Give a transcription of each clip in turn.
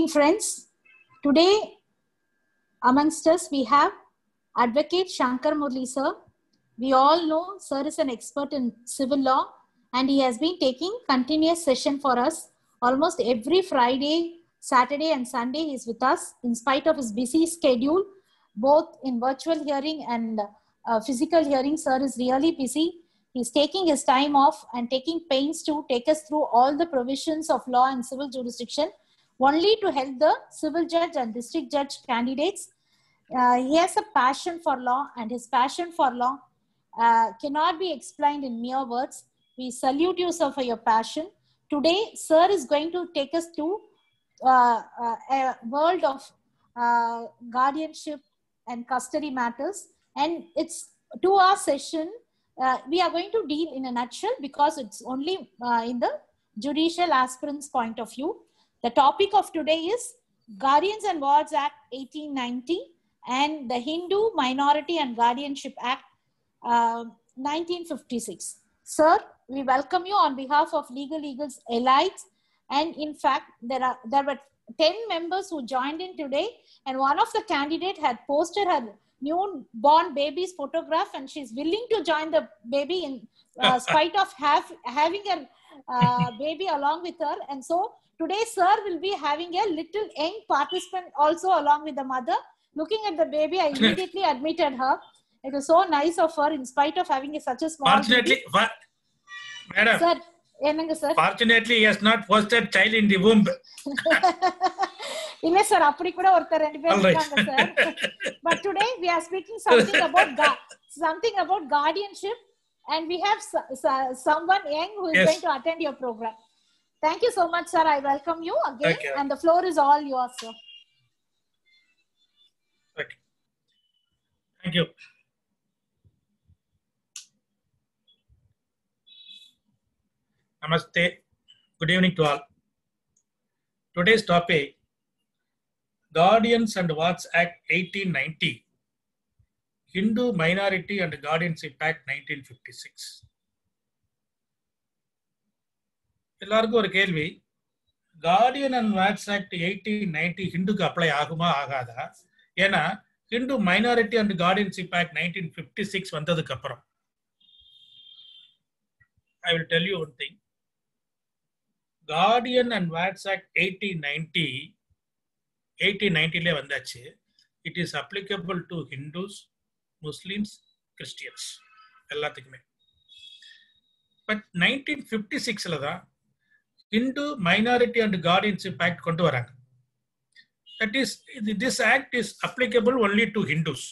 friends. Today, amongst us, we have Advocate Shankar Murli sir. We all know sir is an expert in civil law and he has been taking continuous session for us almost every Friday, Saturday and Sunday he is with us in spite of his busy schedule, both in virtual hearing and uh, physical hearing. Sir is really busy. He's taking his time off and taking pains to take us through all the provisions of law and civil jurisdiction only to help the civil judge and district judge candidates. Uh, he has a passion for law and his passion for law uh, cannot be explained in mere words. We salute you, sir, for your passion. Today, sir is going to take us to uh, uh, a world of uh, guardianship and custody matters. And it's two hour session. Uh, we are going to deal in a nutshell because it's only uh, in the judicial aspirant's point of view. The topic of today is Guardians and Wards Act 1890 and the Hindu Minority and Guardianship Act uh, 1956. Sir, we welcome you on behalf of Legal Eagles Elites. And in fact, there are there were 10 members who joined in today, and one of the candidate had posted her newborn baby's photograph, and she's willing to join the baby in uh, spite of have, having a uh, baby along with her. And so today, sir will be having a little young participant also along with the mother. Looking at the baby, I immediately admitted her. It was so nice of her, in spite of having a, such a small. Fortunately, baby. fa- madam, Sir, என்னங்க sir fortunately, he has not posted child in the womb. இல்ல sir அப்படி கூட ஒருத்தர் ரெண்டு பேர் All right. இருக்காங்க sir but today we are speaking something about something about guardianship and we have s- s- someone young who is Yes. going to attend your program thank you so much sir i welcome you again Okay. and the floor is all yours sir Okay. Thank you. Namaste. Good evening to all. Today's topic Guardians and Wards Act 1890, Hindu Minority and Guardianship Act 1956. எல்லாருக்கும் ஒரு கேள்வி guardian and wards act eighteen ninety ஹிந்துக்கு apply ஆகுமா ஆகாதா ஏன்னா Hindu minority and guardianship act nineteen fifty six வந்ததுக்கு அப்புறம் I will tell you one thing guardian and wards act eighteen ninety eighteen நைன்டிலே வந்தாச்சு it is applicable to Hindus Muslims Christians எல்லாத்துக்குமே but nineteen fifty சிக்ஸில் தான் Hindu minority and guardianship act கொண்டு வராங்க that is this act is applicable only to hindus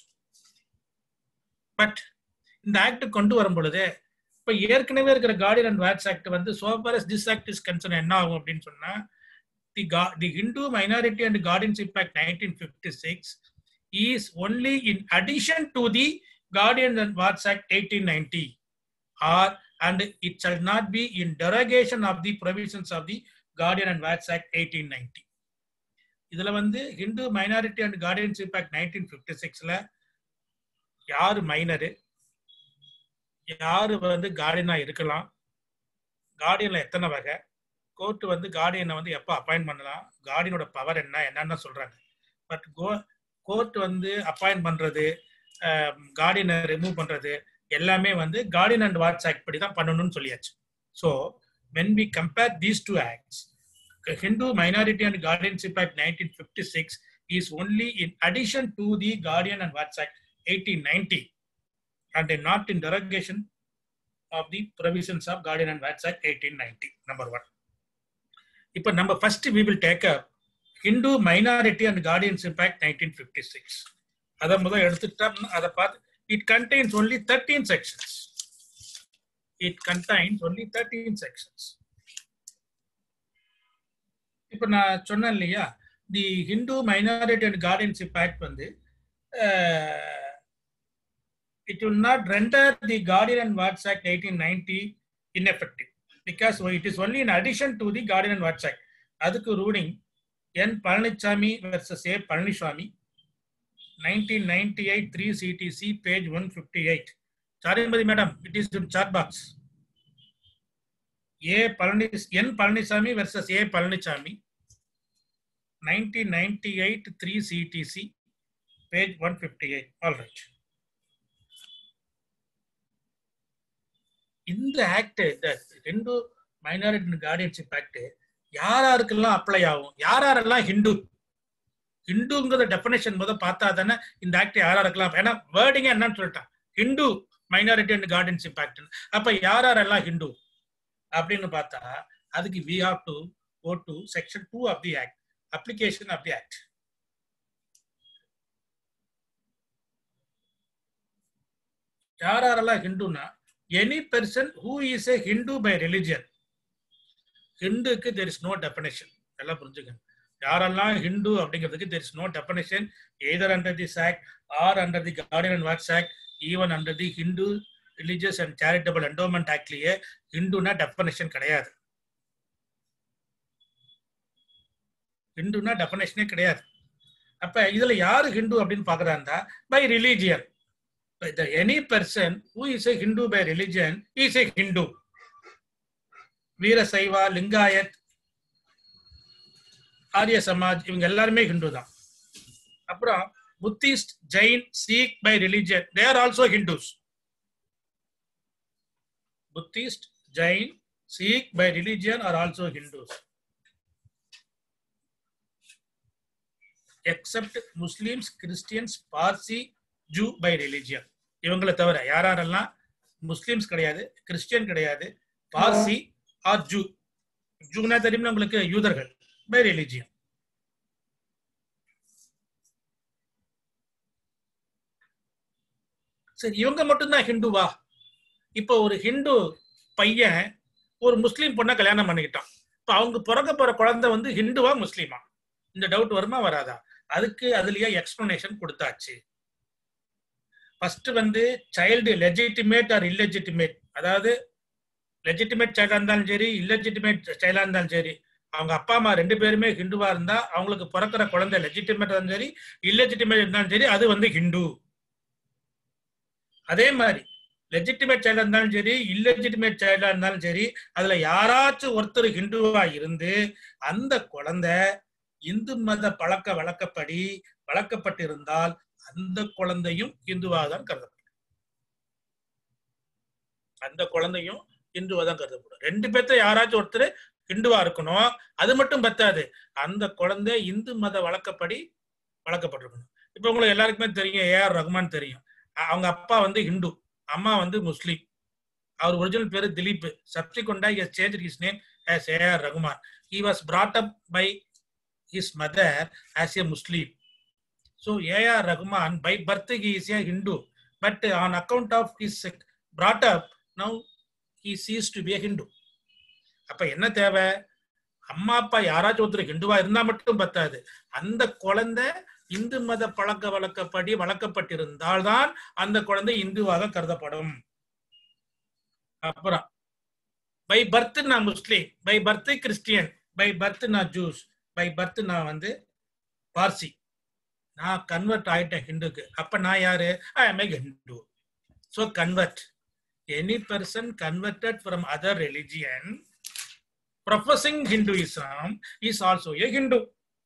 but இந்த act கொண்டு வரும் பொழுது இப்ப ஏற்கனவே இருக்கிற கார்டியன் அண்ட் வாட்ஸ் ஆக்ட் வந்து so far this act is concern என்ன ஆகும் அப்படின்னு சொன்னா the the Hindu minority and guardianship act nineteen fifty six is only in addition to the guardian and wards act eighteen ninety or and it shall not be in derogation of the provisions of the guardian and wards act eighteen ninety இதுல வந்து Hindu minority and guardianship act nineteen fifty சிக்ஸ்ல யாரு minor யாரு வந்து கார்டியனா இருக்கலாம் கார்டியன்ல எத்தனை வகை court வந்து கார்டியனை வந்து எப்போ அப்பாயின்ட் பண்ணலாம் கார்டியனோட பவர் என்ன என்னன்னு சொல்றாங்க பட் கோ கோர்ட் வந்து அப்பாயின்ட் பண்றது கார்டியனை ரிமூவ் பண்றது எல்லாமே வந்து கார்டியன் அண்ட் வாட்ஸ் ஆக்ட் படி தான் பண்ணணும்னு சொல்லியாச்சு so when we compare these two acts Hindu Minority and Guardianship Act 1956 is only in addition to the Guardian and Watch Act 1890 and not in derogation of the provisions of Guardian and Watch Act 1890. Number one. இப்போ நம்ம first we will take up Hindu minority and guardianship act nineteen fifty six அதை முதல் எடுத்துட்டா அதை பார்த்து it contains only thirteen sections it contains only thirteen sections இப்போ நான் சொன்னேன் இல்லையா the Hindu minority and guardianship act வந்து it will not render the guardian and wards act eighteen ninety ineffective because it is only in addition to the guardian and wards act அதுக்கு ruling N Palanisamy versus A Palanisamy nineteen ninety eight three CTC page one fifty eight சாரிமதி madam it is in chat box A Palani என் Palanisamy versus A Palanisamy 1998 3 CTC, page 158. All right. இந்த ஆக்ட் இந்த ரெண்டு minority guardianship act யார் யாருக்கெல்லாம் apply ஆகும் யார் யாரெல்லாம் ஹிந்து ஹிந்துங்கிற டெபினேஷன் முத பார்த்தா தானே இந்த ஆக்ட் யார் யாருக்கெல்லாம் ஏன்னா வேர்டிங்க என்னன்னு சொல்லிட்டான் Hindu minority and guardianship act அப்ப யார் யாரெல்லாம் ஹிந்து அப்படின்னு பார்த்தா அதுக்கு we have to go to section two of the act application of the act யார் யாரெல்லாம் ஹிந்துனா any person who is a Hindu by religion ஹிந்துக்கு தெர் இஸ் நோ டெபினேஷன் எல்லாம் புரிஞ்சுக்கணும் யாரெல்லாம் ஹிந்து அப்படிங்கிறதுக்கு there is no definition either under the act or under the guardian and wards act even under the Hindu religious and charitable endowment ஆக்ட்லயே ஹிந்துனா definition கிடையாது ஹிந்துனா டெபினேஷனே கிடையாது அப்ப இதுல யாரு ஹிந்து அப்படின்னு பாக்குறாருந்தா by religion any person who is a Hindu by religion is a Hindu Veerashaiva Lingayat Arya Samaj இவங்க எல்லாருமே ஹிந்து தான் அப்புறம் Buddhist Jain Sikh by religion they are also Hindus Buddhist Jain Sikh by religion are also Hindus except Muslims Christians Parsi Jew by religion இவங்களை தவிர யார் யாரெல்லாம் முஸ்லிம்ஸ் கிடையாது கிறிஸ்டியன் கிடையாது பார்சி ஆர் ஜூ ஜூனா தெரியுமா உங்களுக்கு யூதர்கள் பை ரிலிஜியன் சரி இவங்க மட்டும்தான் ஹிந்துவா இப்போ ஒரு ஹிந்து பையன் ஒரு முஸ்லீம் பொண்ணை கல்யாணம் பண்ணிக்கிட்டான் இப்போ அவங்க பிறக்க போற குழந்தை வந்து ஹிந்துவா முஸ்லீமா இந்த டவுட் வருமா வராதா அதுக்கு அதுலயே எக்ஸ்பிளனேஷன் கொடுத்தாச்சு ஃபர்ஸ்ட் வந்து சைல்டு லெஜிட்டிமேட் ஆர் இல்லெஜிட்டிமேட் அதாவது லெஜிட்டிமேட் சைல்டா இருந்தாலும் சரி இல்லெஜிட்டிமேட் சைல்டா இருந்தாலும் சரி அவங்க அப்பா அம்மா ரெண்டு பேருமே ஹிந்துவா இருந்தா அவங்களுக்கு பிறக்கிற குழந்தை லெஜிட்டிமேட் இருந்தாலும் சரி இல்லெஜிட்டிமேட் இருந்தாலும் சரி அது வந்து ஹிந்து அதே மாதிரி லெஜிட்டிமேட் சைல்டா இருந்தாலும் சரி இல்லெஜிட்டிமேட் சைல்டா இருந்தாலும் சரி அதுல யாராச்சும் ஒருத்தர் ஹிந்துவா இருந்து அந்த குழந்தை இந்து மத பழக்க வழக்கப்படி வளர்க்கப்பட்டிருந்தால் அந்த குழந்தையும் இந்துவாக தான் கருதப்படும் அந்த குழந்தையும் இந்துவா தான் கருதப்படும் ரெண்டு பேர்த்த யாராச்சும் ஒருத்தர் ஹிந்துவா இருக்கணும் அது மட்டும் பத்தாது அந்த குழந்தை இந்து மத வழக்கப்படி வளர்க்கப்பட்டிருக்கணும் இப்ப உங்களுக்கு எல்லாருக்குமே தெரியும் ஏ ஆர் ரகுமான் தெரியும் அவங்க அப்பா வந்து ஹிந்து அம்மா வந்து முஸ்லீம் அவர் ஒரிஜினல் பேரு திலீப் சப்சிக்வெண்டா has change his name as A R Rahman he was brought up by his mother as a Muslim. So A.R. Rahman by birth he is a Hindu, but on account of his brought up, now he ceased to be a Hindu. அப்ப என்ன தேவை அம்மா அப்பா யாராச்சும் ஒருத்தர் ஹிந்துவா இருந்தா மட்டும் பத்தாது அந்த குழந்தை இந்து மத பழக்க வழக்கப்படி வளர்க்கப்பட்டிருந்தால்தான் அந்த குழந்தை இந்துவாக கருதப்படும் அப்புறம் by birth non Muslim by birth Christian by birth non Jews by birth non வந்து பார்சி நான் கன்வெர்ட் ஆயிட்டேன் ஹிந்துக்கு அப்ப நான் யாரு I am a Hindu so convert any person converted from other religion professing Hinduism is also a Hindu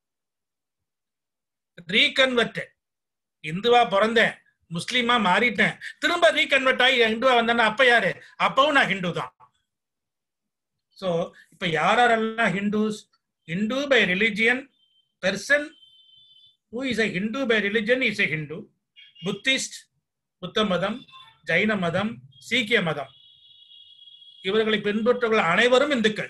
reconverted இந்துவா பிறந்தேன் முஸ்லீமா மாறிட்டேன் திரும்ப ரீகன்வெர்ட் ஆகி ஹிந்துவா வந்தேன்னா அப்ப யாரு அப்பவும் நான் ஹிந்து தான் சோ இப்ப யாரெல்லாம் Hindus Hindu by religion, person who is a Hindu by religion is a Hindu. Buddhist, புத்த மதம் ஜைன மதம் சீக்கிய மதம் இவர்களை பின்பற்றவர்கள் அனைவரும் இந்துக்கள்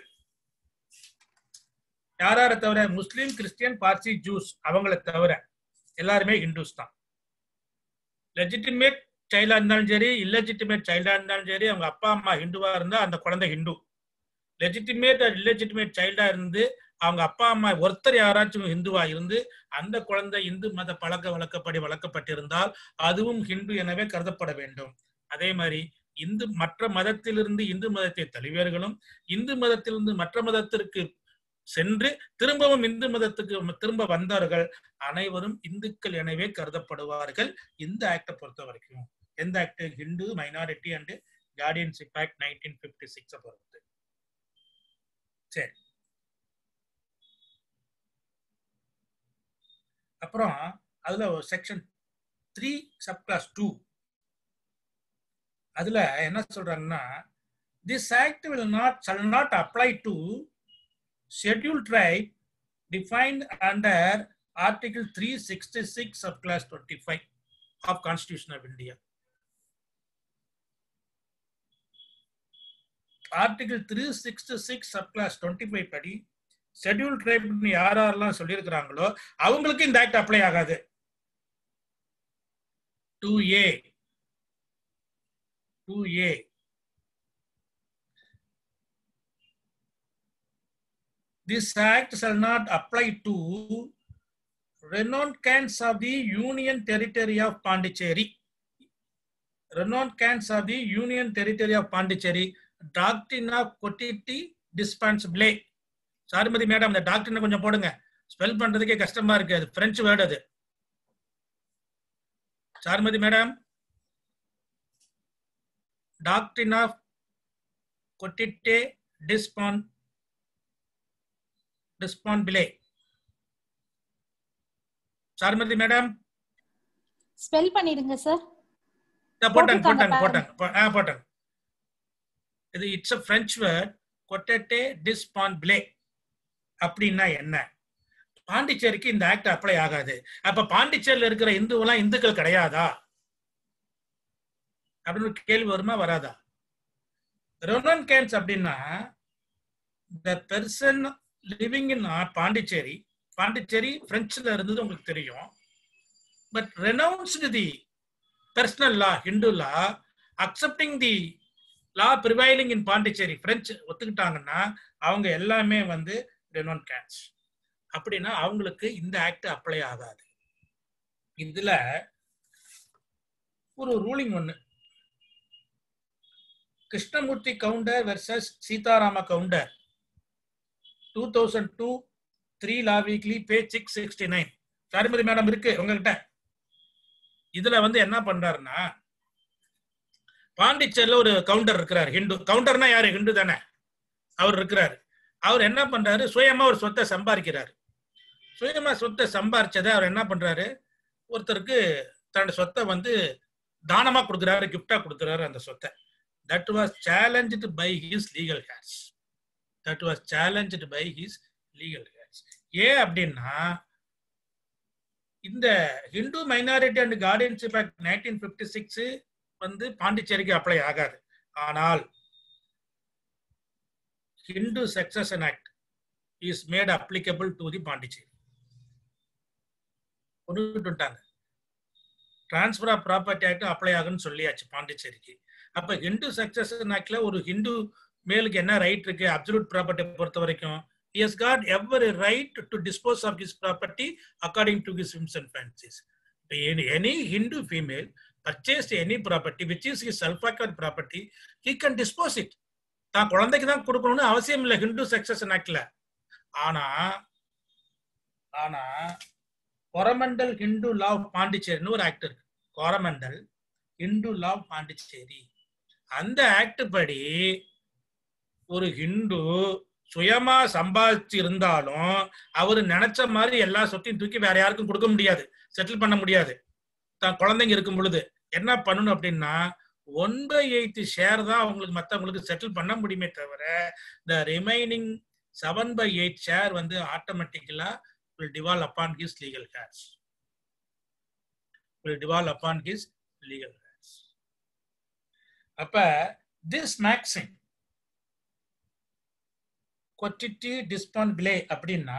யாரார தவிர முஸ்லீம் கிறிஸ்டியன் பார்சி ஜூஸ் அவங்களை தவிர எல்லாருமே ஹிந்துஸ் தான் லெஜிட்டிமேட் சைல்டா இருந்தாலும் சரி இல்லெஜிட்டிமேட் சைல்டா இருந்தாலும் சரி அவங்க அப்பா அம்மா ஹிந்துவா இருந்தா அந்த குழந்தை ஹிந்து லெஜிட்டிமேட் இல்லெஜிட்டிமேட் சைல்டா இருந்து அவங்க அப்பா அம்மா ஒருத்தர் யாராச்சும் இந்துவா இருந்து அந்த குழந்தை இந்து மத பழக்க வழக்கப்படி வளர்க்கப்பட்டிருந்தால் அதுவும் ஹிந்து எனவே கருதப்பட வேண்டும் அதே மாதிரி இந்து மற்ற மதத்திலிருந்து இந்து மதத்தை தழுவியர்களும் இந்து மதத்திலிருந்து மற்ற மதத்திற்கு சென்று திரும்பவும் இந்து மதத்துக்கு திரும்ப வந்தவர்கள் அனைவரும் இந்துக்கள் எனவே கருதப்படுவார்கள் இந்த ஆக்டை பொறுத்த வரைக்கும் எந்த act Hindu minority and guardianship act nineteen fifty six பொறுத்து சரி அப்புறம் அதுல section three sub clause two அதுல என்ன சொல்றாங்கன்னா this act will not shall not apply to schedule tribe defined under article three sixty six sub clause twenty five of constitution of India article three sixty six sub clause twenty five படி schedule ட்ரைப்னு யார் யாரெல்லாம் சொல்லியிருக்கிறாங்களோ அவங்களுக்கு இந்த act apply ஆகாது two A two A This act shall not apply to renowned cants of the Union Territory of Pondicherry. Renowned cants of the Union Territory of Pondicherry. Doctrine of quotity dispensable. Charumathi madam அந்த doctrine கொஞ்சம் போடுங்க spell பண்றதுக்கே கஷ்டமா இருக்கு அது French word அது Charumathi madam doctrine of கொட்டிட்டே டிஸ்பான் டிஸ்பான்பிலே சாருமதி மேடம் ஸ்பெல் பண்ணிடுங்க சார் போட்டாங்க போட்டிருக்காங்க போட்டாங்க போட்டாங்க போ- ஆ, போட்டாங்க இது இட்ஸ் அ பிரெஞ்சு வேர்ட் கொட்டட்டே டிஸ்பான்பிளே அப்படின்னா என்ன பாண்டிச்சேரிக்கு இந்த ஆக்ட் அப்ளை ஆகாது அப்ப பாண்டிச்சேரியில இருக்கிற இந்துவெல்லாம் இந்துக்கள் கிடையாதா அப்படின்னு ஒரு கேள்வி வருமா வராதா ரொனன் கேன்ஸ் அப்படின்னா the person living in Pondicherry Pondicherry பிரெஞ்சுல இருந்தது உங்களுக்கு தெரியும் but renounced the personal law, Hindu law, accepting the law prevailing in Pondicherry French ஒத்துக்கிட்டாங்கன்னா அவங்க எல்லாமே வந்து ரெனோன் கேட்ச் அப்படின்னா அவங்களுக்கு இந்த ஆக்ட் அப்ளை ஆகாது இதுல ஒரு ரூலிங் ஒண்ணு Krishnamurthy Gounder versus Seetharama Gounder two thousand two three law weekly page six sixty nine சாரிமதி madam இருக்கு உங்ககிட்ட இதுல வந்து என்ன பண்றாருன்னா பாண்டிச்சேரியில ஒரு கவுண்டர் இருக்கிறார் ஹிந்து கவுண்டர்னா யாரு ஹிந்து தானே அவர் இருக்கிறாரு அவர் என்ன பண்றாரு சுயமா ஒரு சொத்தை சம்பாதிக்கிறாரு சுயமா சொத்தை சம்பாரிச்சதை அவர் என்ன பண்றாரு ஒருத்தருக்கு தன்னோட சொத்தை வந்து தானமா கொடுக்குறாரு கிஃப்டா கொடுக்குறாரு அந்த சொத்தை that was challenge by his legal heirs that was challenge by his legal heirs ஏன் அப்படின்னா இந்த Hindu minority and guardianship act nineteen fifty six வந்து பாண்டிச்சேரிக்கு அப்ளை ஆகாது ஆனால் Hindu succession act is made applicable to the Pondicherry கொண்டுட்டாங்க transfer of property act apply ஆகுன்னு சொல்லியாச்சு பாண்டிச்சேரிக்கு அப்ப ஹிந்து சக்சஷன் ஆக்ட்ல ஒரு ஹிந்து மேலுக்கு என்ன ரைட் இருக்கு அப்சல்யூட் ப்ராப்பர்ட்டி பொறுத்த வரைக்கும் he has got every right to dispose of his property according to his whims and fancies. Any, any Hindu female purchased any property which is his self-acquired property, he can dispose it. தான் குழந்தைக்கு தான் கொடுக்கணும்னு அவசியம் இல்லை Hindu succession ஆக்ட்ல ஆனா ஆனா கொரமண்டல் ஹிந்து லா பாண்டிச்சேரின்னு ஒரு act இருக்கு கொரமண்டல் ஹிந்து லா பாண்டிச்சேரி அந்த ஆக்ட் படி ஒரு ஹிந்து சுயமா சம்பாதிச்சு இருந்தாலும் அவரு நினைச்ச மாதிரி எல்லா சொத்தையும் தூக்கி வேற யாருக்கும் கொடுக்க முடியாது செட்டில் பண்ண முடியாது தான் குழந்தைங்க இருக்கும் பொழுது என்ன பண்ணணும் அப்படின்னா ஒன் பை எயித் ஷேர் தான் அவங்களுக்கு மற்றவங்களுக்கு செட்டில் பண்ண முடியுமே தவிர the remaining seven by eight share வந்து ஆட்டோமேட்டிக்கலா will devolve upon his legal heirs will devolve upon his legal heirs அப்ப திஸ் மேக்ஸிங் கொட்டிட்டி டிஸ்பான்பிளே அப்படின்னா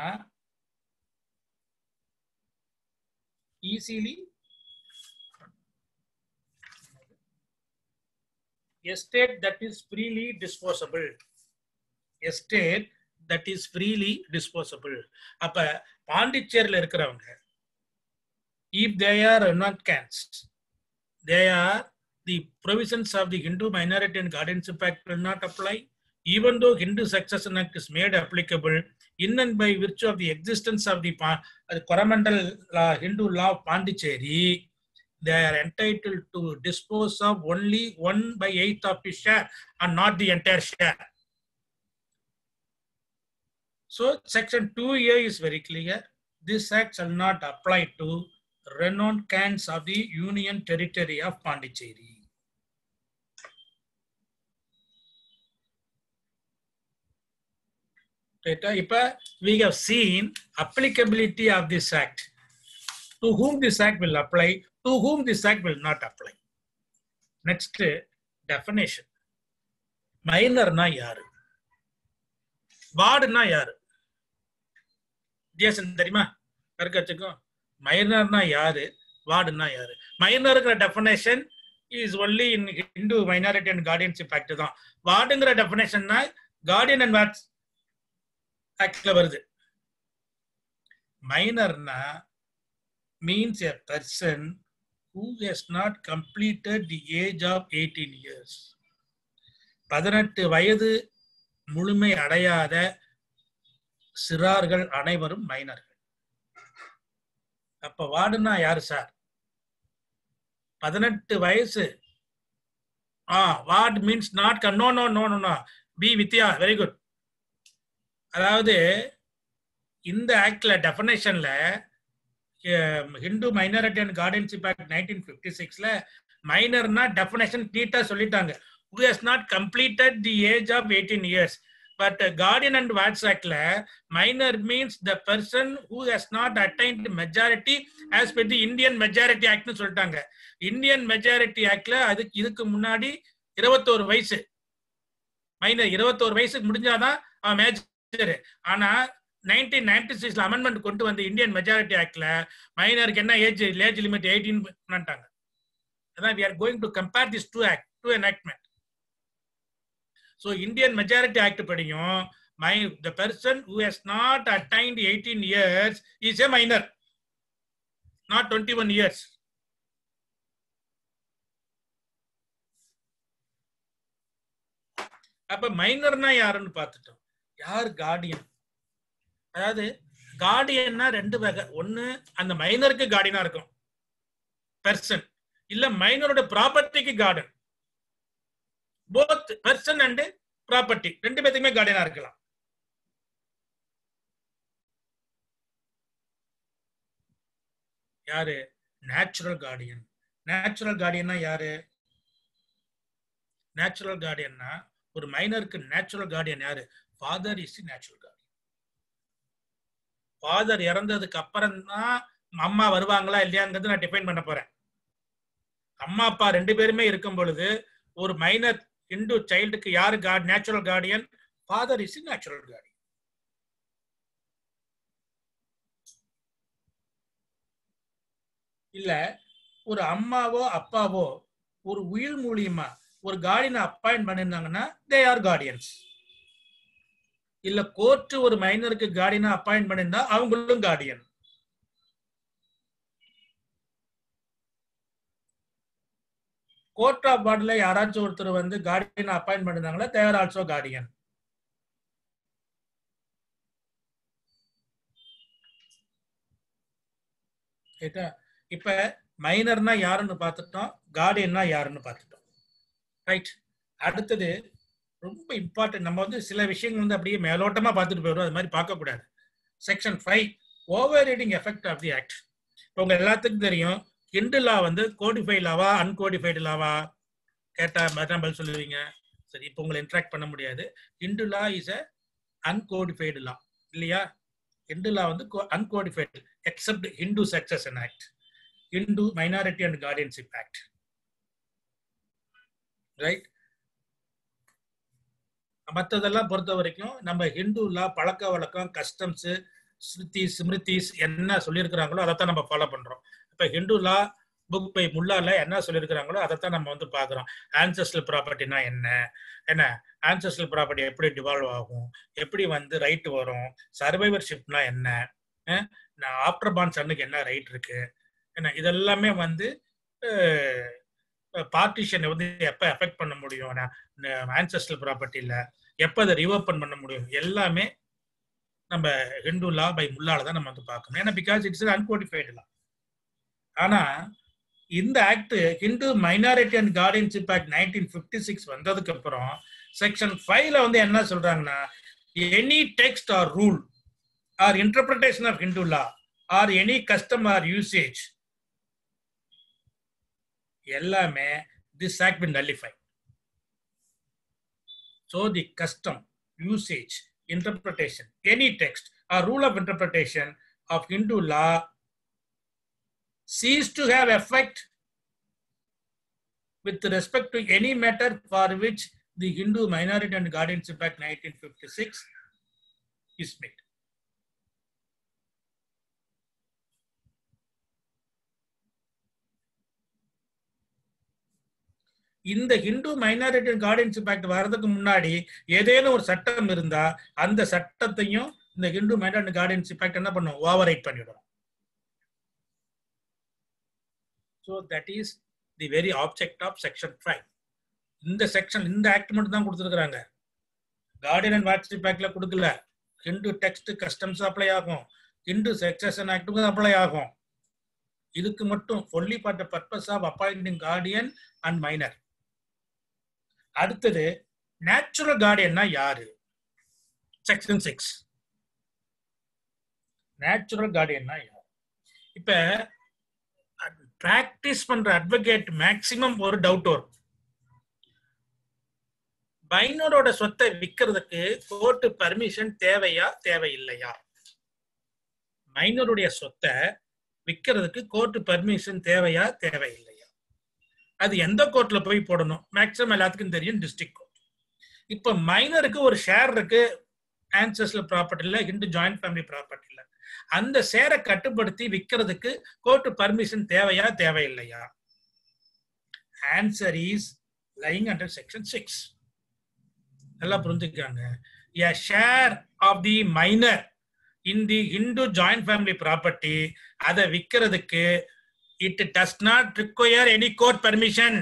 easily estate that is freely disposable estate that is freely disposable அப்ப பாண்டிச்சேரியில இருக்கிறவங்க if they are not cans they are the provisions of the hindu minority and guardianship act will not apply even though hindu succession act is made applicable in and by virtue of the existence of the Pa- uh, coromandel law, hindu law of pondicherry they are entitled to dispose of only one by eighth of his share and not the entire share. So section 2A is very clear. this act shall not apply to renowned cants of the Union Territory of Pondicherry. Right, இப்ப we have seen applicability of this act. To whom this act will apply, to whom this act will not apply. Next, definition. மைனர்னா யாரு வார்டுனா யாரு வித்தியாசம் தெரியுமா கற்கச்சுக்கும் மைனர்னா யாரு வார்டுனா யாரு மைனருங்கிற definition is only in Hindu minority and guardianship act தான் வார்டுங்கிற டெஃபினேஷன்னா கார்டியன் அண்ட் வாட்ஸ் ஆக்ட்ல வருது மைனர்னா means a person who has not completed the age of eighteen years பதினெட்டு வயது முழுமை அடையாத சிறார்கள் அனைவரும் மைனர்கள் அப்ப வார்டுனா யாரு சார் பதினெட்டு வயசு ஆ ward means not no no no no no B Vidya very good அதாவது இந்த ஆக்ட்ல டெஃபினேஷன்ல Hindu minority and guardianship act nineteen fifty சிக்ஸ்ல மைனர்னா டெஃபினேஷன் நீட்டா சொல்லிட்டாங்க who has not completed the age of 18 years. But uh, Guardian and Watch Act, minor means the person who has not attained majority as per the Indian Majority Act சொல்லிட்டாங்க Indian majority ஆக்ட்ல அதுக்கு இதுக்கு முன்னாடி இருபத்தோரு வயசு minor இருபத்தோரு வயசுக்கு முடிஞ்சாதான் அவன் மேஜர் ஆனா நைன்டீன் நைன்டி சிக்ஸ்ல அமெண்ட்மெண்ட் கொண்டு வந்த இந்தியன் மெஜாரிட்டி ஆக்ட்ல மைனருக்கு என்ன ஏஜ் ஏஜ் லிமிட் எயிட்டீன் பண்ணிட்டாங்க அதான் we are going to compare this two act two enactment So Indian Majority Act படியும் my the person who has not attained 18 years is a minor, not 21 years. அப்ப மைனர்னா யாருன்னு பார்த்துட்டோம் யார் Guardian அதாவது கார்டியன்னா ரெண்டு வகை ஒண்ணு அந்த மைனருக்கு கார்டியனா இருக்கும் பெர்சன் இல்ல மைனரோட ப்ராப்பர்ட்டிக்கு guardian both person and property ரெண்டு பேத்துக்குமே கார்டியனா இருக்கலாம் யாரு நேச்சுரல் கார்டியன் நேச்சுரல் கார்டியன்னா யாரு நேச்சுரல் கார்டியன்னா ஒரு மைனருக்கு நேச்சுரல் கார்டியன் யாரு father is natural guardian father இறந்ததுக்கு அப்புறம் தான் அம்மா வருவாங்களா இல்லையாங்கிறது நான் டிஃபைன் பண்ண போறேன் அம்மா அப்பா ரெண்டு பேருமே இருக்கும் பொழுது ஒரு மைனர் இந்து சைல்டுக்கு யாரு கார்டு natural guardian father is natural guardian இல்ல ஒரு அம்மாவோ அப்பாவோ ஒரு உயிர் மூலியமா ஒரு கார்டியனை அப்பாயிண்ட் பண்ணிருந்தாங்கன்னா தே ஆர் கார்டியன்ஸ் இல்ல கோர்ட் ஒரு மைனருக்கு கார்டியனா அப்பாயிண்ட் பண்ணிருந்தா அவங்களும் கார்டியன் கோர்ட் ஆஃப் வார்டில் யாராச்சும் ஒருத்தர் வந்து கார்டியன் அப்பாயிண்ட் பண்ணிருந்தாங்களா தேர் ஆல்சோ கார்டியன் ரைட்டா இப்ப மைனர்னா யாருன்னு பார்த்துட்டோம் கார்டியன்னா யாருன்னு பார்த்துட்டோம் ரைட் அடுத்தது ரொம்ப இம்பார்ட்டன்ட் நம்ம வந்து சில விஷயங்கள் வந்து அப்படியே மேலோட்டமா பார்த்துட்டு போயிடும் அது மாதிரி பார்க்கக்கூடாது section five overriding effect of the act இப்போ உங்க எல்லாத்துக்கும் தெரியும் இண்டு லா வந்து கோடிஃபை லாவா அன்கோடிஃபைடு லாவா கேட்டா மதான் பதில் சொல்லுவீங்க சரி இப்போ உங்களை இன்ட்ராக்ட் பண்ண முடியாது இண்டு லா இஸ் அ அன்கோடிஃபைடு லா இல்லையா இண்டு லா வந்து uncodified except Hindu succession act Hindu minority and guardianship act right மற்றதெல்லாம் பொறுத்த வரைக்கும் நம்ம ஹிந்துல பழக்க வழக்கம் கஸ்டம்ஸ் ஸ்ருதி ஸ்மிருதிஸ் என்ன சொல்லியிருக்கிறாங்களோ அதைத்தான் நம்ம ஃபாலோ பண்றோம் இப்ப ஹிந்துலா புக் பை முல்லால என்ன சொல்லியிருக்கிறாங்களோ அதைத்தான் நம்ம வந்து பாக்குறோம் ஆன்சஸ்டல் ப்ராப்பர்ட்டினா என்ன என்ன ஆன்சஸ்டல் ப்ராப்பர்ட்டி எப்படி டிவால்வ் ஆகும் எப்படி வந்து ரைட் வரும் சர்வைவர்ஷிப்னா என்ன ஆஃப்டர் பான் சன்னுக்கு என்ன ரைட் இருக்கு என்ன இதெல்லாமே வந்து பார்ட்டிஷனை வந்து எப்போ எஃபெக்ட் பண்ண முடியும் ஆன்சஸ்டல் ப்ராப்பர்ட்டியில் எப்போ அதை ரிவர்பன் பண்ண முடியும் எல்லாமே நம்ம ஹிந்து லா பை முல்லால தான் நம்ம வந்து பார்க்கணும் ஏன்னா பிகாஸ் இட்ஸ் அன்கோடிஃபைடு லா ஆனா இந்த act Hindu minority and guardianship act nineteen fifty six வந்ததுக்கு அப்புறம் செக்ஷன் ஃபைவ்ல வந்து என்ன சொல்றாங்கன்னா any text or rule or interpretation of Hindu law or any custom or usage எல்லாமே this act will nullify so the custom usage interpretation any text or rule of interpretation of Hindu law cease to have effect with respect to any matter for which the Hindu Minority and Guardianship Act 1956 is made. இந்த Hindu minority guardianship act வர்றதுக்கு முன்னாடி ஏதேனும் ஒரு சட்டம் இருந்தா அந்த சட்டத்தையும் இந்த ஹிந்து மைனாரிட்டி கார்டியன்ஷிப் ஆக்ட் என்ன பண்ணும் ஓவர் ரைட் பண்ணிடும் so that is the very object of section five இந்த செக்ஷன் இந்த ஆக்ட் மட்டும் தான் கொடுத்துருக்காங்க கார்டியன் அண்ட் வாட்ஸ்அப் ஆக்ட்ல கொடுக்கல ஹிந்து டெக்ஸ்ட் கஸ்டம்ஸ் அப்ளை ஆகும் ஹிந்து செக்ஷன் ஆக்டுக்கும் அப்ளை ஆகும் இதுக்கு மட்டும் only for the purpose of appointing guardian and minor அடுத்தது நேச்சுரல் கார்டியன்னா யாரு செக்ஷன் சிக்ஸ் நேச்சுரல் கார்டியன்னா யார் இப்ப பிராக்டிஸ் பண்ற அட்வொகேட் மேக்சிமம் ஒரு டவுட் வரும் மைனரோட சொத்தை விற்கிறதுக்கு கோர்ட்டு பர்மிஷன் தேவையா தேவையில்லையா மைனருடைய சொத்தை விற்கிறதுக்கு கோர்ட்டு பர்மிஷன் தேவையா தேவையில்லையா அது எந்த கோர்ட்ல போய் போடணும் மேக்சிமம் எல்லாத்துக்கும் தெரியும் டிஸ்ட்ரிக்ட் கோர்ட் இப்ப மைனருக்கு ஒரு ஷேர் இருக்கு ஆன்சஸ்ல ப்ராப்பர்ட்டில ஹிந்து ஜாயிண்ட் ஃபேமிலி ப்ராப்பர்ட்டில அந்த ஷேரை கட்டுப்படுத்தி விற்கிறதுக்கு கோர்ட்டு பர்மிஷன் தேவையா தேவையில்லையா answer is lying under section six நல்லா புரிஞ்சுக்காங்க a share of the minor in the Hindu joint family property அதை விற்கிறதுக்கு it does not require any court permission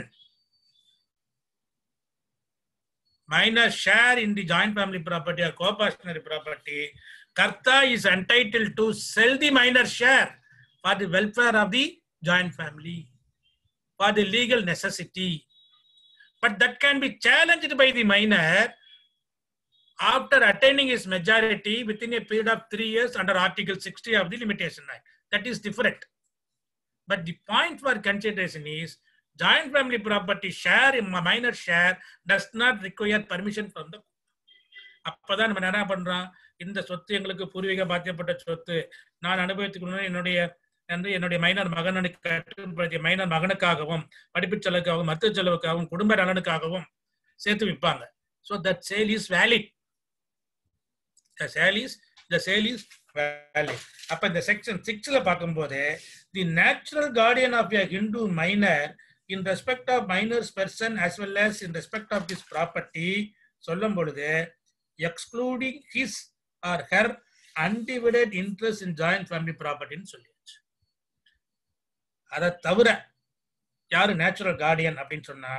minor share in the joint family property or co-partnership property karta is entitled to sell the minor share for the welfare of the joint family for the legal necessity but that can be challenged by the minor after attaining his majority within a period of three years under Article 60 of the Limitation Act. That is different. But the point for consideration is joint family property share, in minor share, does not require permission from the அப்பதான் நம்ம என்ன பண்றோம் இந்த சொத்து எங்களுக்கு பூர்வீக பாத்தியப்பட்ட சொத்து நான் அனுபவித்துக்கணும் என்னுடைய என்று என்னுடைய மைனர் மகனுக்கு கட்டுப்படுத்திய மைனர் மகனுக்காகவும் படிப்பு செலவுக்காகவும் மருத்துவ செலவுக்காகவும் குடும்ப நலனுக்காகவும் சேர்த்து விற்பாங்க so that sale is valid the sale is the sale is valid அப்ப இந்த செக்ஷன் சிக்ஸ்ல பார்க்கும்போது the natural guardian of a Hindu minor in respect of minor's person as well as in respect of his property சொல்லும் பொழுது excluding his or her undivided interest in joint family ப்ராப்பர்ட்டின்னு சொல்லியாச்சு அதை தவிர யாரு நேச்சுரல் கார்டியன் அப்படின்னு சொன்னா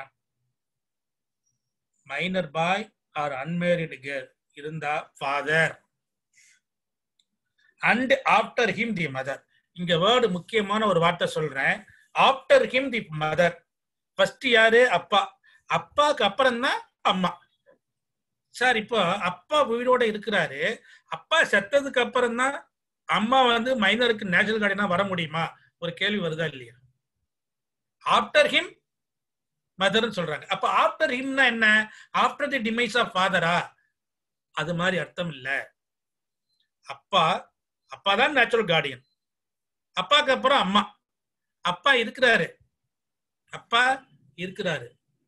minor boy or unmarried girl இருந்தா father and after him the mother இங்க வேர்டு முக்கியமான ஒரு வார்த்தை சொல்றேன் after him the mother first யாரு அப்பா அப்பாக்கு அப்புறம் தான் அம்மா சார் இப்போ அப்பா உயிரோட இருக்கிறாரு அப்பா செத்ததுக்கு அப்புறம் தான் அம்மா வந்து மைனருக்கு நேச்சுரல் கார்டினா வர முடியுமா ஒரு கேள்வி வருதா இல்லையா ஆஃப்டர் ஹிம் மதர்னு சொல்றாங்க அப்ப ஆஃப்டர் ஹிம்னா என்ன ஆஃப்டர் தி டிமைஸ் ஆஃப் ஃபாதரா அது மாதிரி அர்த்தம் இல்ல அப்பா அப்பா தான் நேச்சுரல் கார்டியன் அப்பாக்கு அப்புறம் அம்மா அப்பா இருக்கிறாரு அப்பா இருக்கிறாரு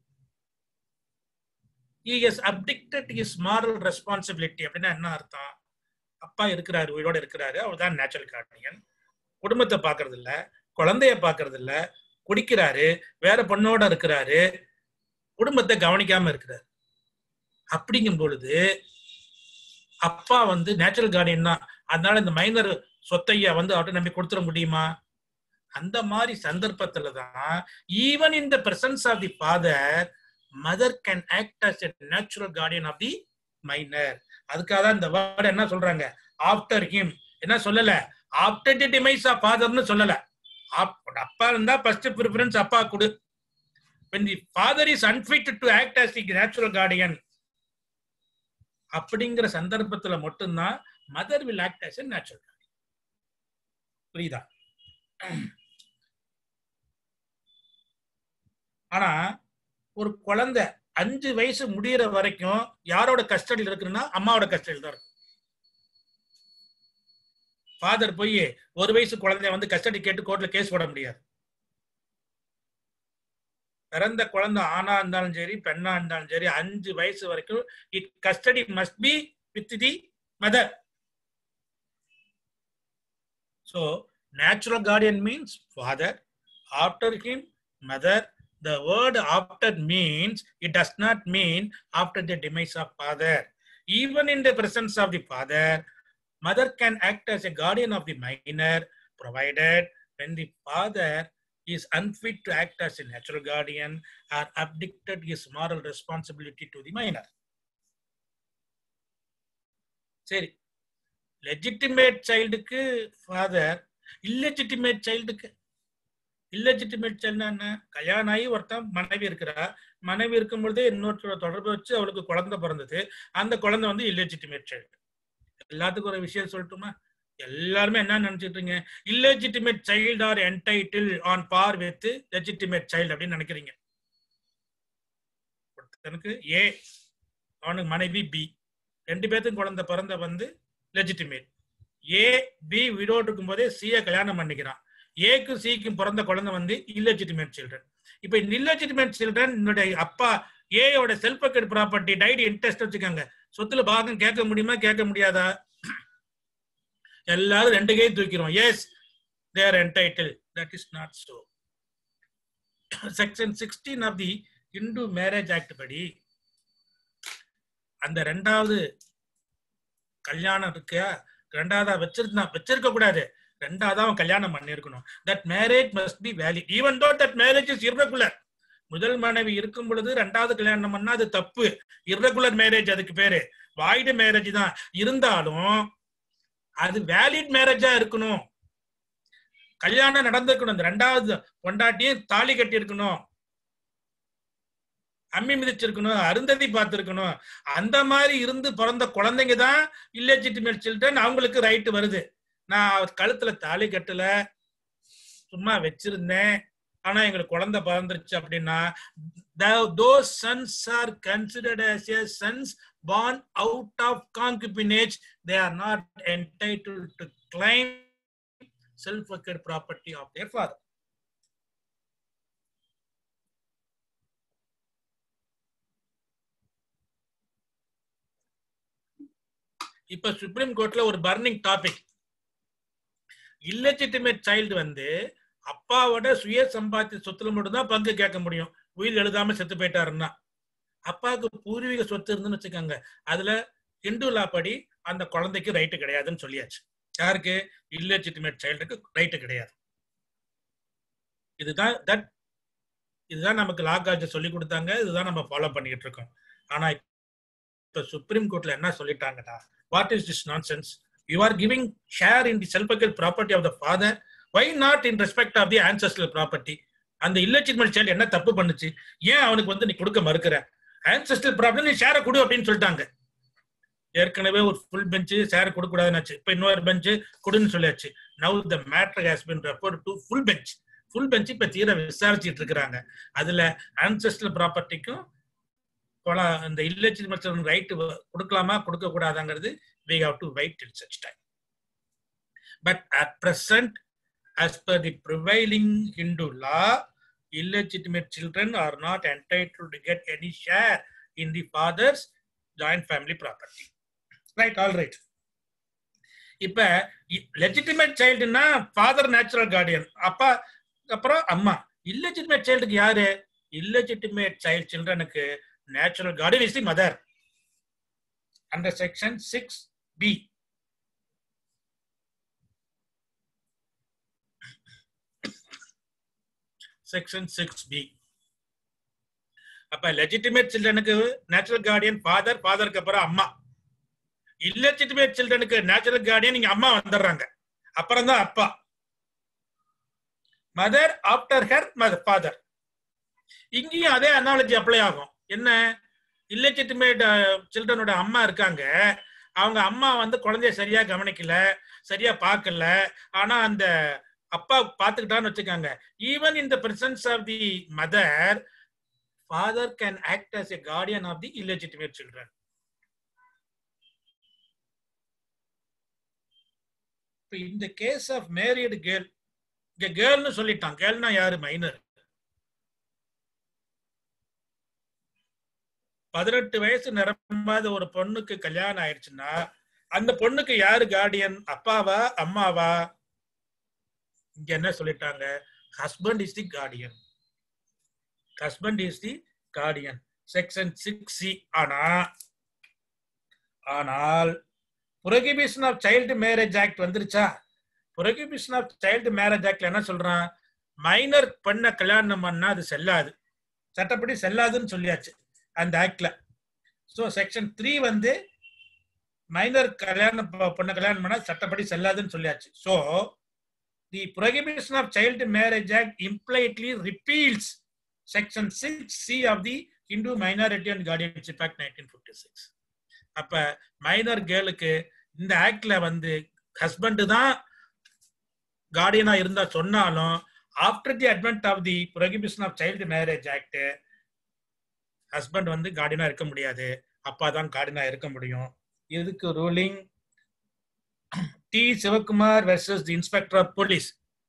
he has abdicted his moral responsibility அப்படின்னா என்ன அர்த்தம் அப்பா இருக்கிறாரு உயிரோட இருக்கிறாரு அவர் தான் நேச்சுரல் கார்டியன் குடும்பத்தை பாக்குறது இல்ல குழந்தைய பாக்குறது இல்ல குடிக்கிறாரு வேற பொண்ணோட இருக்கிறாரு குடும்பத்தை கவனிக்காம இருக்கிறாரு அப்படிங்கும் பொழுது அப்பா வந்து நேச்சுரல் கார்டியன் தான் அதனால இந்த மைனர் சொத்தைய வந்து அவர்கிட்ட நம்பி கொடுத்துட முடியுமா அந்த மாதிரி சந்தர்ப்பத்துல தான் even in the presence of the father mother can act as a natural guardian of the minor அதுக்காக தான் இந்த வேர்டு என்ன சொல்றாங்க ஆஃப்டர் ஹிம் என்ன சொல்லல ஆஃப்டர் தி டிமைஸ் ஆஃப் ஃபாதர்னு சொல்லல அப்பா இருந்தா ஃபர்ஸ்ட் ப்ரிஃபரன்ஸ் அப்பா கொடு when the father is unfit to act as the natural guardian அப்படிங்கிற சந்தர்ப்பத்துல மட்டும்தான் mother will act as a natural guardian புரியுதா ஆனா ஒரு குழந்தை அஞ்சு வயசு முடியிற வரைக்கும் யாரோட கஸ்டடியில் இருக்குன்னா அம்மாவோட கஸ்டடியில் தான் இருக்கும் ஃபாதர் போய் ஒரு வயசு குழந்தைய வந்து கஸ்டடி கேட்டு கோர்ட்ல கேஸ் போட முடியாது பிறந்த குழந்தை ஆணா இருந்தாலும் சரி பெண்ணா இருந்தாலும் சரி அஞ்சு வயசு வரைக்கும் it custody must be with the mother so natural guardian means father after him mother the word after means it does not mean after the demise of father even in the presence of the father mother can act as a guardian of the minor provided when the father is unfit to act as a natural guardian or abdicted his moral responsibility to the minor சரி legitimate சைல்டுக்கு father illegitimate சைல்டுக்கு illegitimate சைல்டுனா என்ன கல்யாணம் ஆகி ஒருத்தன் மனைவி இருக்கிறா மனைவி இருக்கும் பொழுதே இன்னொருத்தரோட தொடர்பு வச்சு அவளுக்கு குழந்தை பிறந்தது அந்த குழந்தை வந்து இல்லெஜிட்டிமேட் சைல்டு எல்லாத்துக்கும் ஒரு விஷயம் சொல்லட்டுமா எல்லாருமே என்ன நினைச்சிட்டு இருக்கீங்க illegitimate child are entitle on par with legitimate child அப்படின்னு நினைக்கிறீங்க ஒருத்தனுக்கு ஏ அவனுக்கு மனைவி பி ரெண்டு பேர்த்துக்கும் குழந்தை பிறந்த வந்து லெஜிட்டிமேட் ஏ பி விடோட் இருக்கும் போதே சியை கல்யாணம் பண்ணிக்கிறான் ஏக்கும் சிக்கும் பிறந்த குழந்தை வந்து இல்லெஜிட்டிமேட் சில்ட்ரன் இப்போ இந்த இல்லெஜிட்டிமேட் சில்ட்ரன் என்னுடைய அப்பா ஏயோட செல்ஃபக்கட் ப்ராப்பர்ட்டி டைடி இன்ட்ரெஸ்ட் வச்சுக்கோங்க சொத்துல பாகம் கேட்க முடியுமா கேட்க முடியாதா எல்லாரும் ரெண்டு கையும் தூக்கிறோம் yes they're entitle that is not so section sixteen of the Hindu marriage act படி அந்த ரெண்டாவது கல்யாணம் இருக்க ரெண்டாவதா வச்சிருந்தா வச்சிருக்க கூடாது ரெண்டாவது அவன் கல்யாணம் பண்ணிருக்கணும் that marriage must be valid even though that marriage is irregular முதல் மனைவி இருக்கும் பொழுது ரெண்டாவது கல்யாணம் பண்ணா அது தப்பு இர்ரெகுலர் மேரேஜ் அதுக்கு பேரு வாய்டு மேரேஜ் தான் இருந்தாலும் அது வேலிட் மேரேஜா இருக்கணும் கல்யாணம் நடந்திருக்கணும் இந்த ரெண்டாவது பொண்டாட்டியும் தாலி கட்டி இருக்கணும் அம்மி மிதிச்சிருக்கணும் அருந்ததி பார்த்திருக்கணும் அந்த மாதிரி இருந்து பிறந்த குழந்தைங்க தான் இல்லெஜிட்டிமேட் சில்ட்ரன் அவங்களுக்கு ரைட் வருது நான் கழுத்துல தாலி கட்டல சும்மா வச்சிருந்தேன் ஆனா எங்களுக்கு குழந்தை பிறந்துருச்சு அப்படின்னா those sons are considered as a sons born out of concubinage they are not entitled to claim self-acquired property of their father இப்ப சுப்ரீம் கோர்ட்ல ஒரு பர்னிங் டாபிக் இல்லெஜிட்டிமேட் சைல்டு வந்து அப்பாவோட சுய சம்பாத்திய சொத்துல மட்டும்தான் பங்கு கேட்க முடியும் உயிர் எழுதாம செத்து போயிட்டாருன்னா அப்பாவுக்கு பூர்வீக சொத்து இருந்துன்னு வச்சுக்கோங்க அதுல இந்து லா படி அந்த குழந்தைக்கு ரைட்டு கிடையாதுன்னு சொல்லியாச்சு யாருக்கு இல்லெஜிட்டிமேட் சைல்டுக்கு ரைட்டு கிடையாது இதுதான் தட் இதுதான் நமக்கு லா காலேஜ் சொல்லி கொடுத்தாங்க இதுதான் நம்ம ஃபாலோ பண்ணிட்டு இருக்கோம் ஆனா இப்ப சுப்ரீம் கோர்ட்ல என்ன சொல்லிட்டாங்கன்னா what is this nonsense you are giving share in the self acquired property of the father why not in respect of the ancestral property அந்த இல்லெஜிட்மெண்ட் சைல்டு என்ன தப்பு பண்ணுச்சு ஏன் அவனுக்கு வந்து நீ கொடுக்க மறுக்கிற ஆன்சஸ்டல் ப்ராப்பர்ட்டி நீ ஷேரை கொடு அப்படின்னு சொல்லிட்டாங்க ஏற்கனவே ஒரு ஃபுல் பெஞ்சு ஷேர் கொடுக்க கூடாதுன்னு இப்ப இன்னொரு பெஞ்சு கொடுன்னு சொல்லியாச்சு now the matter has been refer to full bench full bench இப்ப தீர விசாரிச்சுட்டு இருக்கிறாங்க அதுல ஆன்சஸ்டல் ப்ராப்பர்ட்டிக்கும் இந்த இல்லெஜிட்மெண்ட் ரைட் கொடுக்கலாமா கொடுக்க கூடாதாங்கிறது we have to wait till such time. But at present, as per the prevailing Hindu law, illegitimate children are not entitled to get any share in the father's joint family property. Right, all right. இப்ப legitimate சைல்டுனா father natural guardian அப்பா அப்புறம் அம்மா illegitimate சைல்டுக்கு யாரு illegitimate child சில்ட்ரனுக்கு natural guardian is the mother under section six B section six B அப்ப legitimate சில்ட்ரனுக்கு நேச்சுரல் கார்டியன் ஃபாதர் ஃபாதருக்கு அப்புறம் அம்மா இல்லெஜிட்டிமேட் சில்ட்ரனுக்கு நேச்சுரல் கார்டியன் நீங்க அம்மா வந்துடுறாங்க அப்புறம் தான் அப்பா mother after her mother father இங்கேயும் அதே அனாலஜி அப்ளை ஆகும் என்ன இல்லெஜிட்டிமேட் சில்ட்ரனோட அம்மா இருக்காங்க அவங்க அம்மா வந்து குழந்தைய சரியா கவனிக்கல சரியா பார்க்கல ஆனா அந்த அப்பா பார்த்துக்கிட்டான்னு வச்சுக்காங்க even in the presence of the mother father can act as a guardian of the illegitimate children இப்போ இந்த கேஸ் ஆஃப் மேரிடு கேர்ள் இங்க கேர்ள்னு சொல்லிட்டான் கேர்ள்னா யாரு மைனர் பதினெட்டு வயசு நிரம்பாத ஒரு பொண்ணுக்கு கல்யாணம் ஆயிடுச்சுன்னா அந்த பொண்ணுக்கு யாரு கார்டியன் அப்பாவா அம்மாவா இங்க என்ன சொல்லிட்டாங்க husband is the guardian husband is the guardian section six C ஆனா ஆனால் prohibition of child marriage act வந்துருச்சா புரோகிபிஷன் ஆஃப் சைல்டு மேரேஜ் ஆக்ட்ல என்ன சொல்றான் மைனர் பெண்ணை கல்யாணம் பண்ணா அது செல்லாது சட்டப்படி செல்லாதுன்னு சொல்லியாச்சு அந்த ஆக்ட்ல ஸோ செக்ஷன் த்ரீ வந்து மைனர் கல்யாணம் ப- பொண்ணை கல்யாணம் பண்ணா சட்டப்படி செல்லாதுன்னு சொல்லியாச்சு so the prohibition of child marriage act impliedly repeals section six C of the Hindu minority and guardianship act nineteen fifty six அப்ப மைனர் கேர்ளுக்கு இந்த ஆக்ட்ல வந்து ஹஸ்பண்ட் தான் கார்டியனா இருந்தா சொன்னாலும் after the advent of the prohibition of child marriage act husband வந்து கார்டியனா இருக்க முடியாது அப்பா தான் கார்டியனா இருக்க முடியும் இதுக்கு ruling D Sivakumar versus the inspector of police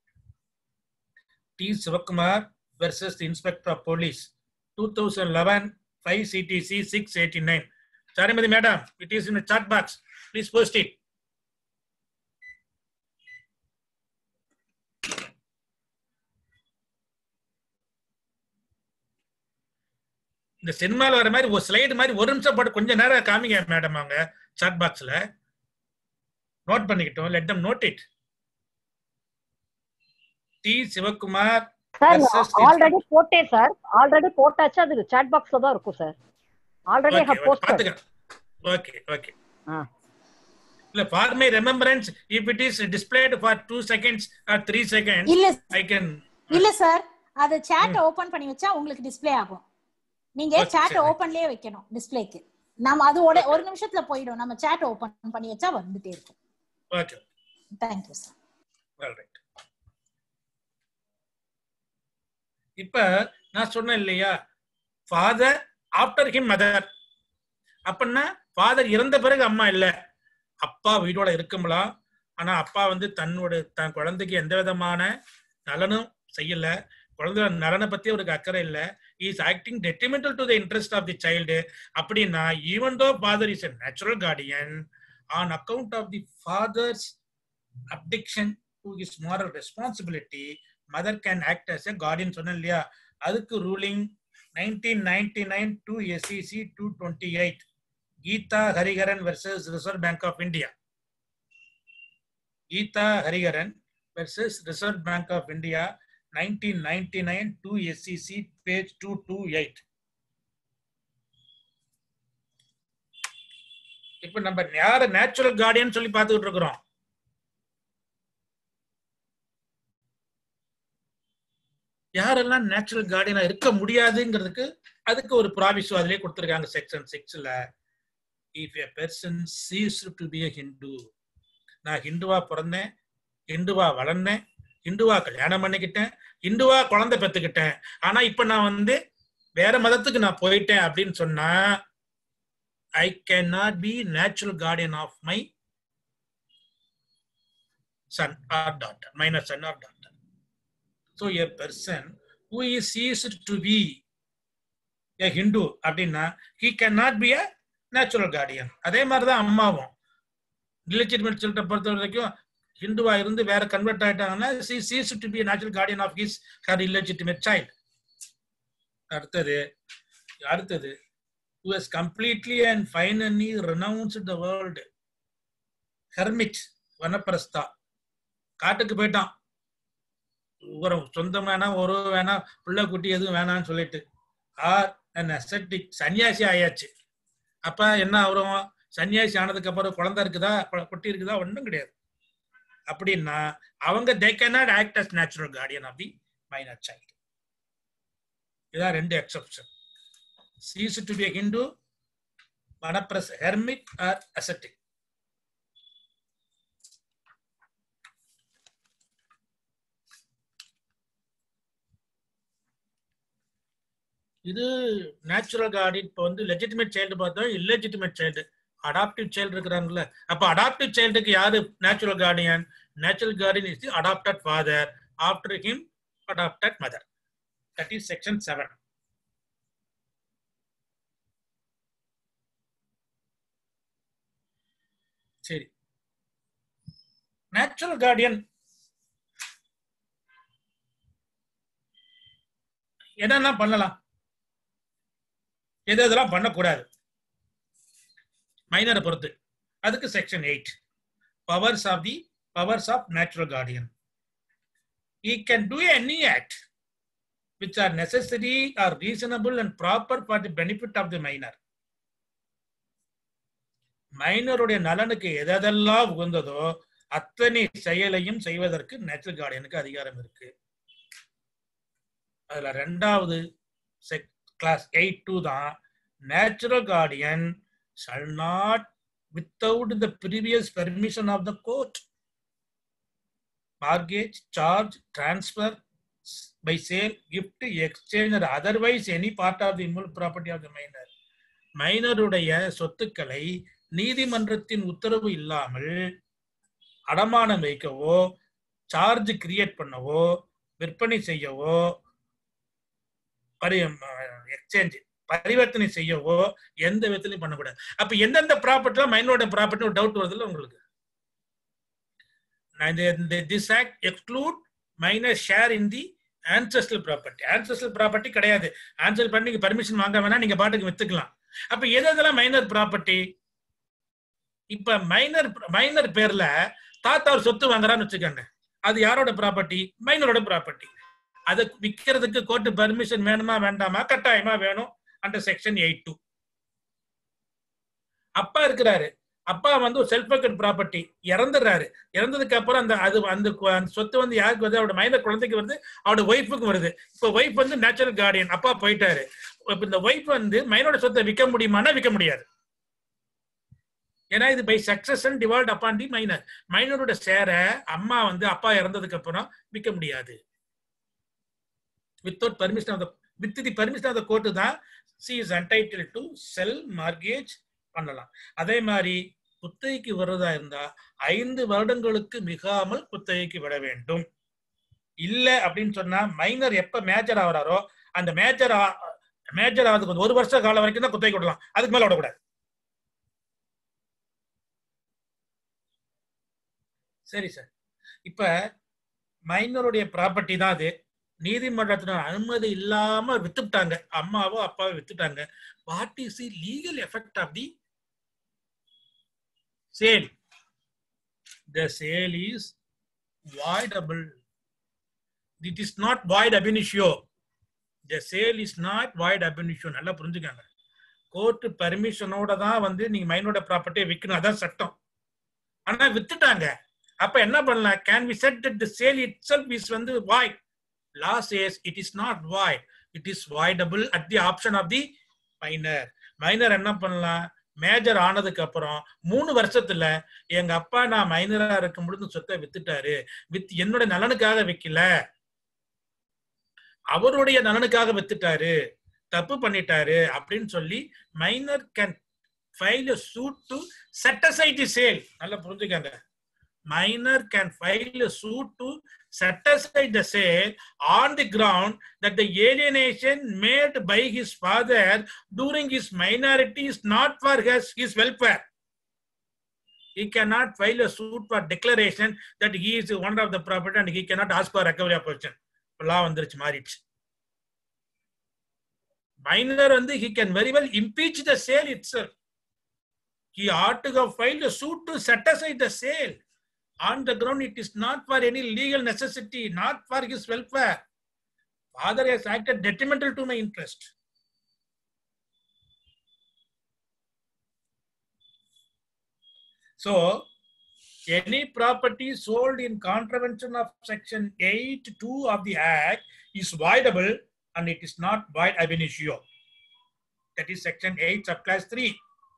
D Sivakumar versus the inspector of police two thousand eleven five CTC six eighty nine சாரிமதி madam it is in chat box please post it இந்த சினிமால வர மாதிரி ஒரு ஸ்லைடு மாதிரி ஒரு நிமிஷம் போட்டு கொஞ்ச நேரம் காமிங்க மேடம் அவங்க சாட் பாக்ஸ்ல நோட் பண்ணிக்கிட்டோம் let them note it D Sivakumar sir Versus already போட்டேன் சார் ஆல்ரெடி போட்டாச்சு அது சாட் பாக்ஸ்ல தான் இருக்கும் sir already okay have posted பாத்துக்கிறேன் ஓகே ஓகே ஆ. இல்ல for my remembrance if it is displayed for two seconds or three seconds இல்ல ஐ கேன் இல்ல சார் அது சாட் ஓபன் பண்ணி வச்சா உங்களுக்கு டிஸ்ப்ளே ஆகும் நீங்க Okay, சாட் சரி. ஓபன்லயே வைக்கணும் டிஸ்ப்ளேக்கு நாம அது ஒரு ஒரு நிமிஷத்துல போயிடும் நம்ம சாட் ஓபன் பண்ணி வச்சா வந்துட்டே இருக்கும் okay thank you sir well right இப்ப நான் சொன்னேன் இல்லையா ஃபாதர் ஆஃப்டர் ஹிம் மதர் அப்படின்னா ஃபாதர் இறந்த பிறகு அம்மா இல்ல அப்பா வீடோட இருக்கும்பலாம் ஆனா அப்பா வந்து தன்னோட தன் குழந்தைக்கு எந்த விதமான நலனும் செய்யல குழந்தையோட நலனை பத்தி அவருக்கு அக்கறை இல்ல is acting detrimental to the interest of the child அப்படின்னா even though father is a natural guardian on account of the father's addiction to is moral responsibility mother can act as a guardian சொன்னேன் இல்லையா அதுக்கு ruling nineteen ninety nine two SEC two twenty eight Geetha Hariharan versus reserve bank of India Geetha Hariharan versus reserve bank of India nineteen ninety nine two SEC page two two eight இப்ப நம்ம யார natural Guardian சொல்லி பார்த்துக்கிட்டு இருக்கிறோம் யாரெல்லாம் நேச்சுரல் கார்டியனா இருக்க முடியாதுங்கிறதுக்கு அதுக்கு ஒரு ப்ராவிசோ அதிலே கொடுத்துருக்காங்க செக்ஷன் சிக்ஸ்ல if a person ceases to be Hindu நான் ஹிந்துவா பிறந்தேன் ஹிந்துவா வளர்ந்தேன் ஹிந்துவா கல்யாணம் பண்ணிக்கிட்டேன் ஹிந்துவா குழந்தை பெத்துக்கிட்டேன் ஆனா இப்ப நான் வந்து வேற மதத்துக்கு நான் போயிட்டேன் அப்படின்னு சொன்னா I can not be natural guardian of my son or daughter minor son or daughter so a person who is ceased to be a Hindu அப்படின்னா he can not be a natural guardian அதே மாதிரி தான் அம்மாவும் இலிஜிட்மெட் சில்ட்ரை பொறுத்த வரைக்கும் ஹிந்துவா இருந்து வேற கன்வெர்ட் ஆயிட்டாங்கன்னா she ceases to be natural guardian of his her illegitimate child அடுத்தது அடுத்தது who has completely and finally renounced the world hermit வனப்பிரஸ்தா காட்டுக்கு போயிட்டான் ஒரு சொந்தம் வேணாம் ஒரு வேணாம் பிள்ளை குட்டி எதுவும் வேணாம்னு சொல்லிட்டு ஆர் அன் அசட்டிக் சன்னியாசி ஆயாச்சு அப்ப என்ன ஆகும் சன்னியாசி ஆனதுக்கு அப்புறம் குழந்தை இருக்குதா கு- குட்டி இருக்குதா ஒன்றும் கிடையாது அப்படின்னா அவங்க they cannot act as natural guardian of the minor child இதான் ரெண்டு exception cease to be a Hindu, Manapras hermit or ascetic. இது நேச்சுரல் கார்டியன் இப்போ வந்து லெஜிட்டிமேட் சைல்டு பார்த்தோம் இல்லெஜிட்டிமேட் சைல்டு அடாப்டிவ் சைல்டு இருக்கிறாங்கல்ல அப்ப அடாப்டிவ் சைல்டுக்கு யாரு natural guardian natural guardian is the adopted father after him adopted mother that is section seven சரி natural guardian என்னெல்லாம் பண்ணலாம் எது எதெல்லாம் பண்ணக்கூடாது மைனரை பொறுத்து அதுக்கு section eight powers of the powers of natural guardian he can do any act which are necessary or reasonable and proper for the benefit of the minor மைனருடைய நலனுக்கு எதெல்லாம் உகந்ததோ அத்தனை செயலையும் செய்வதற்கு நேச்சுரல் கார்டியனுக்கு அதிகாரம் இருக்கு அதுல ரெண்டாவது கிளாஸ் எயிட் டூ தான் natural guardian shall not without the previous permission of the court mortgage charge transfer by sale, gift, exchange or otherwise any part of the immovable property of the minor. மைனருடைய சொத்துக்களை நீதிமன்றத்தின் உத்தரவு இல்லாமல் அடமானம் வைக்கவோ charge create பண்ணவோ விற்பனை செய்யவோ பரி எக்ஸ்சேஞ்ச் பரிவர்த்தனை செய்யவோ எந்த விதத்திலையும் பண்ணக்கூடாது அப்ப எந்தெந்த ப்ராப்பர்ட்டிலாம் மைனரோட ப்ராப்பர்ட்டி ஒரு டவுட் வருதுல்ல உங்களுக்கு this act exclude minor share in the ancestral property ancestral property கிடையாது ஆன்சர் பண்ணி நீங்க பர்மிஷன் வாங்க வேணா நீங்க பாட்டுக்கு வித்துக்கலாம் அப்ப எது எதெல்லாம் மைனர் ப்ராப்பர்ட்டி இப்ப மைனர் மைனர் பேர்ல தாத்தா ஒரு சொத்து வாங்குறான்னு வச்சுக்கோங்க அது யாரோட ப்ராப்பர்ட்டி மைனரோட ப்ராப்பர்ட்டி அதை விற்கிறதுக்கு கோர்ட்டு பர்மிஷன் வேணுமா வேண்டாமா கட்டாயமா வேணும் அண்டர் செக்ஷன் எயிட் டூ அப்பா இருக்கிறாரு அப்பா வந்து ஒரு செல்ஃப் வெக்கட் ப்ராப்பர்ட்டி இறந்துடுறாரு இறந்ததுக்கு அப்புறம் அந்த அது அந்த சொத்து வந்து யாருக்கு வருது அவரோட மைனர் குழந்தைக்கு வருது அவரோட ஒய்ஃபுக்கு வருது இப்போ ஒய்ஃப் வந்து நேச்சுரல் கார்டியன் அப்பா போயிட்டாரு இப்போ இந்த ஒய்ஃப் வந்து மைனோட சொத்தை விற்க முடியுமானா விற்க முடியாது ஏன்னா இது by succession devolved upon the minor மைனரோட சேர அம்மா வந்து அப்பா இறந்ததுக்கு அப்புறம் விற்க முடியாது without permission of the with the permission of the court தான் she is entitled to sell mortgage பண்ணலாம் அதே மாதிரி குத்தகைக்கு வர்றதா இருந்தா ஐந்து வருடங்களுக்கு மிகாமல் குத்தகைக்கு விட வேண்டும் இல்ல அப்படின்னு சொன்னா மைனர் எப்ப மேஜர் ஆகுறாரோ அந்த மேஜர் மேஜர் ஆகிறதுக்கு ஒரு வருஷ காலம் வரைக்கும் தான் குத்தகை விடலாம் அதுக்கு மேல விடக்கூடாது சரி சார் இப்ப மைனருடைய ப்ராப்பர்ட்டி தான் அது நீதிமன்றத்தின அனுமதி இல்லாம வித்துட்டாங்க அம்மாவோ அப்பாவோ வித்துட்டாங்க what is the legal effect of the sale. The sale is voidable. It is not void ab initio. The sale is not void ab initio. நல்லா புரிஞ்சுக்காங்க கோர்ட் பர்மிஷனோட தான் வந்து நீங்க மைனோட ப்ராப்பர்ட்டியை விற்கணும் அதான் சட்டம் ஆனா வித்துட்டாங்க அப்ப என்ன பண்ணலாம் can we say that the sale itself is வந்து void law says it is not void it is voidable at the option of the minor minor என்ன பண்ணலாம் மேஜர் ஆனதுக்கு அப்புறம் மூணு வருஷத்துல எங்க அப்பா நான் மைனரா இருக்கும் பொழுது சொத்தை வித்துட்டாரு வித் என்னோட நலனுக்காக விக்கல அவருடைய நலனுக்காக வித்துட்டாரு தப்பு பண்ணிட்டாரு அப்படின்னு சொல்லி minor can file suit to set aside the sale நல்லா புரிஞ்சுக்கங்க minor can file a suit to set aside the sale on the ground that the alienation made by his father during his minority is not for his, his welfare. He cannot file a suit for declaration that he is one of the property and he cannot ask for recovery of possession. law வந்துருச்சு மாறிடுச்சு minor வந்து he can very well impeach the sale itself. He ought to have filed a suit to set aside the sale. on the ground it is not for any legal necessity not for his welfare father has acted detrimental to my interest so any property sold in contravention of section 8 2 of the act is voidable and it is not void ab initio that is section 8 subclass 3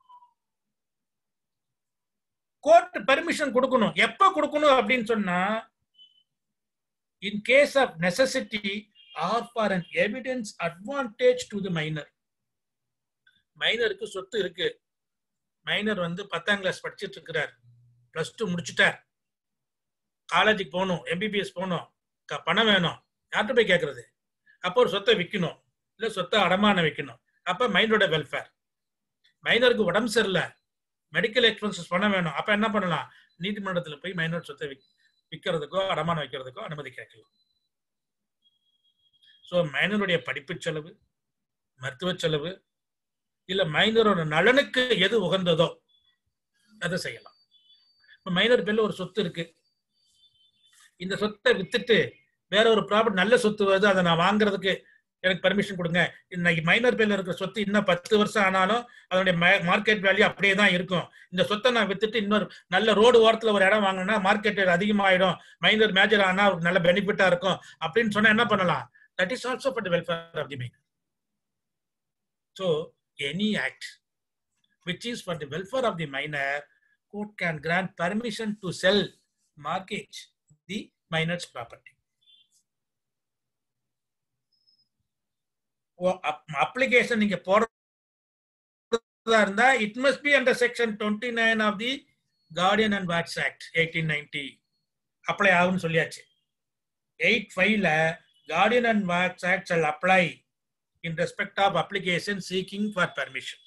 court permission கொடுக்கணும் எப்ப கொடுக்கணும் அப்படின்னு சொன்னா in case of necessity or for an evidence advantage to the minor மைனருக்கு சொத்து இருக்கு minor வந்து பத்தாம் கிளாஸ் படிச்சிட்டு இருக்கிறார் பிளஸ் டூ முடிச்சுட்டார் காலேஜுக்கு போகணும் எம்பிபிஎஸ் போகணும் க- பணம் வேணும் யார்கிட்ட போய் கேட்கறது அப்போ ஒரு சொத்தை விற்கணும் இல்லை சொத்தை அடமானம் வைக்கணும் அப்போ மைனரோட வெல்ஃபேர் மைனருக்கு உடம்பு சரியில்லை மெடிக்கல் எக்ஸ்பென்சஸ் பண்ண வேணும் அப்போ என்ன பண்ணலாம் நீதிமன்றத்தில் போய் மைனர் சொத்தை விக் விற்கிறதுக்கோ அடமானம் வைக்கிறதுக்கோ அனுமதி கேட்கலாம் ஸோ மைனருடைய படிப்பு செலவு மருத்துவ செலவு இல்ல மைனரோட நலனுக்கு எது உகந்ததோ அதை செய்யலாம் இப்ப மைனர் பேர்ல ஒரு சொத்து இருக்கு இந்த சொத்தை வித்துட்டு வேற ஒரு ப்ராப்பர்ட் நல்ல சொத்து வருது அதை நான் வாங்குறதுக்கு எனக்கு பர்மிஷன் கொடுங்க இன்னைக்கு மைனர் பேர்ல இருக்கிற சொத்து இன்னும் பத்து வருஷம் ஆனாலும் அதனுடைய மார்க்கெட் வேல்யூ அப்படியே தான் இருக்கும் இந்த சொத்தை நான் வித்துட்டு இன்னொரு நல்ல ரோடு ஓரத்துல ஒரு இடம் வாங்கினா மார்க்கெட் அதிகமாயிடும் மைனர் மேஜர் ஆனா ஒரு நல்ல பெனிஃபிட்டா இருக்கும் அப்படின்னு சொன்னா என்ன பண்ணலாம் that is also for the welfare of the minor so any act which is for the welfare of the minor, court can grant permission to sell, mortgage the minor's property. Application நீங்க போடுறதா இருந்தா it must be under section twenty nine of the guardian and wards act eighteen ninety apply ஆகும்னு சொல்லியாச்சு eight ஃபைவ்ல guardian and wards act shall apply in respect of application seeking for permission.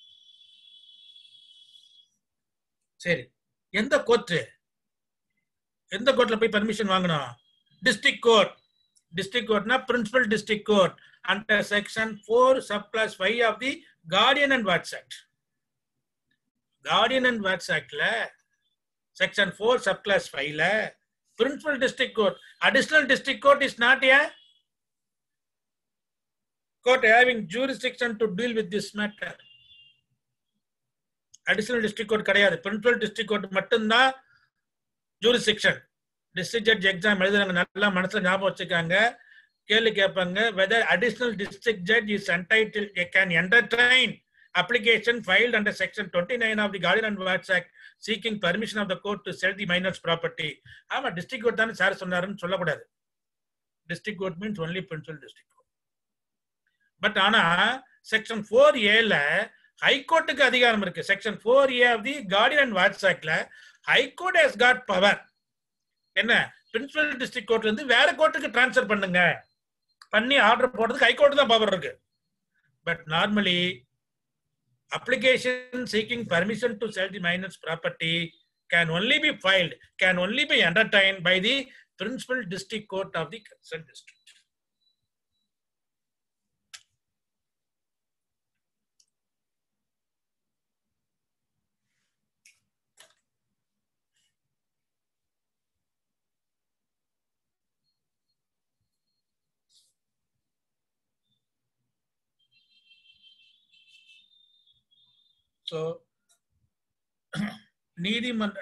சரி எந்த court எந்த கோர்ட்ல போய் permission வாங்கணும் district court district கோர்ட்னா principal district court under section four sub class five of the guardian and wards act guardian and wards ஆக்ட்ல section four sub class ஃபைவ்ல principal district court additional district court is not a court having jurisdiction to deal with this matter. Additional district court கிடையாது principal district court மட்டும்தான் jurisdiction district judge exam எழுதுறாங்க நல்லா மனசுல ஞாபகம் வச்சுக்காங்க கேள்வி கேட்பாங்க whether additional district judge is entitled can entertain application filed under section 29 of the Guardian and Wards Act seeking permission of the court to sell the minor's property. ஆமா district court தானே sir சொன்னாருன்னு சொல்லக்கூடாது district court means only principal district but ஆனா section four ஏல ஹைகோர்ட்டுக்கு அதிகாரம் இருக்கு section four A of the guardian and wards ஆக்ட்ல ஹைகோர்ட் ஹஸ் காட் பவர் என்ன பிரின்சிபல் டிஸ்ட்ரிக்ட் கோர்ட்ல இருந்து வேற கோர்ட்டுக்கு டிரான்ஸ்ஃபர் பண்ணுங்க பண்ணி ஆர்டர் போடுறதுக்கு ஹைகோர்ட் தான் பவர் இருக்கு but normally application seeking permission to sell the minor's property can only be filed, can only be entertained by the principal district court of the concerned district. So, நீதிமன்ற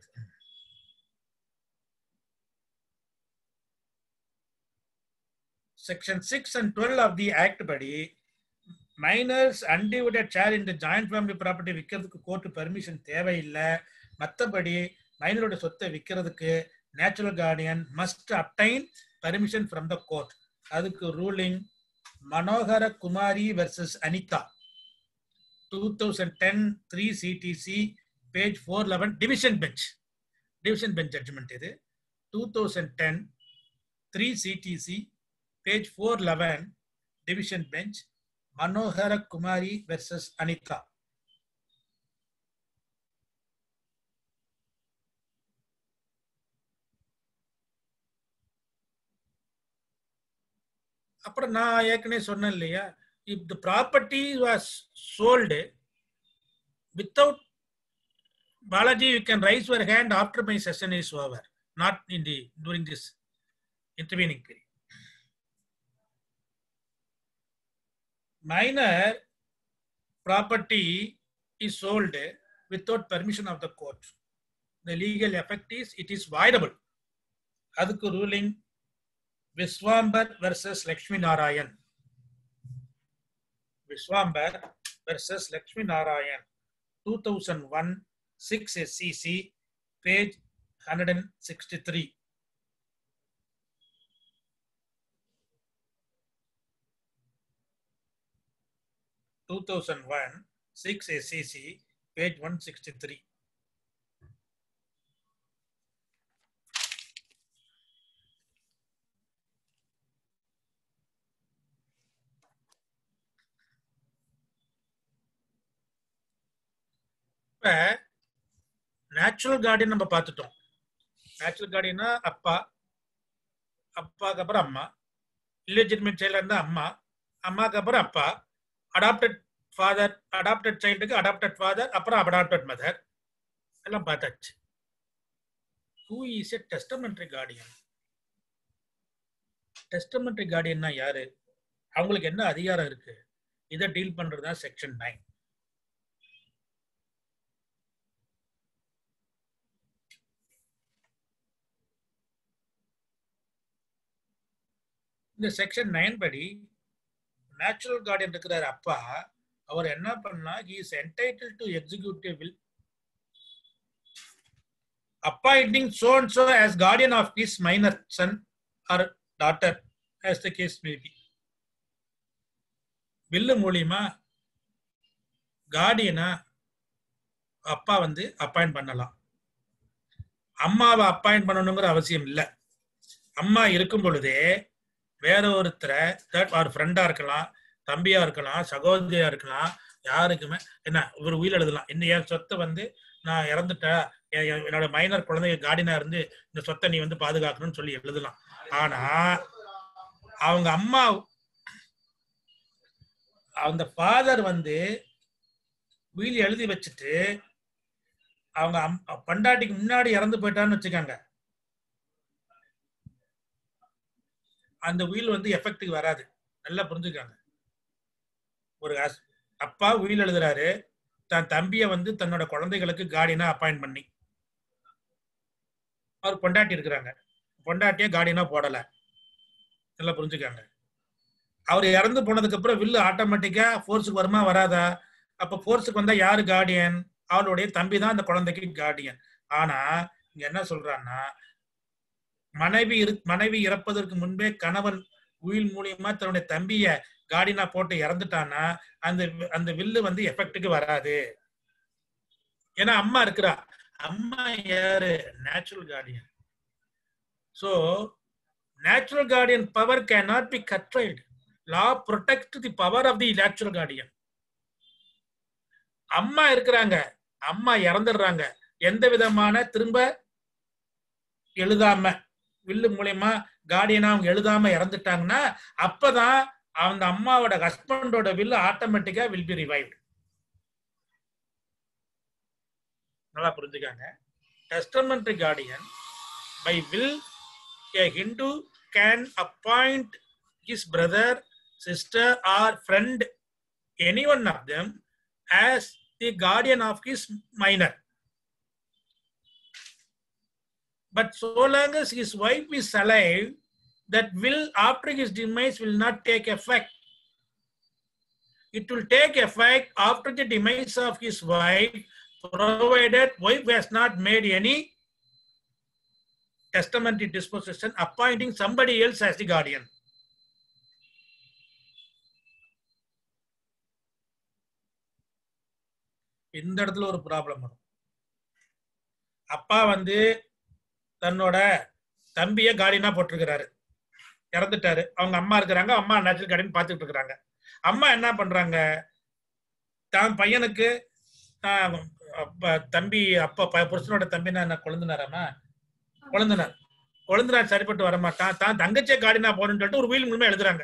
section six and twelve of the act படி minor's undivided share இந்த joint family property விற்கிறதுக்கு court permission தேவையில்லை மற்றபடி மைனரோட சொத்தை விற்கிறதுக்கு natural guardian must obtain permission from the court அதுக்கு ruling Manohara Kumari versus Anitha 2010 3 CTC page 411 division bench division bench judgment இது 2010 3 CTC page 411 division bench மனோகர குமாரி versus அனிதா அப்புறம் நான் ஏற்கனவே சொன்னேன் இல்லையா if the property was sold without Balaji, you can raise your hand after my session is over, not in the during this intervening period. Minor property is sold without permission of the court. The legal effect is it is voidable. அதுக்கு ரூலிங் Vishwambar versus Lakshmi Narayan Vishwambar versus Lakshmi Narayan, 2001, 6 SCC, page 163. Two thousand one six SCC page one sixty three இப்ப natural guardian நம்ம பார்த்துட்டோம் natural கார்டியனா அப்பா அப்பாக்கு அப்புறம் அம்மா இல்லிஜிட்மேட் சைல்டா இருந்தா அம்மா அம்மாக்கு அப்புறம் அப்பா அடாப்டட் ஃபாதர் அடாப்டட் சைல்டுக்கு அடாப்டட் ஃபாதர் அப்புறம் அடாப்டட் மதர் எல்லாம் பார்த்தாச்சு who is a testamentary guardian testamentary கார்டியன்னா யாரு அவங்களுக்கு என்ன அதிகாரம் இருக்கு இதை டீல் பண்றதுதான் செக்ஷன் நைன் இந்த செக்ஷன் நைன் படி நேச்சுரல் கார்டியன் இருக்கிறார் அப்பா அவர் என்ன பண்ணா he is entitled to executive will appointing so and so as guardian of his minor son or daughter as the case may be வில்லு மூலியமா கார்டியனா அப்பா வந்து அப்பாயிண்ட் பண்ணலாம் அம்மாவை அப்பாயிண்ட் பண்ணணுங்கிற அவசியம் இல்லை அம்மா இருக்கும் பொழுதே வேற ஒருத்தரை தேர்ட் ஒரு ஃப்ரெண்டா இருக்கலாம் தம்பியா இருக்கலாம் சகோதரியா இருக்கலாம் யாருக்குமே என்ன ஒரு உயிர் எழுதலாம் இந்த என் சொத்தை வந்து நான் இறந்துட்டா என் என் என்னோட மைனர் குழந்தை கார்டினா இருந்து இந்த சொத்தை நீ வந்து பாதுகாக்கணும்னு சொல்லி எழுதலாம் ஆனா அவங்க அம்மா அந்த ஃபாதர் வந்து வீல் எழுதி வச்சுட்டு அவங்க அம்- பண்டாட்டிக்கு முன்னாடி இறந்து போயிட்டான்னு வச்சுக்காங்க அந்த வீல் வந்து எஃபெக்ட்டுக்கு வராது நல்லா புரிஞ்சுக்காங்க ஒரு ஹஸ்- அப்பா வீல் எழுதுறாரு தன் தம்பிய வந்து தன்னோட குழந்தைகளுக்கு கார்டியனா அப்பாயிண்ட் பண்ணி அவர் பொண்டாட்டி இருக்கிறாங்க பொண்டாட்டிய கார்டியனா போடல நல்லா புரிஞ்சுக்காங்க அவர் இறந்து போனதுக்கு அப்புறம் வில்லு ஆட்டோமேட்டிக்கா ஃபோர்ஸுக்கு வருமா வராதா அப்ப ஃபோர்ஸுக்கு வந்தா யாரு கார்டியன் அவளுடைய தம்பி தான் அந்த குழந்தைக்கு கார்டியன் ஆனா இங்க என்ன சொல்றான்னா மனைவி இரு மனைவி இறப்பதற்கு முன்பே கணவன் உயில் மூலியமா தன்னுடைய தம்பிய கார்டினா போட்டு இறந்துட்டான்னா அந்த வி- அந்த வில்லு வந்து எஃபெக்ட்டுக்கு வராது ஏன்னா அம்மா இருக்கிறா அம்மா யாரு natural guardian so natural guardian power can not be curtailed law protect the power of the natural guardian அம்மா இருக்கிறாங்க அம்மா இறந்துடுறாங்க எந்த விதமான திரும்ப எழுதாம வில்லு மூலியமா கார்டியனா அவங்க எழுதாம இறந்துட்டாங்கன்னா அப்பதான் அந்த அம்மாவோட ஹஸ்பண்டோட வில்லு ஆட்டோமேட்டிக்கா வில் பி ரிவைவ்டு நல்லா புரிஞ்சுக்காங்க testamentary guardian by will a hindu can appoint his brother sister or friend any one of them as the guardian of his minor but so long as his wife is alive that will after his demise will not take effect it will take effect after the demise of his wife provided wife has not made any testamentary disposition appointing somebody else as the guardian இந்த இடத்துல ஒரு problem வரும் அப்பா வந்து தன்னோட தம்பிய கார்டியனா போட்டிருக்கிறாரு இறந்துட்டாரு அவங்க அம்மா இருக்கிறாங்க அம்மா நேச்சுரல் கார்டியன் பார்த்துட்டு இருக்கிறாங்க அம்மா என்ன பண்றாங்க தான் பையனுக்கு தான் அப்பா தம்பி அப்பா ப- புருஷனோட தம்பினா என்ன குழந்தைனாராமா குழந்தைனார் குழந்தைனார் சரிப்பட்டு வர மாட்டான் தான் தங்கச்சியை கார்டியனா போகணும்னு சொல்லிட்டு ஒரு வீல் மூலமா எழுதுறாங்க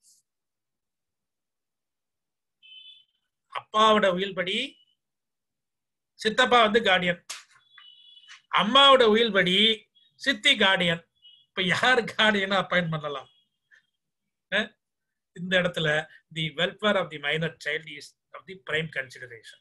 அப்பாவோட உயில் படி சித்தப்பா வந்து கார்டியன் அம்மாவோட உயில் படி சித்தி கார்டியன் இப்ப யார் கார்டியனா அப்பாயிண்ட் பண்ணலாம் அஹ்? இந்த இடத்துல the welfare of the minor child is of the prime consideration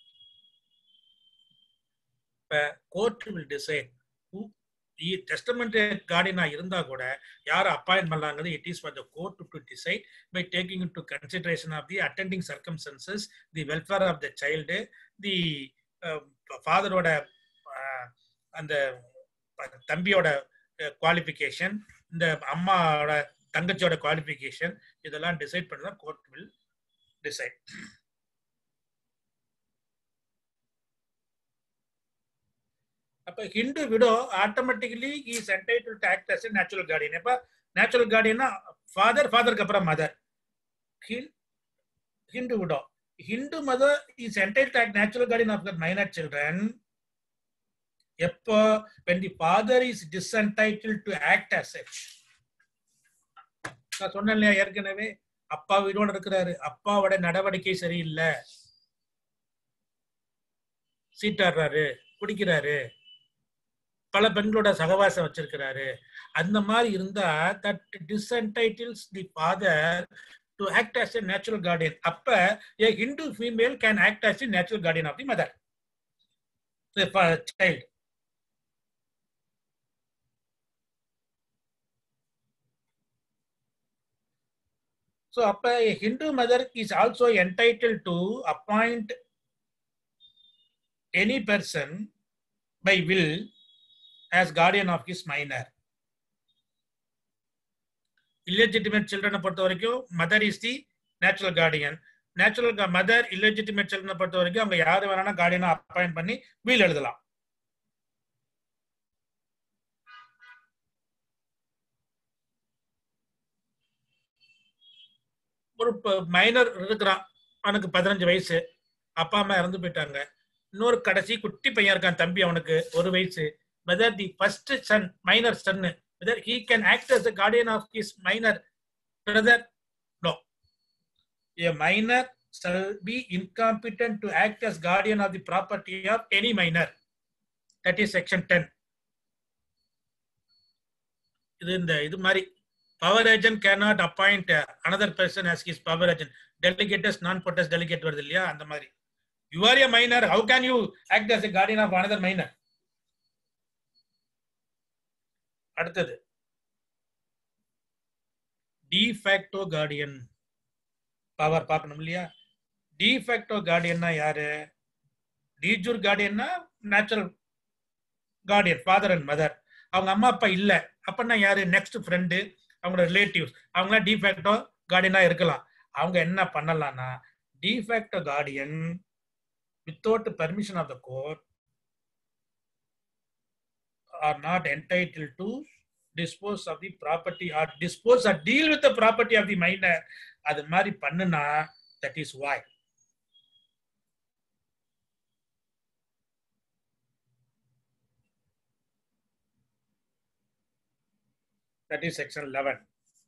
இப்ப கோர்ட் வில் டிசைட் டெஸ்டமெண்ட் கார்டியனா இருந்தா கூட யாரை அப்பாயிண்ட் பண்ணலாங்கிறது it is for the court to decide by taking into consideration of the attending circumstances the welfare of the child the ஃபாதரோட அந்த ப- தம்பியோட குவாலிஃபிகேஷன் இந்த அம்மாவோட தங்கச்சியோட குவாலிஃபிகேஷன் இதெல்லாம் டிசைட் பண்ணதான் கோர்ட் வில் டிசைட் அப்ப Hindu widow automatically is entitled to act as natural guardian இப்ப நேச்சுரல் கார்டியன்னா ஃபாதர் ஃபாதருக்கு அப்புறம் mother Hindu widow Hindu mother is entitled to act natural guardian of the minor children எப்போ when the father is disentitled to act as such நான் சொன்னேன் இல்லையா ஏற்கனவே அப்பா வீடோட இருக்கிறாரு அப்பாவோட நடவடிக்கை சரியில்லை சீட்டாடுறாரு குடிக்கிறாரு பல பெண்களோட சகவாசம் வச்சிருக்கிறாரு அந்த மாதிரி இருந்தா that disentitles the father to act as a natural guardian அப்ப a Hindu female can act as a natural guardian of the mother child So, அப்ப a Hindu mother is also entitled to appoint any person by will as guardian of his minor. Illegitimate children பொறுத்த வரைக்கும் mother is the natural guardian. Natural mother illegitimate சில்ட்ரனை பொறுத்த வரைக்கும் அவங்க யாரு வேணா கார்டியனா appoint பண்ணி வீல் எழுதலாம் ஒரு மைனர் இருக்கிறான் அவனுக்கு பதினஞ்சு வயசு அப்பா அம்மா இறந்து போயிட்டாங்க இன்னொரு கடைசி குட்டி பையன் இருக்கான் தம்பி அவனுக்கு ஒரு வயசு whether the first son minor son whether he can act as guardian of his minor brother no a minor shall be incompetent to act as guardian of the property of any minor that is section 10 இது இந்த இது மாதிரி power agent cannot appoint another person as his power agent delegatus non potest delegate வருது இல்லையா அந்த மாதிரி you are a minor how can you act as a guardian of another minor அடுத்தது de facto guardian power பார்க்கணும் இல்லையா de facto கார்டியன்னா யாரு de jure கார்டியன்னா natural guardian father and mother அவங்க அம்மா அப்பா இல்ல அப்படின்னா யாரு நெக்ஸ்ட் ஃப்ரெண்டு அவங்களோட ரிலேட்டிவ்ஸ் அவங்களாம் டிஃபேக்டோ கார்டியனா இருக்கலாம் அவங்க என்ன பண்ணலாம்னா de facto Guardian without permission of the court are not entitle to dispose of the property or dispose or deal with the property of the minor அது மாதிரி பண்ணுனா that is void that is section 11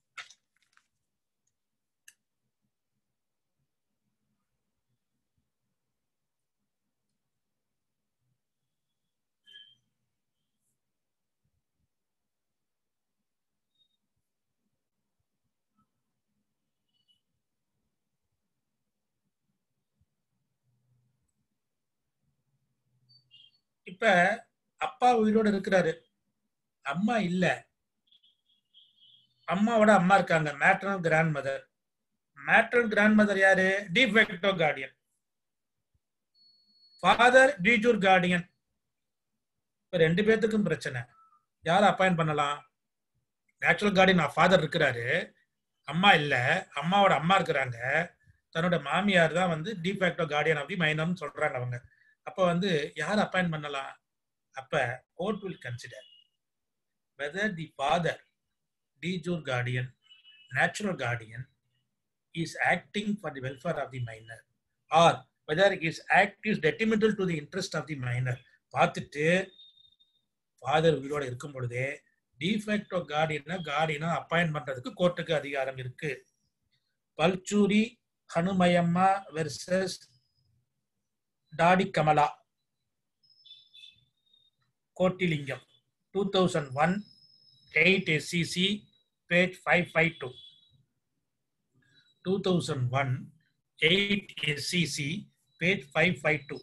இப்ப அப்பா உயிரோட இருக்கிறாரு அம்மா இல்ல அம்மாவோட அம்மா இருக்காங்க maternal grandmother maternal grandmother யாரு de facto guardian father de jure guardian இப்ப ரெண்டு பேர்த்துக்கும் பிரச்சனை யார அப்பாயிண்ட் பண்ணலாம் நேச்சுரல் கார்டியன் ஃபாதர் இருக்கிறாரு அம்மா இல்ல அம்மாவோட அம்மா இருக்கிறாங்க தன்னோட மாமியார் தான் வந்து டிஃபேக்டோ கார்டியன் ஆஃப் தி மைனர்னு சொல்றாங்க அவங்க அப்ப வந்து யார் அப்பாயிண்ட் பண்ணலாம் அப்ப court will consider whether the father de jure guardian, natural guardian, is acting for the welfare of the minor or whether his act is detrimental to the interest of the minor. பார்த்துட்டு father உயிரோட இருக்கும் பொழுதே de facto கார்டியனா கார்டியனா appoint பண்றதுக்கு கோர்ட்டுக்கு அதிகாரம் இருக்கு Palsuri Hanumayamma versus Tadi Kamala Kotilingam two thousand one eight SCC page 552. 2001, 8 SCC, page 552.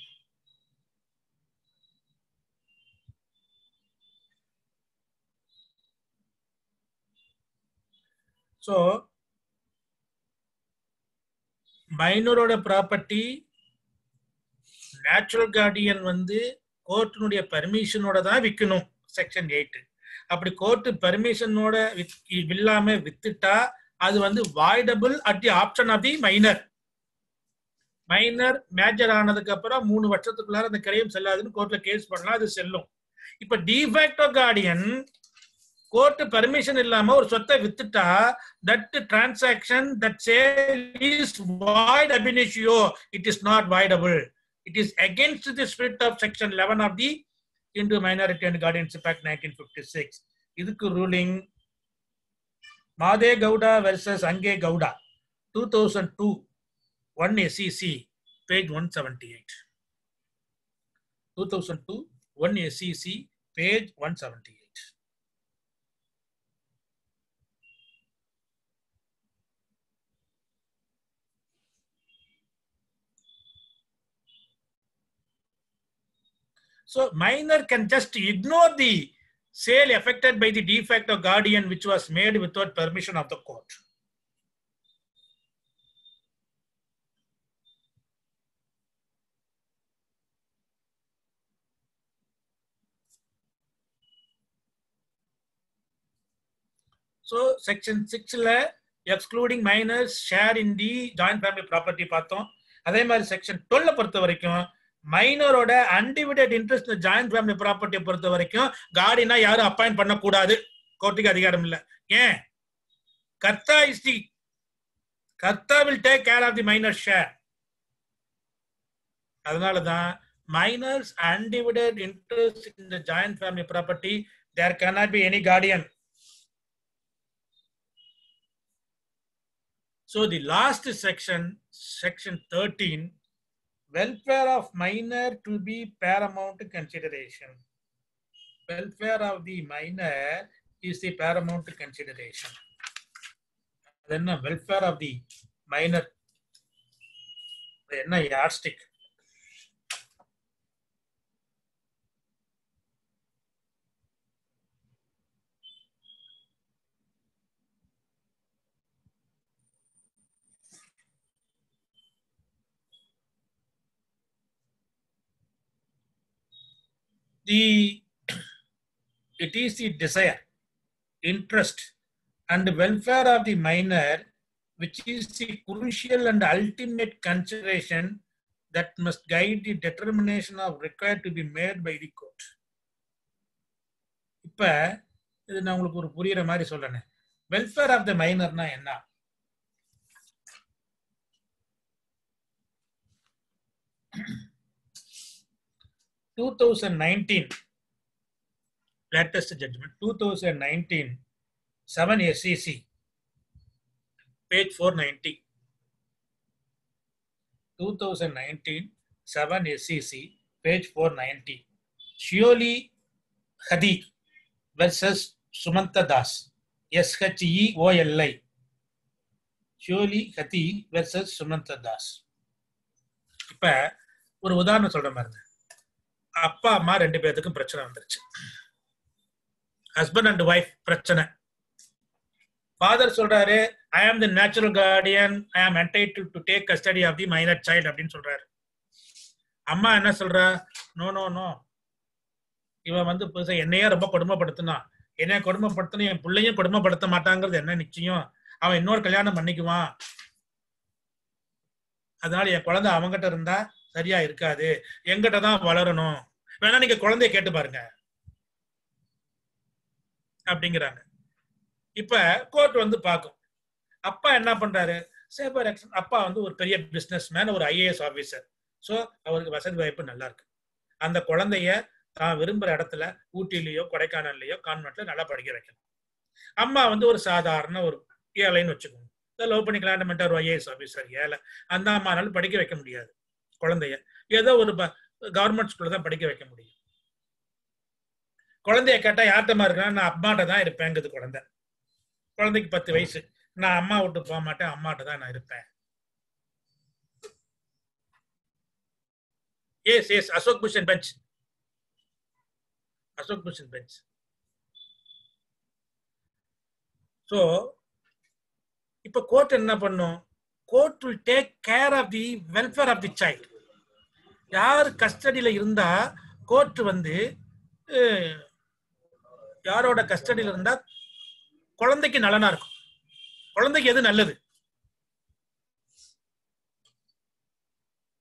So, மைனரோட property natural guardian வந்து கோர்ட்டினுடைய பர்மிஷனோட தான் விற்கணும் செக்ஷன் எயிட் அப்படி கோர்ட்டு பர்மிஷனோட இல்லாம வித்துட்டா அது வந்து voidable at the option of the minor minor major ஆனதுக்கு அப்புறம் மூணு வருஷத்துக்குள்ளார அந்த கிரைம் செல்லாதுன்னு கோர்ட்ல கேஸ் பண்ணலாம் அது செல்லும் இப்ப டிஃபேக்டோ கார்டியன் கோர்ட் பர்மிஷன் இல்லாம ஒரு சொத்தை வித்துட்டா that transaction that sale is void ab initio it is not voidable it is against the spirit of section eleven of the Hindu minority and guardianship act nineteen fifty six இதுக்கு ruling Mathe Gowda versus Ange Gowda two thousand two one SCC page one seventy eight two thousand two one SCC page one seventy eight So minor can just ignore the sale affected by the defect of guardian which was made without permission of the court. So section 6ல excluding minors share in the joint family property பார்த்தோம் அதே மாதிரி section 12 பொறுத்த வரைக்கும் மைனரோட undivided interest joint family ப்ராப்பர்ட்டியை பொறுத்த வரைக்கும் கார்டினா யாரும் அப்பாயிண்ட் பண்ணக்கூடாது கோர்ட்டுக்கு அதிகாரம் இல்லை ஏன் கர்த்தா is the karta will take care of the minor share அதனால தான் minors undivided interest in the joint family property there cannot be any guardian So the last section, section 13, welfare of minor to be paramount consideration. Welfare of the minor is the paramount consideration. Then uh, welfare of the minor. என்ன yardstick the it is the desire interest and welfare of the minor which is the crucial and ultimate consideration that must guide the determination of required to be made by the court இப்ப இது நான் உங்களுக்கு ஒரு புரியுற மாதிரி சொல்றேன் welfare of the மைனர்னா என்ன two thousand nineteen latest judgment 2019 7 SEC page 490 2019 7 SEC page 490 Shioli Hadi versus Sumanta Das S H E O L I Shioli Hadi versus Sumanta Das இப்ப ஒரு உதாரணம் சொல்ற பாருங்க அப்பா அம்மா ரெண்டு பேர்த்துக்கும் பிரச்சனை வந்துருச்சு ஹஸ்பண்ட் அண்ட் ஒய்ஃப் பிரச்சனை ஃபாதர் சொல்றாரு I am the natural guardian I am entitle to take custody of the minor child அப்படின்னு சொல்றாரு அம்மா என்ன சொல்றா நோ நோ நோ இவன் வந்து புதுசா என்னையே ரொம்ப கொடுமைப்படுத்தினான் என்னைய கொடுமைப்படுத்தணும் என் பிள்ளையும் கொடுமைப்படுத்த மாட்டாங்கிறது என்ன நிச்சயம் அவன் இன்னொரு கல்யாணம் பண்ணிக்குவான் அதனால என் குழந்தை அவங்கிட்ட இருந்தா சரியா இருக்காது எங்கிட்ட தான் வளரணும் வேணா நீங்க குழந்தைய கேட்டு பாருங்க அப்படிங்கிறாங்க இப்ப கோர்ட் வந்து பார்க்கும் அப்பா என்ன பண்றாரு சேபர் ஆக்ஷன் அப்பா வந்து ஒரு பெரிய பிசினஸ் மேன் ஒரு ஐஏஎஸ் ஆபீசர் ஸோ அவருக்கு வசதி வாய்ப்பு நல்லா இருக்கு அந்த குழந்தைய தான் விரும்புற இடத்துல ஊட்டிலேயோ கொடைக்கானல்லையோ கான்வென்ட்ல நல்லா படிக்க வைக்கணும் அம்மா வந்து ஒரு சாதாரண ஒரு ஏழைன்னு வச்சுக்கோங்க லவ் பண்ணிக்கலாம் ஒரு ஐஏஎஸ் ஆபீசர் ஏழை அந்த அம்மானால படிக்க வைக்க முடியாது குழந்தைய ஏதோ ஒரு கவர்மெண்ட் ஸ்கூல்ல தான் படிக்க வைக்க முடியும் குழந்தைய கேட்டா யார்கிட்டமா இருக்கா நான் அம்மாட்ட தான் இருப்பேங்குது குழந்தை குழந்தைக்கு பத்து வயசு நான் அம்மா விட்டு போக மாட்டேன் அம்மாட்ட தான் நான் இருப்பேன் S S Ashok Bhushan bench Ashok Bhushan bench so இப்ப கோர்ட் என்ன பண்ணும் court will take care of the welfare of the child யார் கஸ்டடியில இருந்தா கோர்ட் வந்து யாரோட கஸ்டடியில இருந்தா குழந்தைக்கு நலனா இருக்கும் குழந்தைக்கு எது நல்லது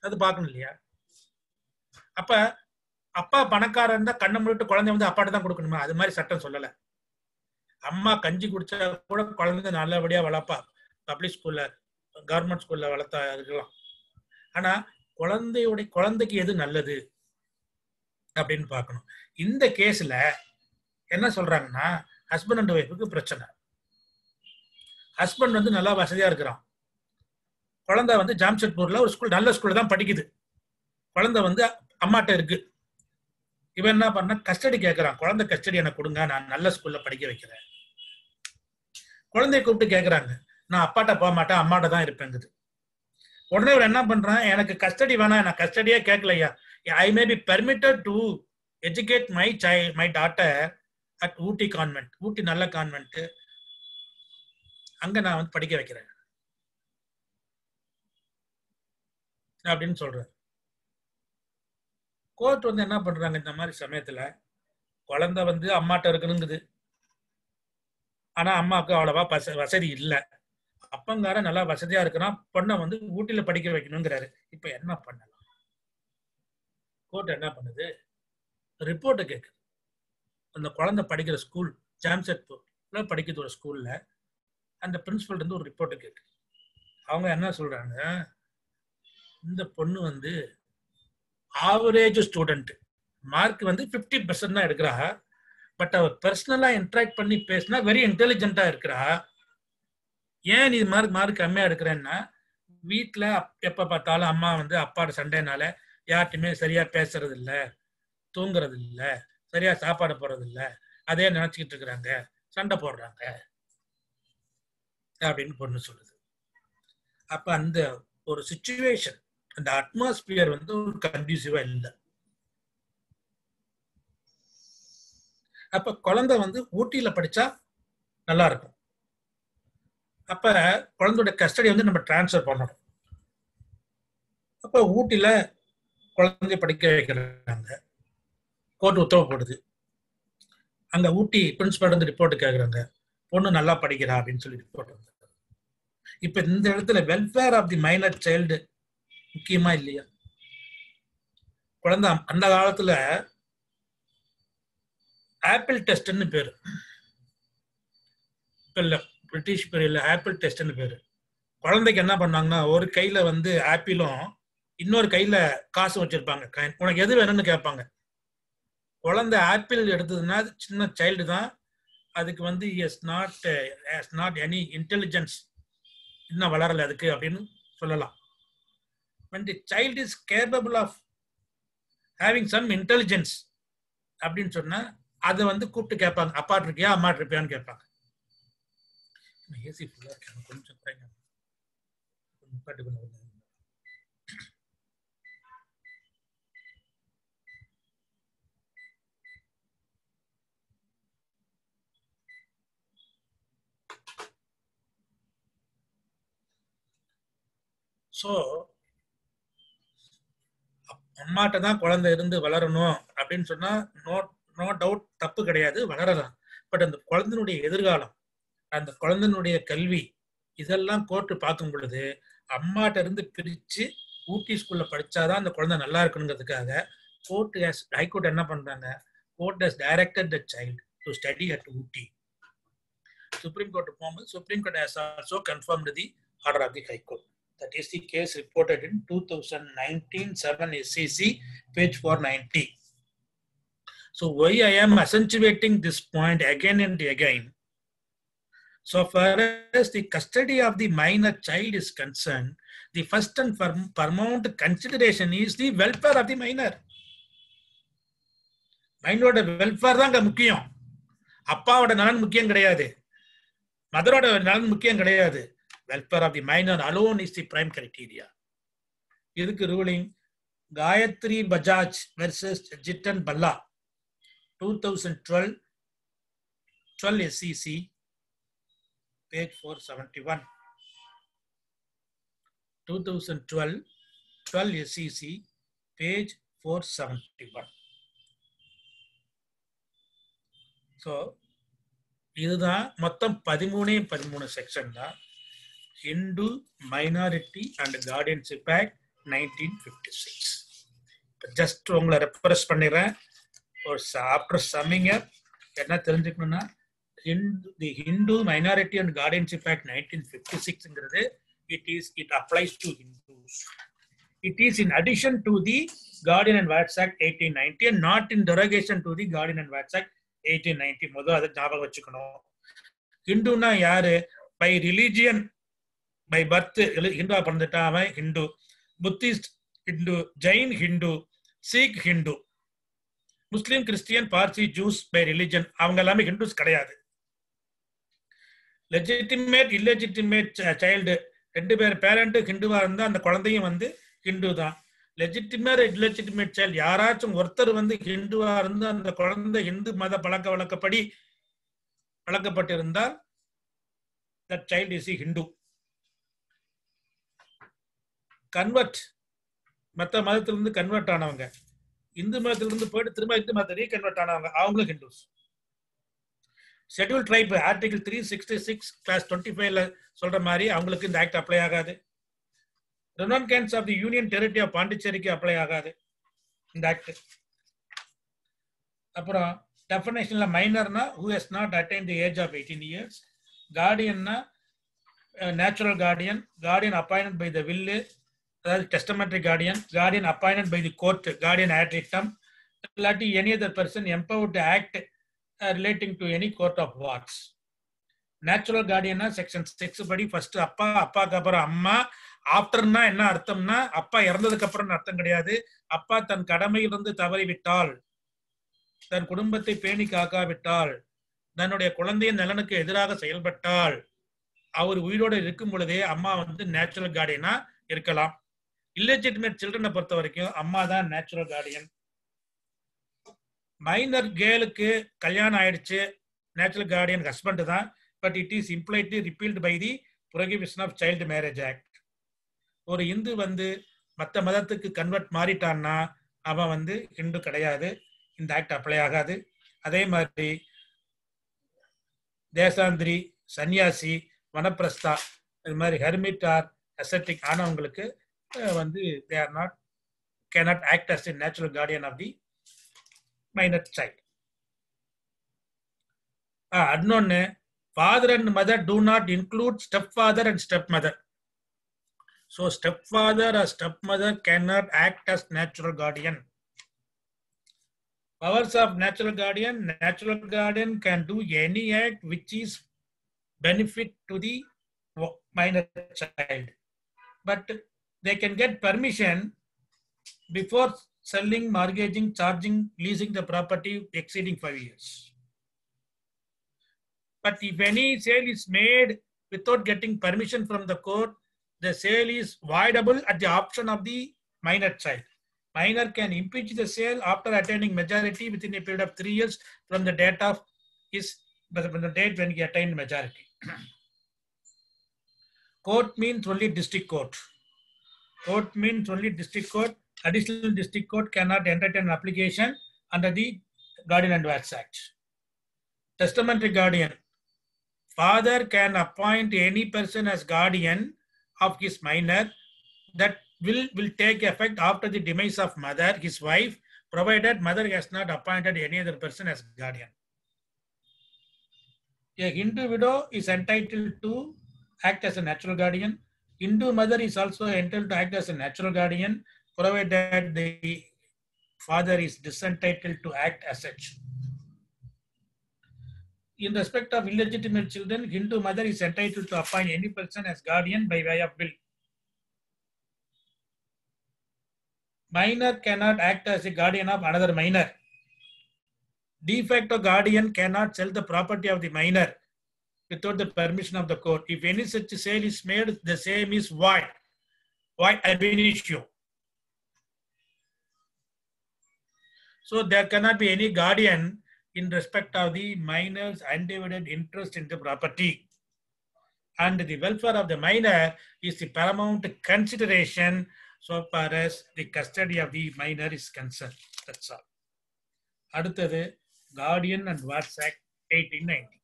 அது பார்க்கணும் இல்லையா அப்ப அப்பா பணக்காரர் இருந்தா கண்ணை மூடிட்டு குழந்தை வந்து அப்பாட்ட தான் கொடுக்கணுமா அது மாதிரி சட்டம் சொல்லல அம்மா கஞ்சி குடிச்சா கூட குழந்தை நல்லபடியா வளர்ப்பா பப்ளிக் ஸ்கூல்ல கவர்மெண்ட் ஸ்கூல்ல வளர்த்தா இருக்கலாம் ஆனா குழந்தையுடைய குழந்தைக்கு எது நல்லது அப்படின்னு பார்க்கணும் இந்த கேஸ்ல என்ன சொல்றாங்கன்னா ஹஸ்பண்ட் அண்ட் ஒய்ஃபுக்கு பிரச்சனை ஹஸ்பண்ட் வந்து நல்லா வசதியா இருக்கிறான் குழந்தை வந்து ஜாம்ஷெட்பூர்ல ஒரு ஸ்கூல் நல்ல ஸ்கூல்ல தான் படிக்குது குழந்தை வந்து அம்மாட்ட இருக்கு இவன் என்ன பண்ண கஸ்டடி கேட்கறான் குழந்தை கஸ்டடி எனக்கு கொடுங்க நான் நல்ல ஸ்கூல்ல படிக்க வைக்கிறேன் குழந்தைய கூப்பிட்டு கேட்கறாங்க நான் அப்பாட்ட போக மாட்டேன் அம்மாட்ட தான் இருப்பேங்குது உடனே இவர் என்ன பண்றான் எனக்கு கஸ்டடி வேணாம் நான் கஸ்டடியே கேட்கலையா I may be permitted to educate my child my daughter at Ooty convent Ooty நல்ல கான்வென்ட் அங்க நான் வந்து படிக்க வைக்கிறேன் அப்படின்னு சொல்றேன் கோர்ட் வந்து என்ன பண்றாங்க இந்த மாதிரி சமயத்துல குழந்தை வந்து அம்மாட்ட இருக்கணுங்குது ஆனா அம்மாவுக்கு அவ்வளவா பச வசதி இல்லை அப்பங்கார நல்லா வசதியா இருக்கிறான் பொண்ணை வந்து ஊட்டியில படிக்க வைக்கணுங்கிறாரு இப்ப என்ன பண்ணலாம் கோர்ட் என்ன பண்ணுது ரிப்போர்ட்டை கேட்குது அந்த குழந்தை படிக்கிற ஸ்கூல் ஜாம்செட்பூர்ல படிக்கிற ஒரு ஸ்கூல்ல அந்த பிரின்சிபல் இருந்து ஒரு ரிப்போர்ட்டை கேட்குது அவங்க என்ன சொல்றாங்க இந்த பொண்ணு வந்து ஆவரேஜ் ஸ்டூடெண்ட் மார்க் வந்து ஃபிஃப்டி பர்சன்ட் தான் எடுக்கிறா பட் அவ பர்சனலா இன்ட்ராக்ட் பண்ணி பேசினா வெரி இன்டெலிஜென்ட்டா இருக்கிறா ஏன் நீ மார்க் மார்க் கம்மியா எடுக்கிறேன்னா வீட்டுல எப்ப பார்த்தாலும் அம்மா வந்து அப்பாட சண்டைனால யார்ட்டுமே சரியா பேசுறது இல்ல தூங்குறது இல்ல சரியா சாப்பாடு போறது இல்ல அதே நினைச்சுக்கிட்டு இருக்கிறாங்க சண்டை போடுறாங்க அப்படின்னு பொண்ணு சொல்லுது அப்ப அந்த ஒரு சுச்சுவேஷன் அந்த அட்மாஸ்பியர் வந்து ஒரு கன்டியூசிவா இல்லை அப்ப குழந்தை வந்து ஊட்டியில படிச்சா நல்லா இருக்கும் அப்ப குழந்தையோட கஸ்டடி வந்து நம்ம டிரான்ஸ்ஃபர் பண்ணணும் அப்ப ஊட்டியில குழந்தைய படிக்க வைக்கிறாங்க கோர்ட் உத்தரவு போடுது அங்க ஊட்டி பிரின்சிபல் வந்து ரிப்போர்ட் கேட்குறாங்க பொண்ணு நல்லா படிக்கிறா அப்படின்னு சொல்லி ரிப்போர்ட் வந்து இப்ப இந்த இடத்துல welfare of the minor child முக்கியமா இல்லையா குழந்தை அந்த காலத்துல ஆப்பிள் டெஸ்ட்னு பேரு இப்ப இல்ல பிரிட்டிஷ் பீரியட்ல ஆப்பிள் டெஸ்ட்னு பேரு குழந்தைக்கு என்ன பண்ணாங்கன்னா ஒரு கையில வந்து ஆப்பிளும் இன்னொரு கையில காசு வச்சிருப்பாங்க உனக்கு எது வேணும்னு கேட்பாங்க குழந்தை ஆப்பிள் எடுத்ததுன்னா சின்ன சைல்டு தான் அதுக்கு வந்து has not has not any intelligence இன்னும் வளரல அதுக்கு அப்படின்னு சொல்லலாம் when the child is capable of having some intelligence அப்படின்னு சொன்னா அதை வந்து கூப்பிட்டு கேட்பாங்க அப்பா இருக்கியா அம்மா இருப்பியான்னு கேட்பாங்க ஏசி ஃபுல்லா இருக்கு கொஞ்சம் குறைங்க பாட்டு கொஞ்சம் ஸோ அம்மாட்ட தான் குழந்தை இருந்து வளரணும் அப்படின்னு சொன்னா நோ நோ டவுட் தப்பு கிடையாது வளரலாம் பட் அந்த குழந்தைனுடைய எதிர்காலம் அந்த குழந்தைனுடைய கல்வி இதெல்லாம் கோர்ட்டு பார்க்கும் பொழுது அம்மாட்ட இருந்து பிரிச்சு ஊட்டி ஸ்கூல்ல படிச்சாதான் அந்த குழந்தை நல்லா இருக்கணுங்கிறதுக்காக கோர்ட் ஹைகோர்ட் என்ன பண்றாங்க court has directed the child to study at Ooty supreme court போகும்போது supreme court has also confirmed the order of the high court that is the case reported in 2019 7 SCC page 490 so why i am accentuating this point again and again so far as the custody of the minor child is concerned the first and paramount consideration is the welfare of the minor மைனரோட welfare தான் முக்கியம் அப்பாவோட நலன் முக்கியம் கிடையாது மதரோட நலன் முக்கியம் கிடையாது welfare of the minor alone is the prime criteria. இதுக்கு ruling Gayatri Bajaj versus Jiten Bhalla two thousand twelve twelve SCC page four seventy one two thousand twelve twelve SCC page four seventy one so இதுதான் மொத்தம் பதிமூணே பதிமூணு செக்ஷன் தான் Hindu Minority and Guardianship Act nineteen fifty six just உங்களை refresh பண்ணிடுறேன் ஒரு after summing என்ன தெரிஞ்சுக்கணும்னா the Hindu minority and guardianship act nineteen fifty சிக்ஸ்ங்கிறது it is it applies to Hindus it is in addition to the Guardian and Rights Act 1890 and not in derogation to the Guardian and Rights Act 1890 முதல் அதை ஞாபகம் வச்சுக்கணும் ஹிந்துனா யாரு by religion by birth ஹிந்துவா பிறந்துட்டா அவன் Hindu Buddhist Hindu Jain Hindu Sikh Hindu Muslim Christian Parsi Jews by religion அவங்க எல்லாமே ஹிந்துஸ் கிடையாது லெஜிட்டிமேட் இல்லெஜிட்டிமேட் சைல்டு ரெண்டு பேர் பேரண்ட் ஹிந்துவா இருந்தா அந்த குழந்தையும் வந்து ஹிந்து தான் லெஜிட்டிமேட் இல்லெஜிட்டிமேட் சைல்டு யாராச்சும் ஒருத்தர் வந்து ஹிந்துவா இருந்து அந்த குழந்தை ஹிந்து மத பழக்க வழக்கப்படி வளர்க்கப்பட்டிருந்தால் that child is Hindu convert மற்ற மதத்திலிருந்து கன்வெர்ட் ஆனவங்க இந்து மதத்திலிருந்து போயிட்டு திரும்ப இந்து மதத்தை ரீகன்வெர்ட் ஆனவங்க அவங்களும் Hindus schedule tribe article three sixty six clause twenty ஃபைவ்ல சொல்ற மாதிரி அவங்களுக்கு இந்த ஆக்ட் அப்ளை ஆகாது renoncants of the union territory ஆஃப் பாண்டிச்சேரிக்கு அப்ளை ஆகாது இந்த ஆக்ட் அப்புறம் டெஃபினேஷன்ல மைனர்னா who has not attain the age of eighteen years கார்டியன்னா natural guardian guardian appoint by the will அதாவது testamentary guardian guardian appoint by the court guardian ஆட்ரிக்டம் இல்லாட்டி any other person empower to act relating to any court of wards natural கார்டியனா section six படி first அப்பா அப்பாக்கு அப்புறம் அம்மா ஆஃப்டர்னா என்ன அர்த்தம்னா அப்பா இறந்ததுக்கு அப்புறம் அர்த்தம் கிடையாது அப்பா தன் கடமையிலிருந்து தவறிவிட்டால் தன் குடும்பத்தை பேணி காக்காவிட்டால் தன்னுடைய குழந்தையின் நலனுக்கு எதிராக செயல்பட்டால் அவர் உயிரோடு இருக்கும் பொழுதே அம்மா வந்து நேச்சுரல் கார்டியனா இருக்கலாம் இல்லெஜிட்டிமேட் சில்ட்ரனை பொறுத்த வரைக்கும் அம்மா தான் நேச்சுரல் கார்டியன் மைனர் கேலுக்கு கல்யாணம் ஆயிடுச்சு நேச்சுரல் கார்டியன் ஹஸ்பண்ட் தான் but it is impliedly repealed by the prohibition of child marriage act ஒரு இந்து வந்து மற்ற மதத்துக்கு கன்வெர்ட் மாறிட்டான்னா அவன் வந்து ஹிந்து கிடையாது இந்த ஆக்ட் அப்ளை ஆகாது அதே மாதிரி தேசாந்திரி சன்னியாசி வனப்பிரஸ்தா இது மாதிரி ஹெர்மிட் ஆர் அசட்டிக் ஆனவங்களுக்கு வந்து they are not cannot act as the natural guardian of the minor child இன்னொன்னு father and mother do not include step stepfather and stepmother so stepfather or stepmother can not act as natural guardian powers of natural guardian natural guardian can do any act which is benefit to the minor child but they can get permission before selling mortgaging charging leasing the property exceeding 5 years but if any sale is made without getting permission from the court the sale is voidable at the option of the minor child minor can impeach the sale after attaining majority within a period of three years from the date of his from the date when he attained majority. court means only district court. Court means only district court. Additional district court cannot entertain an application under the Guardian and Rights Act. Testamentary guardian. Father can appoint any person as guardian of his minor that will will take effect after the demise of mother, his wife, provided mother has not appointed any other person as guardian. A Hindu widow is entitled to act as a natural guardian. Hindu mother is also entitled to act as a natural guardian, provided the father is disentitled to act as such. In respect of illegitimate children, Hindu mother is entitled to appoint any person as guardian by way of will. minor cannot act as a guardian of another minor. De facto guardian cannot sell the property of the minor without the permission of the court. If any such sale is made, the same is void. Void ab initio. So there cannot be any guardian in respect of the minor's undivided interest in the property. And the welfare of the minor is the paramount consideration so far as the custody of the minor is concerned. That's all. அடுத்தது guardian and wards act eighteen ninety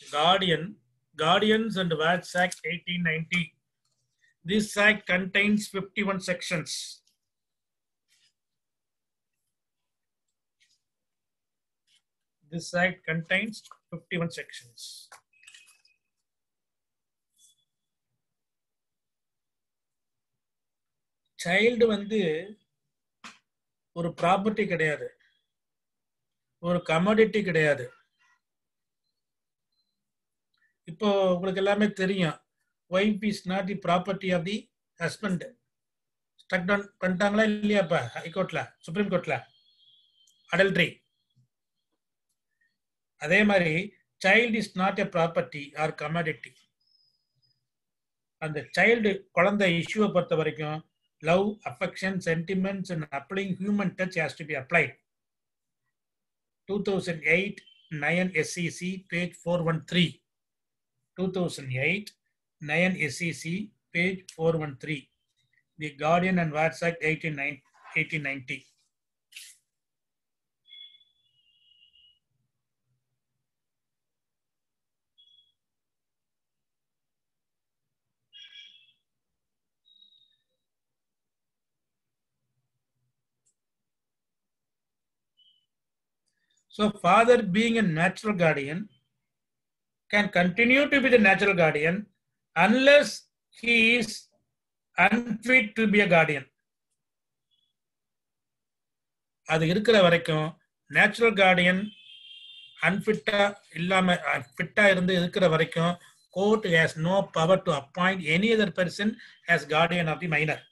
guardian guardians and Watch Act 1890 this act contains 51 sections this act contains 51 sections child வந்து ஒரு property கிடையாது ஒரு commodity கிடையாது இப்போ உங்களுக்கு எல்லாமே தெரியும் wife is not the property of the husband struck down பண்ணிட்டாங்களா இல்லையா இப்ப ஹைகோர்ட்ல சுப்ரீம் கோர்ட்ல அடல்ட்ரி அதே மாதிரி child is not a property or commodity அந்த சைல்டு குழந்தை இஷ்யூவை பொறுத்த வரைக்கும் love, affection, sentiments, and applying human touch has to be applied. 2008 9 SEC, page 413. 2008 9 SEC, page 413. The Guardian and Watch Act 1890. So, father being a natural guardian can continue to be the natural guardian unless he is unfit to be a guardian. அது இருக்கிற வரைக்கும் natural Guardian அன்ஃபிட்டா இல்லாம ஃபிட்டா இருந்து இருக்கிற வரைக்கும் court has no power to appoint any other person has guardian of the minor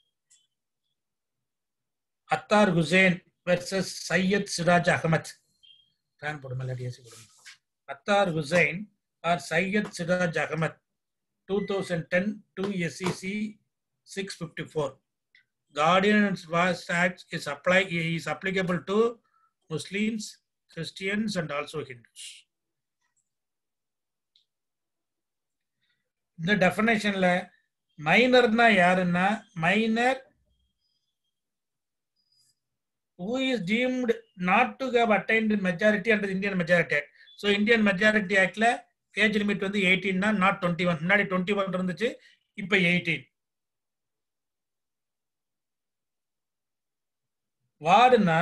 Athar Hussain versus Syed Siraj Ahmad fan போடுங்க இல்லாட்டி ஏசி போடுங்க Athar Hussain or Syed Siraj Ahmed two thousand ten two SCC six fifty four Guardians Vast Act is apply is applicable to Muslims, Christians, and also Hindus. இந்த டெஃபினேஷன்ல மைனர்னா யாருன்னா minor who is deemed not to have attained majority under the Indian Majority Act. So Indian Majority Actல age limit வந்து எயிட்டீன்னா not twenty one முன்னாடி twenty one இருந்துச்சு இப்போ எயிட்டீன் வார்டுனா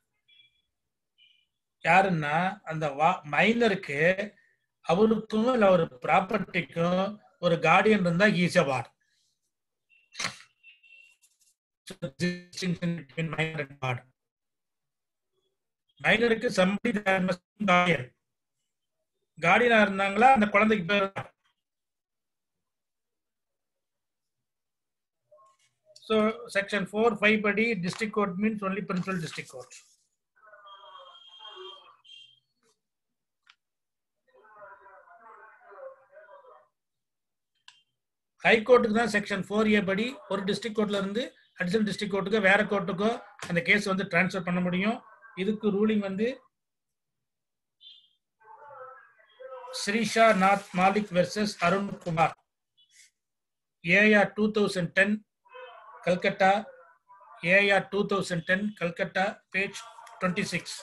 யாருன்னா அந்த மைனருக்கு அவருக்கும் இல்ல ஒரு ப்ராப்பர்ட்டிக்கும் ஒரு கார்டியன் இருந்தா ஈஸியா வார்டு மைனருக்கு சம்படி கார்டியன் கார்டியனா இருந்தாங்களா அந்த குழந்தைக்கு பேர் So section 4, 5 body district court means only principal district court. High கோர்ட்டுக்கு தான் செக்ஷன் ஃபோர் ஏ படி ஒரு டிஸ்ட்ரிக்ட் கோர்ட்ல இருந்து அடிஷனல் டிஸ்ட்ரிக்ட் கோர்ட்டுக்கோ வேற கோர்ட்டுக்கோ அந்த கேஸ் வந்து டிரான்ஸ்ஃபர் பண்ண முடியும் இதுக்கு ரூலிங் வந்து Srisha Nath Malik versus Arun Kumar AIR two thousand ten Calcutta, AIR 2010, Calcutta, page 26.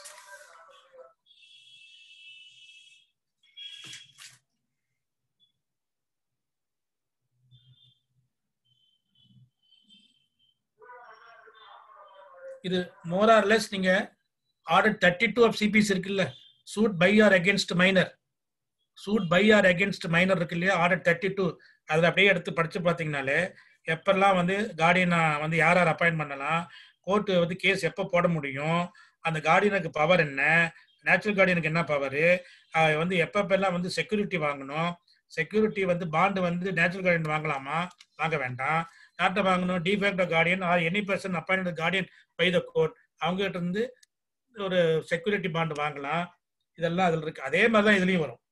இது மோர் ஆர் லெஸ் நீங்க order thirty two of CPC இருக்குல்ல suit by or against minor suit by or against minor இருக்கு இல்லையா ஆர்டர் தேர்ட்டி டூ அதில் அப்படியே எடுத்து படிச்சு பார்த்தீங்கனாலே எப்பெல்லாம் வந்து கார்டியனை வந்து யார் யார் அப்பாயின்ட் பண்ணலாம் கோர்ட்டு வந்து கேஸ் எப்போ போட முடியும் அந்த கார்டியனுக்கு பவர் என்ன நேச்சுரல் கார்டியனுக்கு என்ன பவர் வந்து எப்பப்பெல்லாம் வந்து செக்யூரிட்டி வாங்கணும் செக்யூரிட்டி வந்து பாண்டு வந்து நேச்சுரல் கார்டியன் வாங்கலாமா வாங்க வேண்டாம் யார்கிட்ட வாங்கணும் de facto guardian or any person appoint guardian by the court அவங்க கிட்ட இருந்து ஒரு செக்யூரிட்டி பாண்டு வாங்கலாம் இதெல்லாம் அதில் இருக்கு அதே மாதிரி தான் இதுலயும் வரும்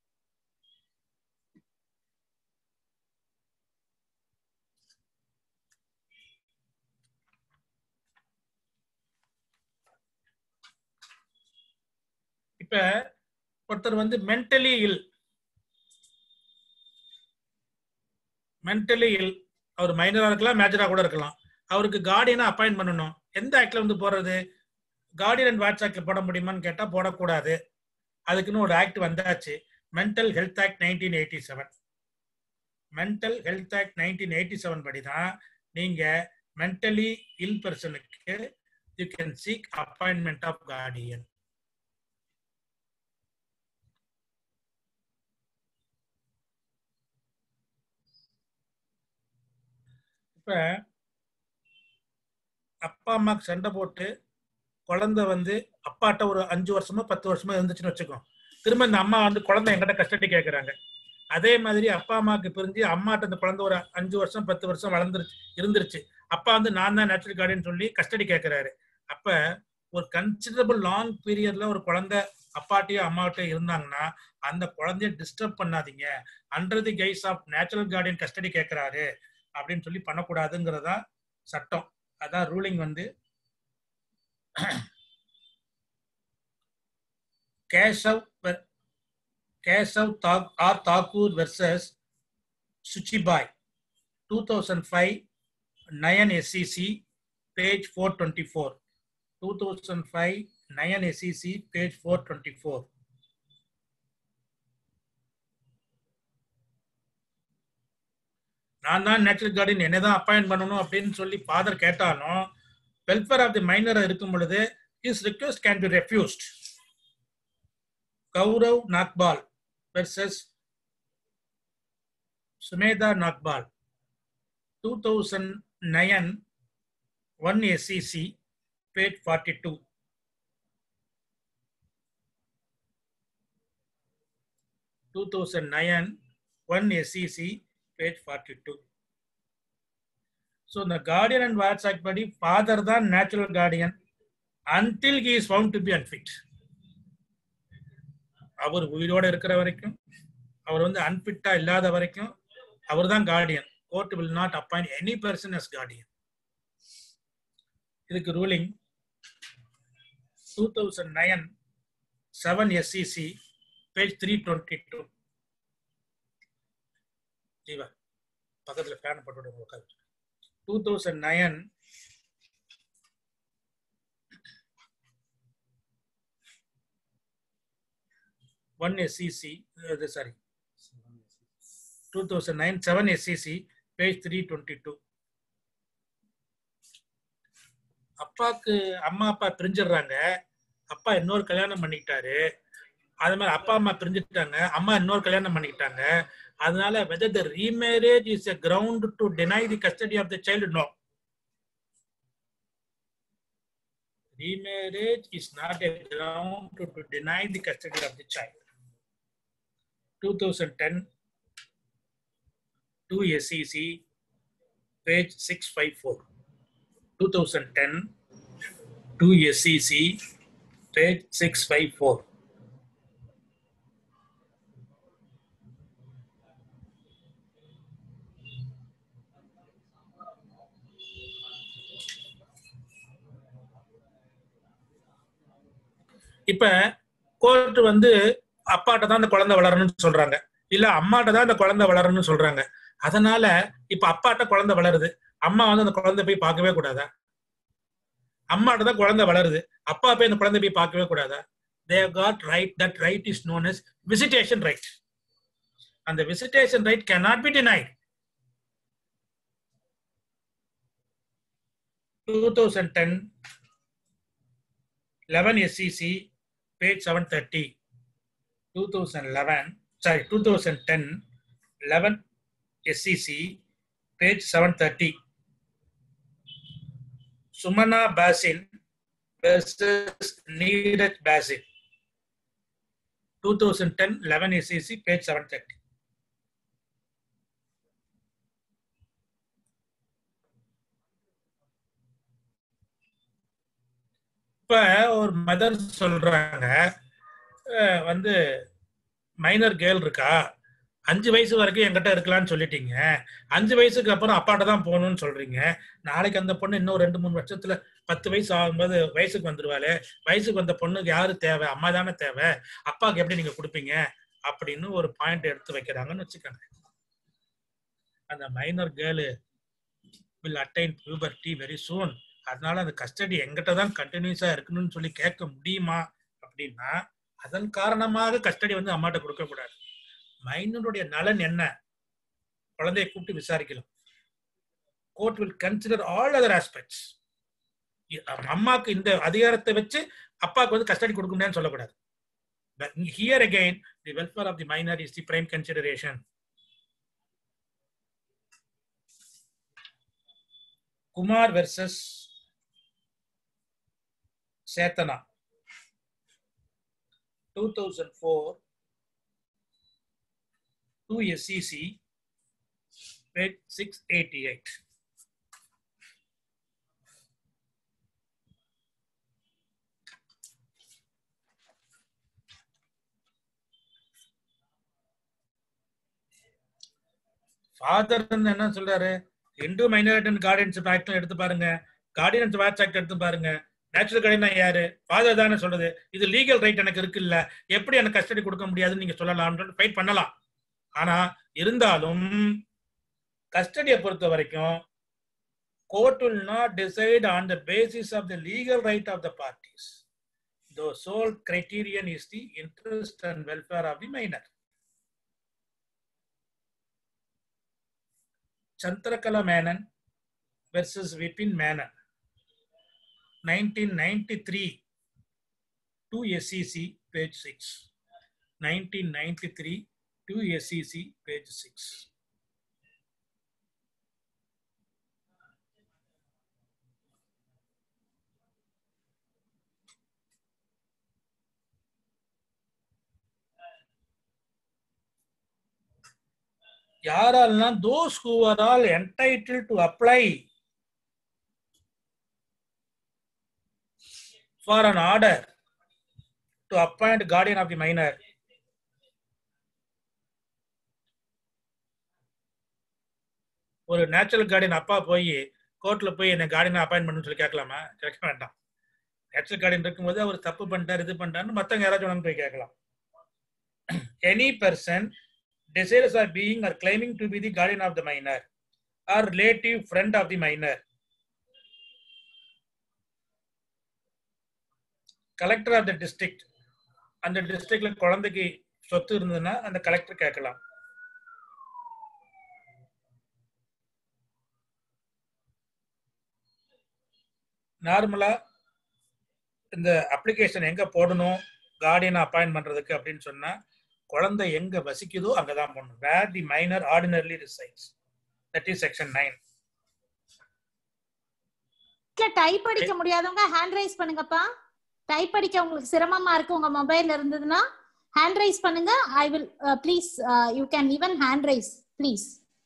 இப்ப ஒருத்தர் வந்து மென்டலி இல் மென்டலி இல் அவர் மைனரா இருக்கலாம் மேஜரா கூட இருக்கலாம் அவருக்கு கார்டியனா அப்பாயிண்ட் பண்ணணும் எந்த ஆக்ட்ல வந்து போறது கார்டியன் அண்ட் வாட்ஸ் ஆக்ட்ல போட முடியுமான்னு கேட்டா போடக்கூடாது அதுக்குன்னு ஒரு ஆக்ட் வந்தாச்சு mental health act nineteen eighty seven mental health act nineteen eighty seven படி தான் நீங்க மென்டலி இல் பர்சனுக்கு you can seek appointment of guardian இப்ப அப்பா அம்மாக்கு சண்டை போட்டு குழந்தை வந்து அப்பாட்ட ஒரு அஞ்சு வருஷமோ பத்து வருஷமோ இருந்துச்சுன்னு வச்சுக்கோ திரும்ப இந்த அம்மா வந்து குழந்தை என்கிட்ட கஸ்டடி கேட்கறாங்க அதே மாதிரி அப்பா அம்மாவுக்கு பிரிஞ்சு அம்மாட்ட இந்த குழந்தை ஒரு அஞ்சு வருஷம் பத்து வருஷம் வளர்ந்துருச்சு இருந்துருச்சு அப்பா வந்து நான் தான் நேச்சுரல் கார்டியன் சொல்லி கஸ்டடி கேட்கிறாரு அப்ப ஒரு கன்சிடரபிள் லாங் பீரியட்ல ஒரு குழந்தை அப்பாட்டையோ அம்மாட்டையோ இருந்தாங்கன்னா அந்த குழந்தைய டிஸ்டர்ப் பண்ணாதீங்க under the guise of natural guardian custody கேட்கிறாரு அப்படின்னு சொல்லி பண்ணக்கூடாதுங்கிறதா சட்டம் அதான் ரூலிங் வந்து Keshav ver- Keshav Thak or Thakur versus Suchibai two thousand five nine SCC page four twenty four two thousand five nine SCC page four twenty four நான் தான் நேச்சுரல் கார்டியன் என்ன தான் அப்பாயின்ட் பண்ணணும் அப்படின்னு சொல்லி ஃபாதர் கேட்டாலும் வெல்ஃபேர் ஆஃப் தி மைனர் இருக்கும் பொழுது his request can be refused Gaurav Nagpal versus Sumedha Nagpal two thousand nine one SCC page forty two two thousand nine one SCC page forty two so இந்த guardian and wards act படி father தான் natural guardian until he is found to be unfit அவர் உயிரோட இருக்கிற வரைக்கும் அவர் வந்து அன்ஃபிட்டா இல்லாத வரைக்கும் அவர் தான் guardian court will not appoint any person as guardian இதுக்கு ruling two thousand nine seven SCC page three twenty two Jeeva பக்கத்துல ஃபேன் போட்டு உட்காந்து two thousand nine one SCC sorry two thousand nine seven SCC page three twenty two அப்பாவுக்கு அம்மா அப்பா பிரிஞ்சிடுறாங்க அப்பா இன்னொரு கல்யாணம் பண்ணிக்கிட்டாரு அது மாதிரி அப்பா அம்மா பிரிஞ்சுட்டாங்க அம்மா இன்னொரு கல்யாணம் பண்ணிக்கிட்டாங்க அதனால whether the remarriage is a ground to deny the custody of the child no remarriage is not a ground to, to deny the custody of the child. 2010 2 SEC page 654. 2010 2 SEC page 654. இப்ப court வந்து அப்பாட்ட தான் அந்த குழந்தை வளரணும்னு சொல்றாங்க இல்ல அம்மாட்ட தான் அந்த குழந்தை வளரணும்னு சொல்றாங்க அதனால இப்ப அப்பாட்ட குழந்தை வளருது அம்மா வந்து அந்த குழந்தை போய் பார்க்கவே கூடாதா அம்மாட்ட தான் குழந்தை வளருது அப்பா போய் அந்த குழந்தை போய் பார்க்கவே கூடாதா they got right that right is known as visitation right அந்த visitation right can not be denied two thousand ten eleven SCC page 730 2011 sorry 2010 11 SCC page 730 Sumana Basin versus Neeraj Basin 2010 11 SCC page 730 இப்ப ஒரு mother சொல்றாங்க அஹ் வந்து minor girl இருக்கா அஞ்சு வயசு வரைக்கும் என்கிட்ட இருக்கலாம்னு சொல்லிட்டீங்க அஞ்சு வயசுக்கு அப்புறம் அப்பாட்ட தான் போகணும்னு சொல்றீங்க நாளைக்கு அந்த பொண்ணு இன்னும் ரெண்டு மூணு வருஷத்துல பத்து வயசு ஆகும்போது வயசுக்கு வந்துருவாளே வயசுக்கு வந்த பொண்ணுக்கு யாரு தேவை அம்மா தானே தேவை அப்பாவுக்கு எப்படி நீங்க கொடுப்பீங்க அப்படின்னு ஒரு பாயிண்ட் எடுத்து வைக்கிறாங்கன்னு வச்சுக்கோங்க அந்த minor girl will attain puberty very soon அதனால அந்த கஸ்டடி எங்கிட்ட தான் கண்டினியூஸா இருக்கணும்னு சொல்லி கேட்க முடியுமா அப்படின்னா அதன் காரணமாக கஸ்டடி வந்து அம்மாட்ட கொடுக்க கூடாது மைனருடைய நலன் என்ன குழந்தையை கூப்பிட்டு விசாரிக்கலாம் court will consider all other aspects அம்மாக்கு இந்த அதிகாரத்தை வச்சு அப்பாவுக்கு வந்து கஸ்டடி கொடுக்க முடியாதுன்னு சொல்லக்கூடாது here again the welfare of the minor is the prime consideration Kumar versus Chetana 2004 2 SEC page 688 father என்ன சொல்றாரு Hindu minority and guardians act எடுத்து பாருங்க கார்டியன்ஸ் வாட்ச் ஆக்ட் எடுத்து பாருங்க நேச்சுரல் கார்டியன் யாரு ஃபாதர் தானே சொல்றது இது லீகல் ரைட் எனக்கு இருக்கு இல்ல எப்படி எனக்கு கஸ்டடி கொடுக்க முடியாதுன்னு நீங்க சொல்லலாம் ஃபைட் பண்ணலாம் ஆனா இருந்தாலும் கஸ்டடியை பொறுத்த வரைக்கும் court will not decide on the basis of the legal right of the parties the sole criterion is the interest and welfare of the minor Chantrakala Menon versus Vipin Menon. 1993 to SEC page 6. 1993 to SEC page 6. யாரெல்லாம் those who are all entitled to apply for an order to appoint guardian of the minor ஒரு natural guardian அப்பா போய் கோர்ட்ல போய் என்ன Guardian appoint பண்ணு சொல்லி கேட்கலாமா கேட்க வேண்டாம் நேச்சுரல் கார்டியன் இருக்கும்போது அவர் தப்பு பண்ணிட்டார் இது பண்ணிட்டாருன்னு மத்தவங்க யாராச்சும் வேணாலும் போய் கேட்கலாம் any person desirous of being or claiming to be the guardian of the minor or relative friend of the minor. Collector of the district அந்த டிஸ்ட்ரிக்ட்ல குழந்தைக்கு சொத்து இருந்ததுன்னா அந்த கலெக்டர் கேட்கலாம் நார்மலா இந்த அப்ளிகேஷன் எங்க போடணும் கார்டியனை அப்பாயின்ட் பண்றதுக்கு அப்படின்னு சொன்னா குழந்தை எங்க வசிக்குதோ அங்கதான் போடணும் where the minor ordinarily resides that is section nine type அடிக்க முடியாதவங்க ஹேண்ட் ரைஸ் பண்ணுங்கப்பா டைப் அடிக்க உங்களுக்கு சிரமமா இருக்கு உங்க மொபைல்ல இருந்ததுன்னா ஹேண்ட் ரைஸ் பண்ணுங்க I will please you can even hand raise please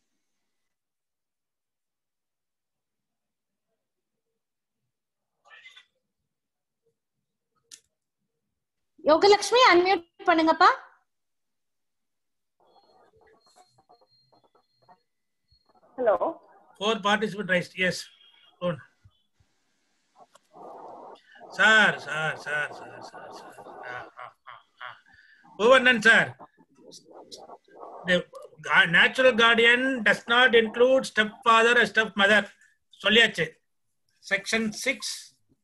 Yogalakshmi unmute பண்ணுங்கப்பா Hello. Four participant raised. Yes. Phone. Sir, sir, sir, sir, sir, sir. Ah, ah, ah, ah. Bhuvanan, sir. The gu- natural guardian does not include stepfather or stepmother. சொல்லியாச்சு section six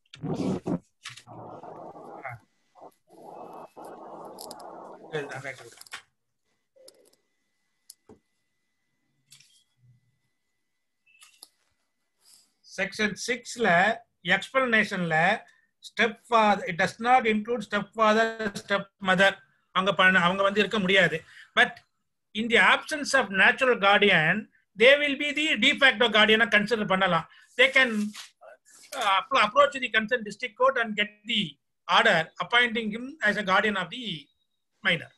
section சிக்ஸ்ல எக்ஸ்பிளனேஷன்ல step father it does not include step father step mother அவங்க பண்ண அவங்க வந்து இருக்க முடியாது but in the absence of natural guardian they will be the de facto கார்டியனா கன்சிடர் பண்ணலாம் they can approach the concern district court and get the order appointing him as a guardian of the minor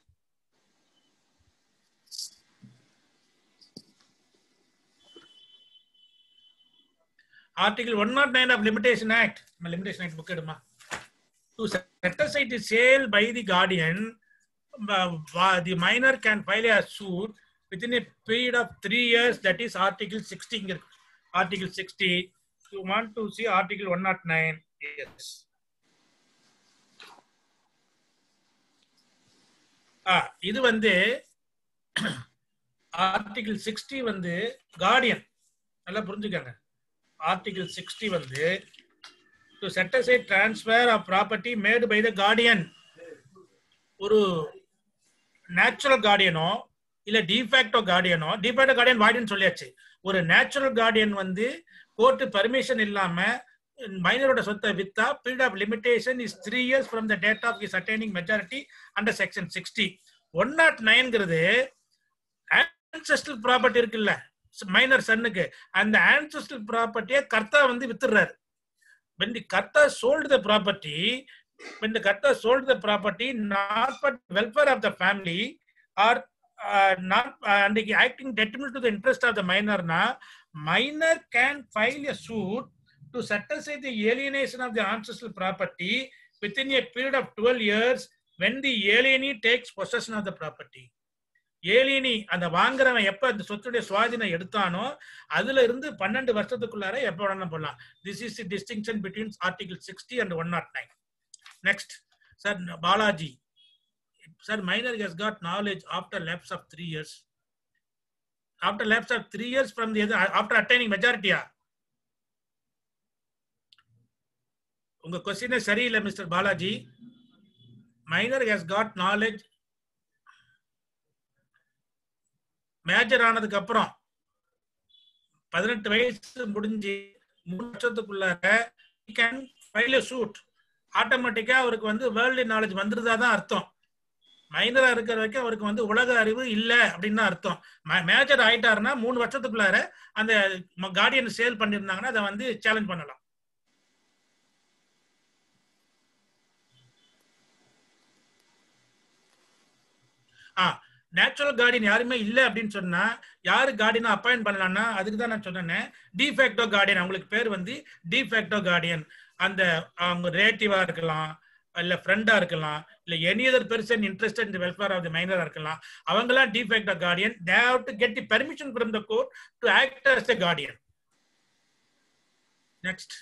Article 109 of Limitation Act, my Limitation Act book eduma. To set aside the sale by the guardian, uh, wa- the minor can file a suit within a period of three years. That is Article 60. இங்க இருக்கு. Article 60. You want to see Article 109? Yes. ஆ இது வந்து article sixty வந்து guardian நல்லா புரிஞ்சுக்கங்க article sixty வந்து to set aside transfer of property made by the guardian ஒரு natural கார்டியனோ இல்ல டிஃபேக்டோ கார்டியனோ டிஃபேக்டோ கார்டியன் வாய்டுன்னு சொல்லியாச்சு ஒரு நேச்சுரல் கார்டியன் வந்து கோர்ட்டு பர்மிஷன் இல்லாம மைனரோட சொத்தை வித்தா period of limitation is three years from the date of is attaining majority under section sixty one nought நைன்ங்கிறது ஆன்செஸ்டல் ப்ராப்பர்ட்டி இருக்குல்ல மைனர் சன்னுக்கு அந்த ஆன்செஸ்டல் ப்ராப்பர்ட்டியை கர்த்தா வந்து வித்துடுறாரு when the கர்த்தா sold the property when the கர்த்தா sold the property not for welfare of the family or uh, not uh, and the acting detriment to the interest of the minor na minor can file a suit to set aside the alienation of the ancestral property within a period of 12 years when the alienee takes possession of the property ஏலியனி அந்த வாங்குறவன் எப்ப அந்த சொத்துடைய சுவாதீனம் எடுத்தானோ அதுல இருந்து பன்னெண்டு வருஷத்துக்குள்ளார எப்ப வேணாலும் போடலாம் this is the distinction between article sixty and one nought nine next sir Balaji sir minor has got knowledge after lapse of three years after lapse of three years from the after attaining மெஜாரிட்டியா உங்க கொஸ்டினே சரியில்லை mister Balaji minor has got knowledge major ஆனதுக்கு அப்புறம் பதினெட்டு வயசு முடிஞ்சு மூணு வருஷத்துக்குள்ளார கேன் ஃபைல் சூட் ஆட்டோமேட்டிக்கா அவருக்கு வந்து வேர்ல்டு நாலேஜ் வந்துருதா தான் அர்த்தம் மைனரா இருக்கிற வரைக்கும் அவருக்கு வந்து உலக அறிவு இல்ல அப்படின்னு தான் அர்த்தம் மேஜர் ஆயிட்டாருன்னா மூணு வருஷத்துக்குள்ளார அந்த கார்டியன் சேல் பண்ணிருந்தாங்கன்னா அதை வந்து சேலஞ்ச் பண்ணலாம் ஆ நேச்சுரல் கார்டியன் யாருமே இல்ல அப்படின்னு சொன்னா யாரு கார்டியனை அப்பாயிண்ட் பண்ணலாம்னா அதுக்கு தான் நான் சொன்னேன் டிஃபேக்டோ கார்டியன் அவங்களுக்கு பேர் வந்து டிஃபேக்டோ கார்டியன் அந்த அவங்க ரிலேட்டிவா இருக்கலாம் இல்ல ஃப்ரெண்டா இருக்கலாம் இல்ல any other person interested in welfare of the minor இருக்கலாம் அவங்களாம் de facto guardian they have to get the permission from the court to act as a guardian next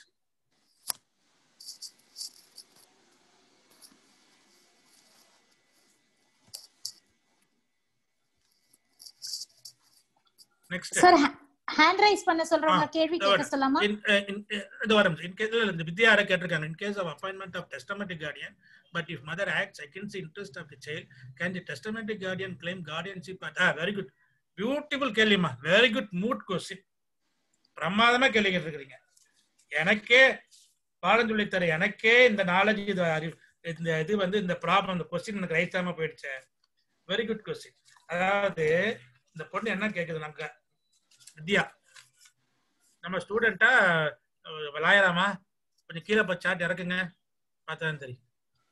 next sir hand raise பண்ண சொல்றவங்க கேள்வி கேட்க சொல்லலாமா இது வரும் இன் கேஸ் இந்த வித்யார கேட்டிருக்காங்க in case of appointment of testamentary guardian but if mother acts against interest of the child can the testamentary guardian claim guardianship ah very good beautiful கேள்விமா வெரி குட் மூட் கொஸ்டின் பிரமாதமா கேள்வி கேட்டிருக்கிறீங்க எனக்கே பாடம் சொல்லித்தர எனக்கே இந்த நாலேஜ் இது அறிவு இந்த இது வந்து இந்த ப்ராப்ளம் இந்த கொஸ்டின் எனக்கு ரைஸ் ஆகாம போயிடுச்சு வெரி குட் கொஸ்டின் அதாவது இந்த பொண்ணு என்ன கேக்குது நமக்கு வித்யா நம்ம ஸ்டூடெண்டா விளாயலாமா கொஞ்சம் கீழே போய் சாட் இறக்குங்க பார்த்தா தெரியும்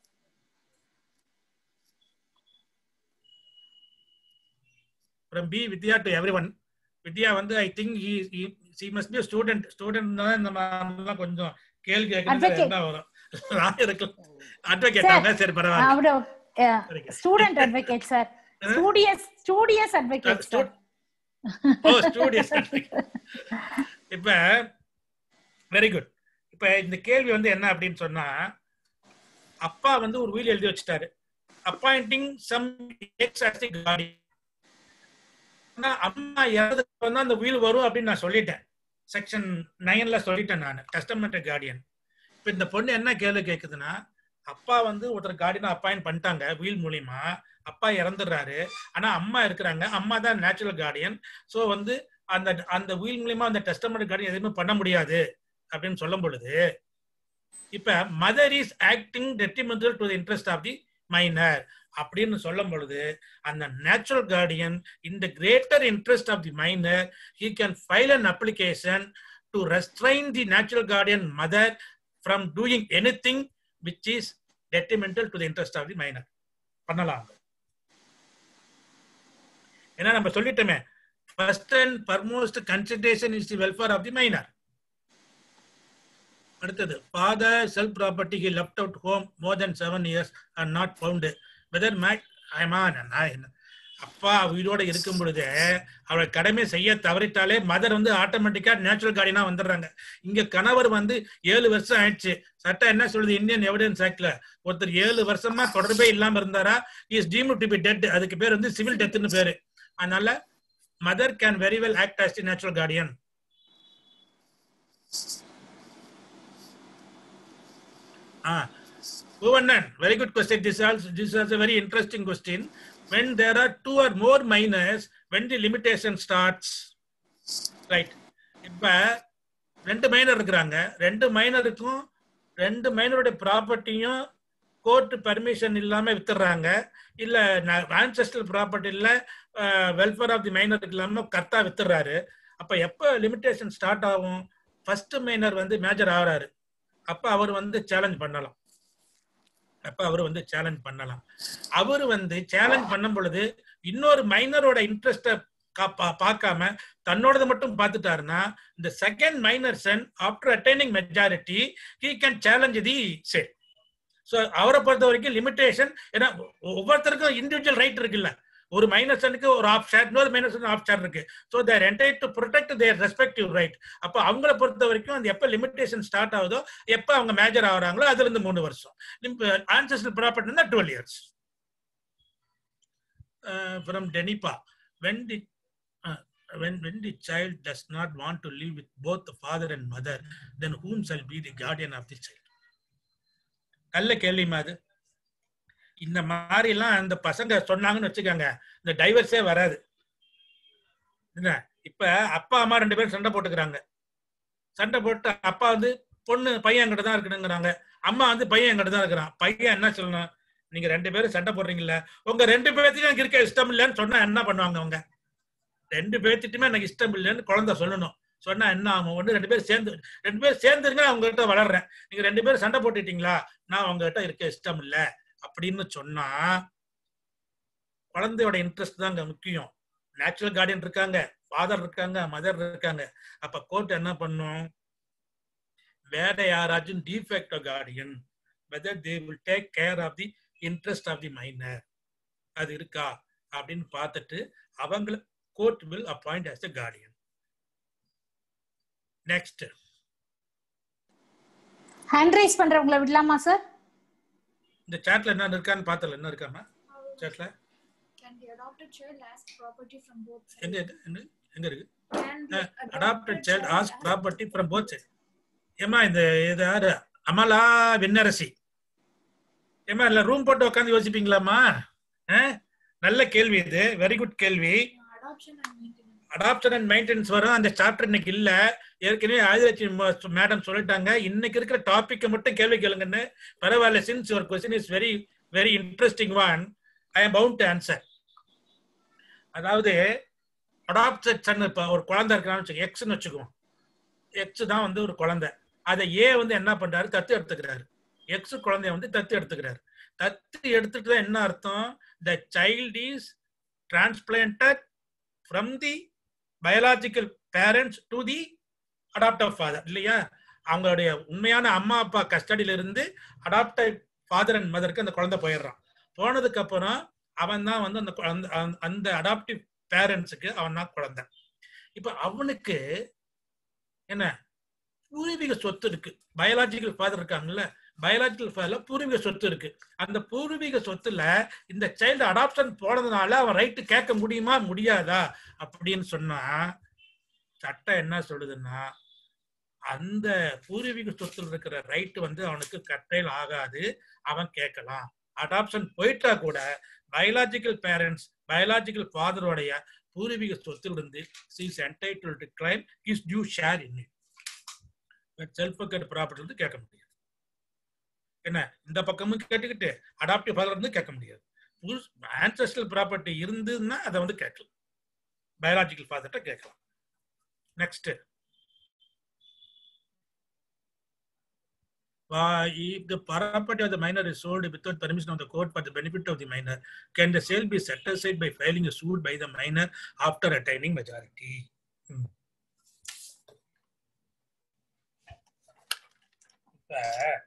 from B Vidya to every one Vidya வந்து I think she must be student student தான் இந்த மாதிரிலாம் கொஞ்சம் கேள்வி கேட்கறது என்ன வரும் அட்வொகேட் சரி பரவாயில்ல student advocate sir studious studious advocate sir oh studious இப்ப வெரி குட் இப்ப இந்த கேள்வி வந்து என்ன அப்படின்னு சொன்னா அப்பா வந்து ஒரு வீல் எழுதி வச்சுட்டாரு அப்பாயிண்டிங் சம் எக்ஸ் கார்டியன் அம்மா இறந்ததுக்கு வந்து அந்த வீல் வரும் அப்படின்னு நான் சொல்லிட்டேன் செக்ஷன் நைன்ல சொல்லிட்டேன் நான் டெஸ்டமெண்ட் கார்டியன் இப்ப இந்த பொண்ணு என்ன கேள்வி கேக்குதுன்னா அப்பா வந்து ஒருத்தர் கார்டியனை அப்பாயிண்ட் பண்ணிட்டாங்க வீல் மூலியமா அப்பா இறந்துடுறாரு ஆனா அம்மா இருக்கிறாங்க அம்மா தான் நேச்சுரல் கார்டியன் ஸோ வந்து அந்த அந்த வீல் மூலியமா அந்த டெஸ்டமெண்ட் கார்டியன் எதுவுமே பண்ண முடியாது அப்படின்னு சொல்லும் பொழுது இப்ப mother is acting detrimental to interest of the minor அப்படின்னு சொல்லும் பொழுது அந்த natural guardian in the greater interest of the minor he can file an application to restrain the natural guardian mother from doing anything which is detrimental to the interest of the minor பண்ணலாம் ஏன்னா நம்ம சொல்லிட்டோமே first and foremost consideration is the welfare of the minor அடுத்தது father self property he left out home more than seven years or not found whether மேக் ஐமா அப்பா உயிரோட இருக்கும் பொழுது அவளை கடமை செய்ய தவறிட்டாலே மதர் வந்து ஆட்டோமேட்டிக்கா நேச்சுரல் கார்டியனா வந்துடுறாங்க இங்க கணவர் வந்து ஏழு வருஷம் ஆயிடுச்சு சட்டம் என்ன சொல்லுது இந்தியன் எவிடன்ஸ் ஆக்ட்ல ஒருத்தர் ஏழு வருஷமா தொடர்பே இல்லாம இருந்தாரா is deem to be dead அதுக்கு பேர் வந்து சிவில் டெத்னு பேரு அதனால mother can very well act as the natural guardian Bhuvanan, very good question. This is also, this is also a very interesting question. When there are two or more minors, when the limitation starts, right? இப்ப ரெண்டு minor இருக்கிறாங்க ரெண்டு மைனருக்கும் ரெண்டு மைனருடைய ப்ராப்பர்ட்டியும் court permission இல்லாம வித்துடுறாங்க இல்ல ancestral property இல்ல welfare of the minor இல்லாம கர்த்தா வித்துடுறாரு அப்ப எப்ப லிமிடேஷன் ஸ்டார்ட் ஆகும் ஃபர்ஸ்ட் மைனர் வந்து மேஜர் ஆகுறாரு அப்ப அவர் வந்து சேலஞ்ச் பண்ணலாம் அப்ப அவர் வந்து சேலஞ்ச் பண்ணலாம் அவர் வந்து சேலஞ்ச் பண்ணும் பொழுது இன்னொரு மைனரோட இன்ட்ரெஸ்ட பார்க்காம தன்னோடது மட்டும் பார்த்துட்டாருன்னா இந்த second minor son after attaining majority he can challenge the set so அவரை பொறுத்த வரைக்கும் லிமிடேஷன் ஏன்னா ஒவ்வொருத்தருக்கும் இண்டிவிஜுவல் ரைட் இருக்குல்ல ஒரு மைனர் சனுக்கு ஒரு ஆஃப் ஷேர் இன்னொரு மைனர் சன் ஆஃப் ஷேர் இருக்கு so they're entitled to protect their respective right அப்போ அவங்கள பொறுத்த வரைக்கும் அந்த எப்போ லிமிடேஷன் ஸ்டார்ட் ஆகுதோ எப்போ அவங்க மேஜர் ஆகுறாங்களோ அதுல இருந்து மூணு வருஷம் ஆன்சஸ்டல் ப்ராப்பர்ட்டி தான் டுவெல் இயர்ஸ் ஃப்ரம் டெனிபா when the when when the child does not want to live with both the father and mother then whom shall be the guardian of the child நல்ல கேள்விமா அது இந்த மாதிரி எல்லாம் அந்த பசங்க சொன்னாங்கன்னு வச்சுக்கோங்க இந்த டைவர்ஸே வராது என்ன இப்ப அப்பா அம்மா ரெண்டு பேரும் சண்டை போட்டுக்கிறாங்க சண்டை போட்டு அப்பா வந்து பொண்ணு பையன் என்கிட்ட தான் இருக்கணுங்கிறாங்க அம்மா வந்து பையன் என்கிட்ட தான் இருக்கிறான் பையன் என்ன சொல்லணும் நீங்க ரெண்டு பேரும் சண்டை போடுறீங்கல்ல உங்க ரெண்டு பேர்த்தையும் எனக்கு இருக்க இஷ்டம் இல்லைன்னு சொன்னா என்ன பண்ணுவாங்க அவங்க ரெண்டு பேர்த்திட்டுமே எனக்கு இஷ்டம் இல்லைன்னு குழந்தை சொல்லணும் சொன்னா என்ன ஆகும் ஒண்ணு ரெண்டு பேரும் சேர்ந்து ரெண்டு பேரும் சேர்ந்துருங்க நான் உங்ககிட்ட வளர்றேன் நீங்க ரெண்டு பேரும் சண்டை போட்டுட்டீங்களா நான் உங்ககிட்ட இருக்க இஷ்டம் இல்ல அப்படின்னு சொன்னா குழந்தையோட இன்ட்ரெஸ்ட் தான் அங்க முக்கியம் நேச்சுரல் கார்டியன் இருக்காங்க ஃபாதர் இருக்காங்க மதர் இருக்காங்க அப்ப கோர்ட் என்ன பண்ணும் வேற யாராச்சும் de facto guardian whether they will take care of the interest of the minor அது இருக்கா அப்படின்னு பார்த்துட்டு அவங்கள court will appoint as the guardian. Next. Hand raise பண்றவங்கள விடலாமா சார் இந்த சாட்ல என்ன இருக்கான்னு பார்த்தல என்ன இருக்காமா சாட்ல Can the adopted child ask property from both sides? எங்க இருக்கு எங்க எங்க இருக்கு Can the adopted child as ask- property from both side ஏமா இந்த இது யாரு அமலா விண்ணரசி ஏமா இல்ல ரூம் போட்டு உட்காந்து யோசிப்பீங்களாமா ஆ? நல்ல கேள்வி இது வெரி குட் கேள்வி adoption and maintenance? Adoption and maintenance வரும் அந்த சாப்டர் இன்னைக்கு இல்ல ஏற்கனவே ஆதிலட்சுமி மேடம் சொல்லிட்டாங்க இன்னைக்கு இருக்கிற டாபிக் மட்டும் கேள்வி கேளுங்கன்னு பரவாயில்ல since your question is very very interesting one I am bound to answer அதாவது அடாப்டட் சன் இப்ப ஒரு குழந்தை இருக்கிறான்னு வச்சுக்கோ எக்ஸ்னு வச்சுக்குவோம் எக்ஸ் தான் வந்து ஒரு குழந்தை அதை ஏ வந்து என்ன பண்றாரு தத்து எடுத்துக்கிறாரு எக்ஸ் குழந்தைய வந்து தத்து எடுத்துக்கிறாரு தத்து எடுத்துட்டு தான் என்ன அர்த்தம் the child is transplanted from the biological parents to the adoptive father இல்லையா அவங்களுடைய உண்மையான அம்மா அப்பா கஸ்டடியில இருந்து அடாப்டட் ஃபாதர் அண்ட் மதருக்கு அந்த குழந்தை போயிடுறான் போனதுக்கு அப்புறம் அவன் தான் வந்து அந்த குழந்தை அந்த- அந்த அடாப்டிவ் பேரண்ட்ஸுக்கு அவன் தான் குழந்தை இப்ப அவனுக்கு என்ன பூர்வீக சொத்து இருக்கு பயாலாஜிக்கல் ஃபாதர் இருக்காங்கல்ல பயாலாஜிக்கல் ஃபாதர்ல பூர்வீக சொத்து இருக்கு அந்த பூர்வீக சொத்துல இந்த சைல்டு அடாப்ஷன் போனதுனால அவன் ரைட்டு கேட்க முடியுமா முடியாதா அப்படின்னு சொன்னா சட்டம் என்ன சொல்லுதுன்னா அந்த பூர்வீக சொத்துல இருக்கிற ரைட் வந்து அவனுக்கு கட்டையில் ஆகாது அவன் கேட்கலாம் அடாப்ஷன் போயிட்டா கூட பயாலாஜிக்கல் பேரண்ட்ஸ் பயாலாஜிக்கல் ஃபாதரோடைய பூர்வீக சொத்திலிருந்து is entitled to claim is due share in it self property வந்து கேட்க முடியாது என்ன இந்த பக்கமும் கேட்டுக்கிட்டு அடாப்டிவ் ஃபாதர் இருந்து கேட்க முடியாது ஆன்சஸ்டல் ப்ராப்பர்ட்டி இருந்ததுன்னா அதை வந்து கேட்கலாம் பயாலாஜிக்கல் ஃபாதர்கிட்ட கேட்கலாம் next if the property of the minor is sold without permission of the court for the benefit of the minor, can the sale be set aside by filing a suit by the minor after attaining majority? Hmm. இப்ப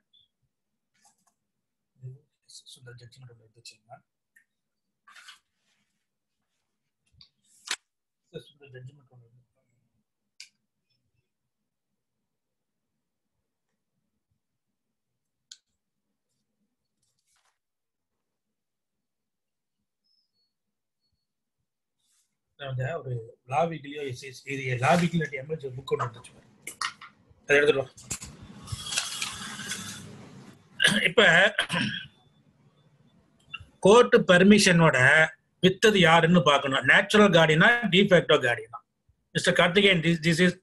Sundar judgement ஒன்று இருந்துச்சுன்னா Sundar judgement ஒன்று இருந்து அந்த ஒரு லாபிக்லயோ இது லாபிக்ல emergency book ஒன்று இருந்துச்சு பாரு. அதை எடுத்துட்டு வா. இப்ப கோர்ட் பர்மிஷனோட வித்தது யாருன்னு பார்க்கணும் நேச்சுரல் கார்டினா டிஃபேக்டோ கார்டினா mister Karthikeyan this is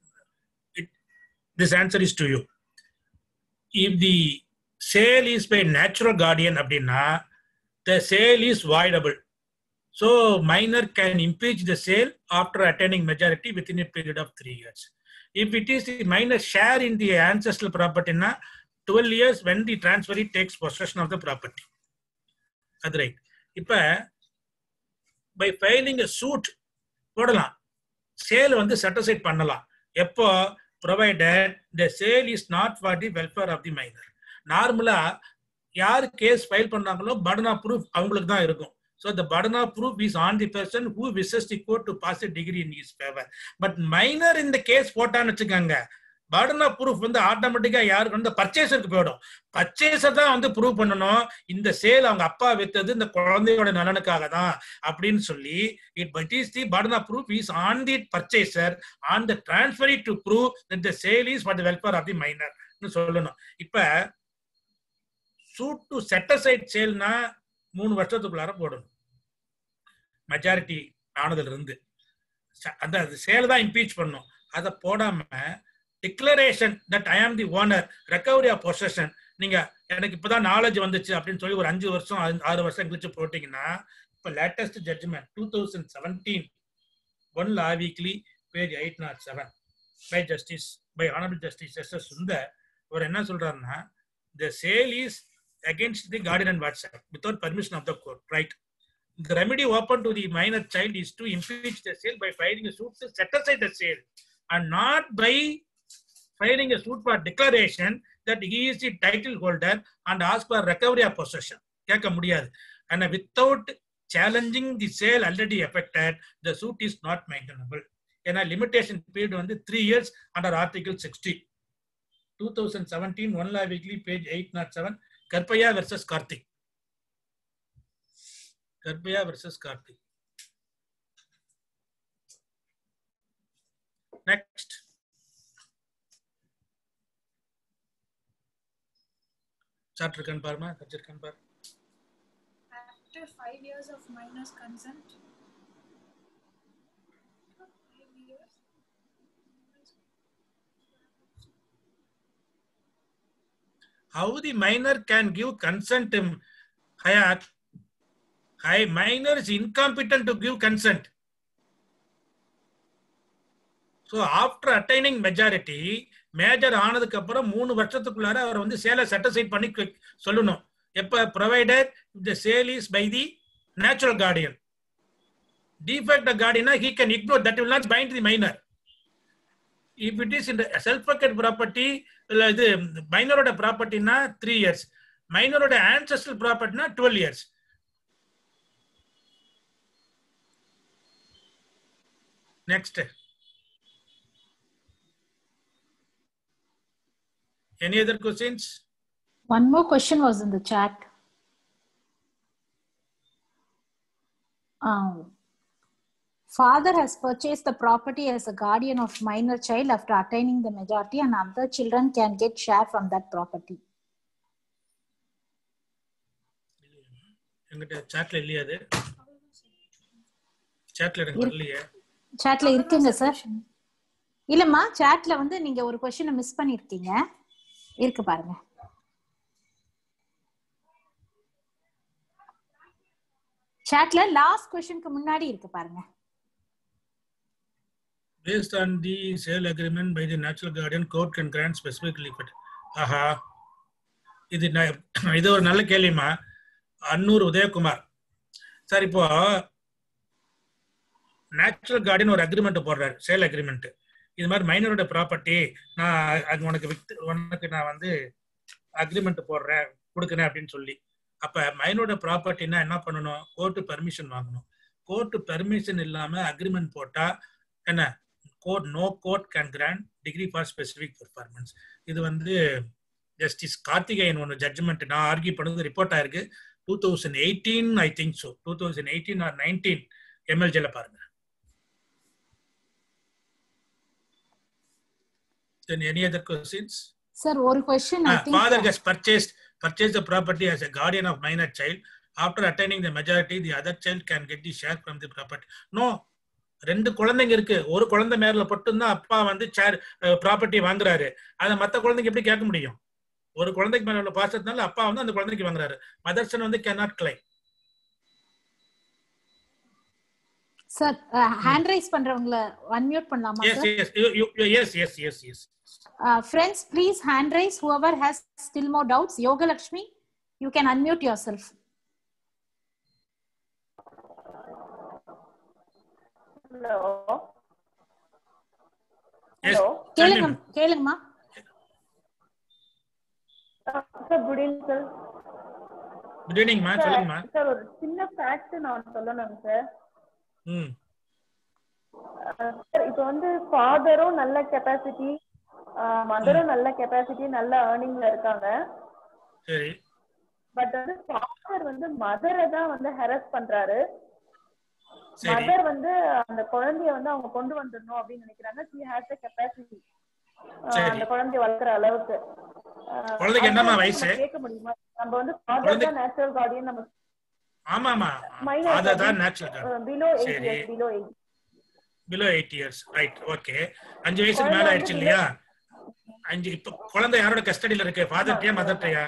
this answer is to you if the sale is by natural guardian அப்படின்னா the sale is voidable so minor can impeach the sale after attaining majority within a period of three years if it is the minor share in the ancestral ப்ராப்பர்ட்டினா twelve years when the transferee takes possession of the property அது right இப்போ by filing a suit போடலாம் sale வந்து set aside பண்ணலாம் எப்போ provided the sale is not for the welfare of the minor நார்மலா யார் case file பண்றாங்களோ பர்டன் ஆஃப் ப்ரூஃப் அவங்களுக்கு தான் இருக்கும் so the burden of proof is on the person who wishes the court to pass a decree in is favour but minor இந்த case போட்டான்னு வச்சுக்கோங்க Burton of proof வந்து ஆட்டோமேட்டிக்கா யாருக்கு வந்து பர்ச்சேசருக்கு போயிடும் பர்ச்சேசர் தான் வந்து ப்ரூவ் பண்ணணும் இந்த சேல் அவங்க அப்பா வித்தது இந்த குழந்தையோட நலனுக்காக தான் அப்படின்னு சொல்லி it but is the burden of proof is on the purchaser on the transferee to prove that the sale is for the welfare of the minor சொல்லணும் இப்ப சூட் டு செட்டசைட் சேல்னா மூணு வருஷத்துக்குள்ளார போடணும் மெஜாரிட்டி ஆனதுல இருந்து ச- அந்த சேல் தான் impeach பண்ணும் அதை போடாம declaration that I am the owner recovery of possession நீங்க எனக்கு இப்பதான் நாலேஜ் வந்துச்சு அப்படின்னு சொல்லி ஒரு அஞ்சு வருஷம் ஆறு- ஆறு வருஷம் கழிச்சு போட்டீங்கன்னா இப்ப latest judgment two thousand seventeen one law weekly page eight nought seven by justice by honourable justice S S Sundar அவர் என்ன சொல்றாருன்னா த சேல் இஸ் against the guardian and WhatsApp without permission of the court, right? The remedy open to the minor child is to impeach the sale by filing a suit to set aside the sale and not by filing a suit for declaration that he is the title holder and ask for recovery of possession. கேட்க முடியாது and without challenging the sale already affected, the suit is not maintainable. ஏன்னா limitation period வந்து three years under article sixty two thousand seventeen one law weekly page eight nought seven Karpaiya versus Karthik Karpaiya versus Karthik next chapter இருக்கான்னு பாருமா வச்சிருக்கான்னு பாரு After five years of minor's consent. Five years. how the minor can give consent um, hayat Hi, minor is incompetent to give consent so after attaining majority major ஆனதுக்கு அப்புறம் மூணு வருஷத்துக்குள்ளார அவர் வந்து சேலை set aside பண்ணி கு- சொல்லணும் எப்ப provided the sale is by the natural guardian de facto கார்டியனா he can ignore that will not bind the minor if it is இந்த செல்ஃப் பக்கெட் ப்ராப்பர்ட்டி இல்ல இது மைனரோட ப்ராப்பர்ட்டினா த்ரீ இயர்ஸ் மைனரோட ஆன்சஸ்டல் ப்ராப்பர்ட்டினா twelve years next any other questions One more question was in the chat. Um, father has purchased the property as a guardian of minor child after attaining the majority, and other children can get share from that property. எங்கிட்ட சாட்ல இல்லையா அது சாட்ல எனக்கு வரலையே சாட்ல இருக்குங்க sir இல்லம்மா சாட்ல வந்து நீங்க ஒரு கொஸ்டினை மிஸ் பண்ணிருக்கீங்க இருக்கு பாருங்க சாட்ல லாஸ்ட் கொஸ்டினுக்கு முன்னாடி இருக்கு பாருங்க based on the sale agreement by the natural guardian court can grant specific limit ஆஹா இது ந- இது ஒரு நல்ல கேள்விமா அன்னூர் உதயகுமார் சார் இப்போ நேச்சுரல் கார்டியன் ஒரு அக்ரிமெண்ட் போடுறாரு சேல் அக்ரிமெண்ட் இது மாதிரி மைனரோட ப்ராப்பர்ட்டி நான் அது உனக்கு வித்து உனக்கு நான் வந்து அக்ரிமெண்ட் போடுறேன் கொடுக்குறேன் அப்படின்னு சொல்லி அப்ப மைனரோட ப்ராப்பர்ட்டினா என்ன பண்ணணும் கோர்ட்டு பர்மிஷன் வாங்கணும் கோர்ட்டு பர்மிஷன் இல்லாம அக்ரிமெண்ட் போட்டா என்ன court no court can grant decree for specific performance இது வந்து ஜஸ்டிஸ் கார்த்திகேயன் ஒன்று ஜட்ஜ்மெண்ட் நான் ஆர்கியூ பண்ணது ரிப்போர்ட் ஆயிருக்கு two thousand eighteen I think so two thousand eighteen or nineteen எம்எல்ஜியில் பாருங்க Then any other questions? Sir ஒரு question I Ah, father think has purchased purchase the property as a guardian of minor child. After attaining the majority, the other child can get the share from the property. No. ரெண்டு குழந்தைங்க இருக்கு ஒரு குழந்தை மேல மட்டும்தான் அப்பா வந்து சேர் property வாங்குறாரு அதை மத்த குழந்தைங்க எப்படி கேட்க முடியும் ஒரு குழந்தைக்கு மேல உள்ள பாசத்தினால அப்பா வந்து அந்த குழந்தைக்கு வாங்குறாரு மதர்சன் வந்து cannot claim sir hand raise பண்றவங்கள அன்மியூட் பண்ணலாமா yes sir yes yes yes yes yes friends please hand raise whoever has still more doubts Yogalakshmi you can unmute yourself hello yes hello கேளுங்க கேளுங்கம்மா sir good evening sir good ஈவினிங்மா சொல்லுங்கம்மா sir ஒரு சின்ன fact நான் சொல்லணும் sir ம் sir இப்போ வந்து ஃபாதரும் நல்ல கெப்பாசிட்டி மதரும் நல்ல கெப்பாசிட்டி நல்ல ஏர்னிங்ல இருக்காங்க சரி பட் வந்து ஃபாதர் வந்து மதரை தான் வந்து ஹெரஸ் பண்றாரு சரி மதர் வந்து அந்த குழந்தைய வந்து அவங்க கொண்டு வந்துடணும் அப்படின்னு நினைக்கிறாங்க ஷி ஹேஸ் த கெப்பாசிட்டி சரி. அந்த குழந்தைய வளர்க்குற அளவுக்கு அஹ், குழந்தைக்கு என்னம்மா அதனால வயசு? நம்ம கேட்க முடியுமா நம்ம வந்து ஃபாதர் குழந்தை- தான் நேச்சுரல் கார்டியன் நம்ம ஆமா ஆமா Minor ஃபாதர் தான் guardian. நேச்சுரல் பிலோ எயிட் சரி. Years below eight below eight years right okay அஞ்சு வயசுக்கு மேல ஆயிடுச்சு இல்லையா அஞ்சு இப்ப குழந்தை யாரோட கஸ்டடியில இருக்கு ஃபாதர்ட்டியா மதர்ட்டியா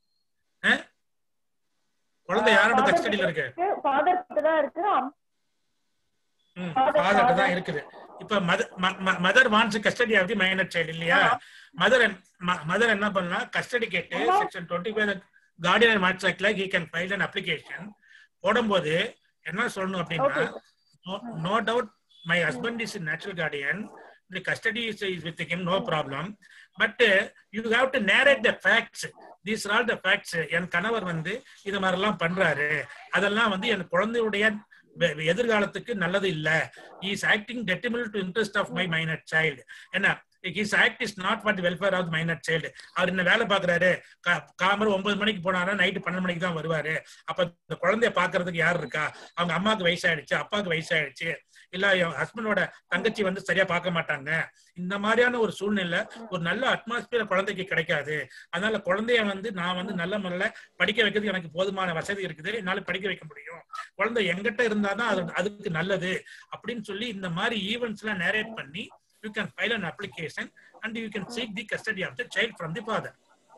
குழந்தை யாரோட கஸ்டடியில இருக்கு ஃபாதர் கிட்ட தான் இருக்கு அம்- Father- ஃபாதர்ட்ட தான் father. இருக்குது இப்ப mother wants custody of the minor child இல்லையா மதர் மதர் என்ன பண்ணலாம் கஸ்டடி கேட்டு ஆமா. Section twenty five guardian wards ஆக்ட்ல he can file an application போடும்போது என்ன சொல்லணும் அப்படின்னா no doubt my husband is natural guardian the custody is, is with him no problem but uh, you have to narrate the facts these are all the facts என் கணவர் வந்து இது மாதிரிலாம் பண்றாரு அதெல்லாம் வந்து என் குழந்தையுடைய வெ- வெ- எதிர்காலத்துக்கு நல்லது இல்ல is acting detrimental to interest of my minor child என்ன his act is not for the welfare of minor child அவர் என்ன வேலை பாக்குறாரு காமர் ஒன்பது மணிக்கு போனாரா நைட்டு பன்னெண்டு மணிக்கு தான் வருவாரு அப்ப இந்த குழந்தைய பாக்குறதுக்கு யார் இருக்கா அவங்க அம்மாவுக்கு வயசாயிடுச்சு அப்பாவுக்கு வயசாயிடுச்சு இல்ல என் ஹஸ்பண்டோட தங்கச்சி வந்து சரியா பார்க்க மாட்டாங்க இந்த மாதிரியான ஒரு சூழ்நிலை ஒரு நல்ல அட்மாஸ்பியர் குழந்தைக்கு கிடைக்காது அதனால குழந்தைய வந்து நான் வந்து நல்ல முறையில படிக்க வைக்கிறதுக்கு எனக்கு போதுமான வசதி இருக்குது என்னால படிக்க வைக்க முடியும் குழந்தை எங்கிட்ட இருந்தாதான் அது அதுக்கு நல்லது அப்படின்னு சொல்லி இந்த மாதிரி ஈவெண்ட்ஸ் எல்லாம் நேரேட் பண்ணி you can file an application and you can seek the custody of the child from the father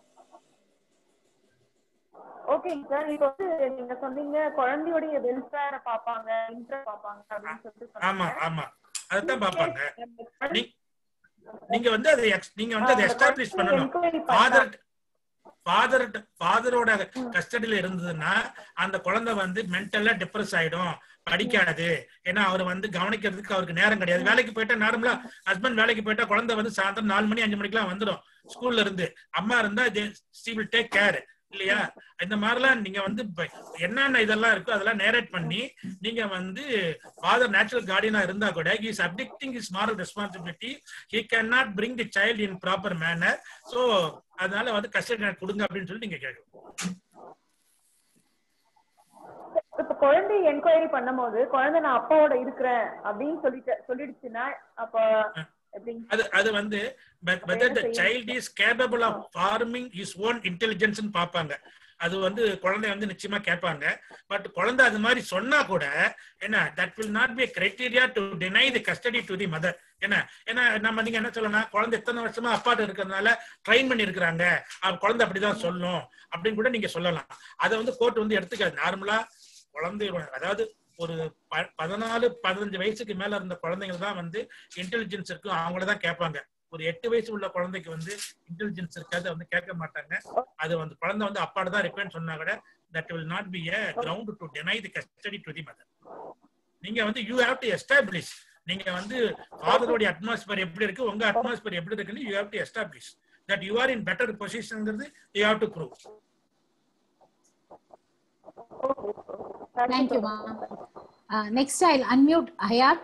ஓகேங்க சார் இப்போ வந்து நீங்க சொன்னீங்க குழந்தையோடைய வெல்ஃபேர பாப்பாங்க இன்ட்ரெஸ்ட் பாப்பாங்க அப்படின்னு சொல்லிட்டு ஆமா சொன்னீங்க. ஆமா அதைத்தான் பார்ப்பாங்க அந்த குழந்தை- நீ- நீங்க வந்து அதை ex- நீங்க வந்து அதை அந்த எஸ்டாப்ளிஷ் குழந்தைய பண்ணணும் enquiry பண்ணா- ஃபாதர் ஃபாதர் ஃபாதரோட கஸ்டடியில இருந்ததுன்னா அந்த குழந்தை வந்து மென்டலா டிப்ரெஸ் ஆயிடும் படிக்காது ஏன்னா அவர் வந்து கவனிக்கிறதுக்கு அவருக்கு நேரம் கிடையாது வேலைக்கு போயிட்டா நார்மலா ஹஸ்பண்ட் வேலைக்கு போயிட்டா குழந்தை வந்து சாயந்தரம் நாலு மணி அஞ்சு மணிக்கெல்லாம் வந்துடும் ஸ்கூல்ல இருந்து அம்மா இருந்தா சி வில் டேக் கேர் இல்லையா இந்த மாதிரிலாம் நீங்க வந்து இப்ப என்னென்ன இதெல்லாம் இருக்கோ அதெல்லாம் நேரேட் பண்ணி நீங்க வந்து ஃபாதர் நேச்சுரல் கார்டியனா இருந்தா கூட is addicting is moral responsibility he can not bring the child in proper manner so அதனால வந்து கஸ்டடி எனக்கு கொடுங்க அப்படின்னு சொல்லி நீங்க கேட்கணும் இப்ப குழந்தை என்கொயரி பண்ணும்போது குழந்தை நான் அப்பாவோட இருக்கிறேன் அப்படின்னு சொல்லிட்டு சொல்லிடுச்சுன்னா அப்ப எப்படிங்க அது அது வந்து whether the child is capable of forming is own intelligence பார்ப்பாங்க அது வந்து குழந்தை வந்து நிச்சயமா கேட்பாங்க பட் குழந்தை அது மாதிரி சொன்னா கூட என்ன that will not be criteria to deny the custody to the mother என்ன ஏன்னா நம்ம நீங்க என்ன சொல்லலாம் குழந்தை எத்தனை வருஷமா அப்பாட்ட இருக்கிறதுனால ட்ரைன் பண்ணி இருக்கிறாங்க குழந்தை அப்படிதான் சொல்லும் அப்படின்னு கூட நீங்க சொல்லலாம் அதை வந்து கோர்ட் வந்து எடுத்துக்காது நார்மலா குழந்தை அதாவது ஒரு ப- பதினாலு பதினஞ்சு வயசுக்கு மேல இருந்த குழந்தைங்க தான் வந்து இன்டெலிஜென்ஸ் இருக்கும் அவங்கள தான் கேட்பாங்க ஒரு எட்டு வயசு உள்ள குழந்தைக்கு வந்து இன்டெலிஜென்ஸ் இருக்காது வந்து கேட்க மாட்டாங்க அது வந்து குழந்தை வந்து அப்பாட தான் இருப்பேன்னு சொன்னா கூட that will not be a ground to deny the custody to the mother நீங்க வந்து யூ ஹேவ் டு எஸ்டாப்ளிஷ் நீங்க வந்து ஃபாதரோட அட்மாஸ்பியர் எப்படி இருக்கு உங்க அட்மாஸ்பியர் எப்படி இருக்குன்னு you have to establish that you are in better பொசிஷன்ங்கிறது you have to prove Thank you, ma'am. Uh, next, I'll unmute Hayat.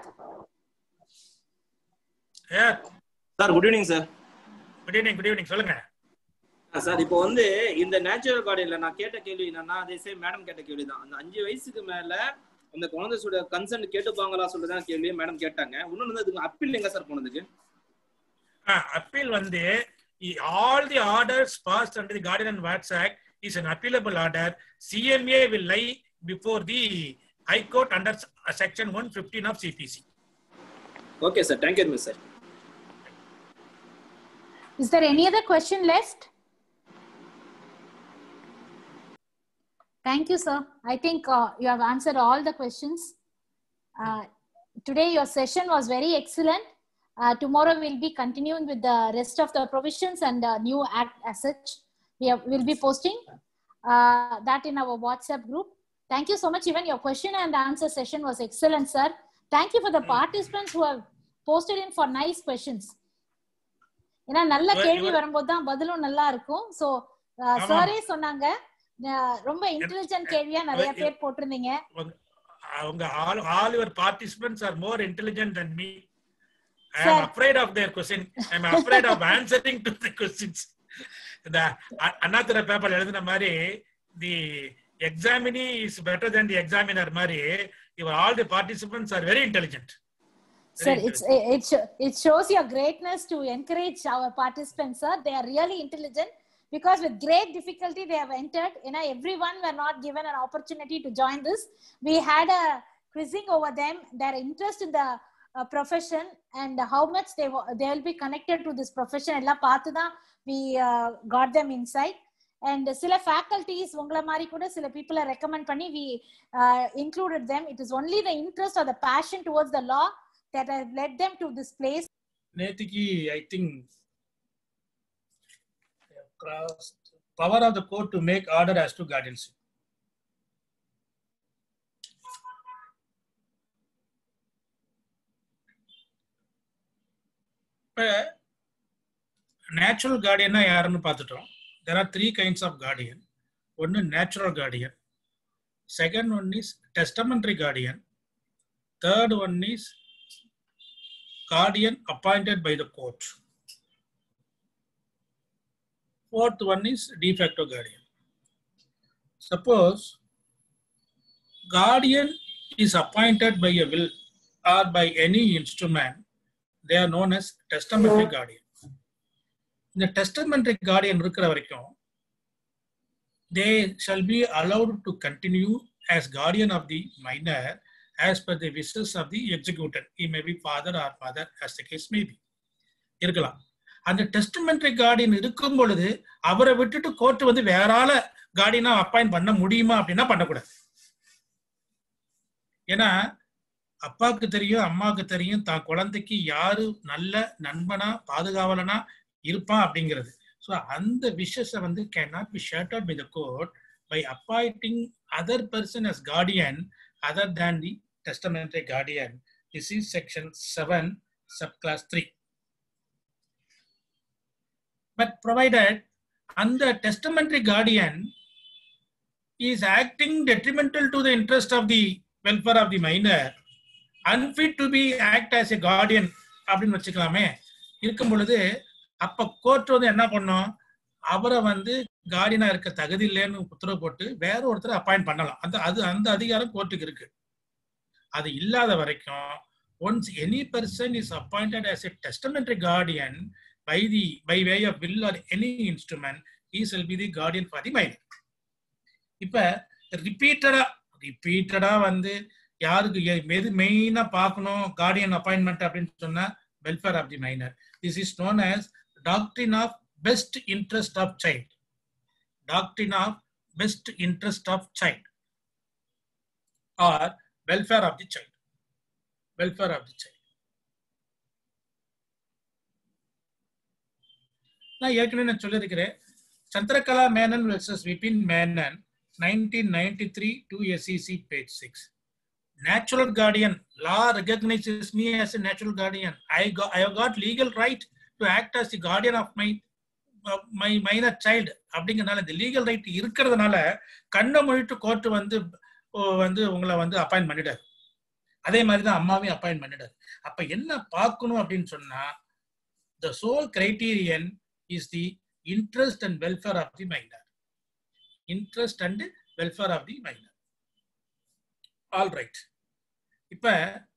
Sir good evening sir good evening good evening சொல்லுங்க sir இப்போ வந்து இந்த natural கார்டியன்ல நான் கேட்ட கேள்வி என்னன்னா அதே சேம் மேடம் கேட்ட கேள்வி தான் அந்த அஞ்சு வயசுக்கு மேல அந்த குழந்தையோட கன்சென்ட் கேட்டுப்பாங்களா சொல்லிதான் கேள்வி மேடம் கேட்டாங்க இன்னொன்னு வந்து அதுக்கு அப்பீல் எங்க சார் போனதுக்கு அப்பீல் வந்து all the orders passed under the guardian and wards act is an appealable order, CMA will lie before the High Court under s- uh, section 115 of CPC. Okay sir thank you miss sir Is there any other question left? Thank you, sir. I think uh, you have answered all the questions. Uh, today, your session was very excellent. Uh, tomorrow, we'll be continuing with the rest of the provisions and the new act as such. We have, will be posting uh, that in our WhatsApp group. Thank you so much. Even your question and answer session was excellent, sir. Thank you for the participants who have posted in for nice questions. ஏன்னா நல்ல இவர்- கேள்வி இவர்- வரும்போது தான் பதிலும் நல்லா இருக்கும் சோ ஆமா. சாரே சொன்னாங்க அஹ், ரொம்ப இன்டெலிஜென்ட் கேள்வியா நிறைய இவர்- பேர் போட்டிருந்தீங்க அவங்க all all your participants are more intelligent than me. I Sir. am afraid of their question. I am afraid of answering to the questions. இந்த அ- அண்ணாதுரை பேப்பர் எழுதின மாதிரி the examinee is better than the examiner மாதிரி இவர் all the participants are very intelligent Sir, it's it sho- it shows your greatness to encourage our participants, sir. They are really intelligent because with great difficulty they have entered. You know, everyone were not given an opportunity to join this. We had a quizzing over them, their interest in the uh, profession and how much they wa- they will be connected to this profession. எல்லாம் பார்த்து தான் we uh, got them inside. And சில faculties உங்களை மாதிரி கூட சில people recommend பண்ணி we uh, included them. It is only the interest or the passion towards the law that have led them to this place. நேத்திக்கு I think power of the court to make order as to guardianship இப்ப natural கார்டியனா யாருன்னு பார்த்துட்டோம் there are three kinds of guardian ஒன்னு natural guardian second one is testamentary guardian third one is guardian appointed by the court. Fourth one is de facto guardian. Suppose guardian is appointed by a will or by any instrument, they are known as testamentary guardian. இந்த testamentary guardian இருக்கிற வரைக்கும் they shall be allowed to continue as guardian of the minor as per the wishes of the executor. He may be father or mother as the case may be. இருக்கலாம் அந்த டெஸ்டிமெண்ட்ரி Guardian இருக்கும் பொழுது அவரை விட்டுட்டு court வந்து வேற ஆள கார்டியனா appoint பண்ண முடியுமா அப்படின்னா பண்ணக்கூடாது ஏன்னா அப்பாவுக்கு தெரியும் அம்மாவுக்கு தெரியும் தான் குழந்தைக்கு யாரு நல்ல நண்பனா பாதுகாவலனா இருப்பான் அப்படிங்கிறது ஸோ அந்த விஷஸை வந்து can not be shut out by the court by appointing other person as guardian other than the testamentary guardian. This is section 7, subclass 3. But provided under testamentary guardian is acting detrimental to the interest of the welfare of the minor, unfit to be act as a guardian அப்படின்னு வச்சுக்கலாமே இருக்கும் பொழுது அப்ப court வந்து என்ன பண்ணும் அவரை வந்து கார்டியனா இருக்க தகுதி இல்லைன்னு உத்தரவு போட்டு வேற ஒருத்தர் அப்பாயிண்ட் பண்ணலாம் அந்த அது அந்த அதிகாரம் கோர்ட்டுக்கு இருக்கு அது இல்லாத வரைக்கும் once any person is appointed as a testamentary guardian by the by way of will or any instrument he shall be the guardian for the minor இப்ப ரிப்பீட்டடா ரிப்பீட்டடா வந்து யாருக்கு எ- எது மெயினா பார்க்கணும் கார்டியன் அப்பாயின்மெண்ட் அப்படின்னு சொன்னா welfare of the minor this is known as doctrine of best interest of child doctrine of best interest of child or welfare of the child welfare of the child நான் ஏற்கனவே நான் சொல்லியிருக்கிறேன் Chandrakala Menon versus Vipin Menon nineteen ninety three two SEC page six natural guardian law recognises me as a natural guardian i got i have got legal right to act as the guardian of my my minor child அப்படிங்கறதுனால இந்த legal right இருக்கிறதுனால கண்ணை மொழிட்டு court வந்து ஓ, வந்து உங்களை வந்து appoint பண்ணிடாது அதே மாதிரி தான் அம்மாவையும் அப்பாயின்ட் பண்ணிடாது அப்ப என்ன பார்க்கணும் அப்படின்னு சொன்னா the sole criterion is the interest and welfare of the minor interest and welfare of the minor all right இப்ப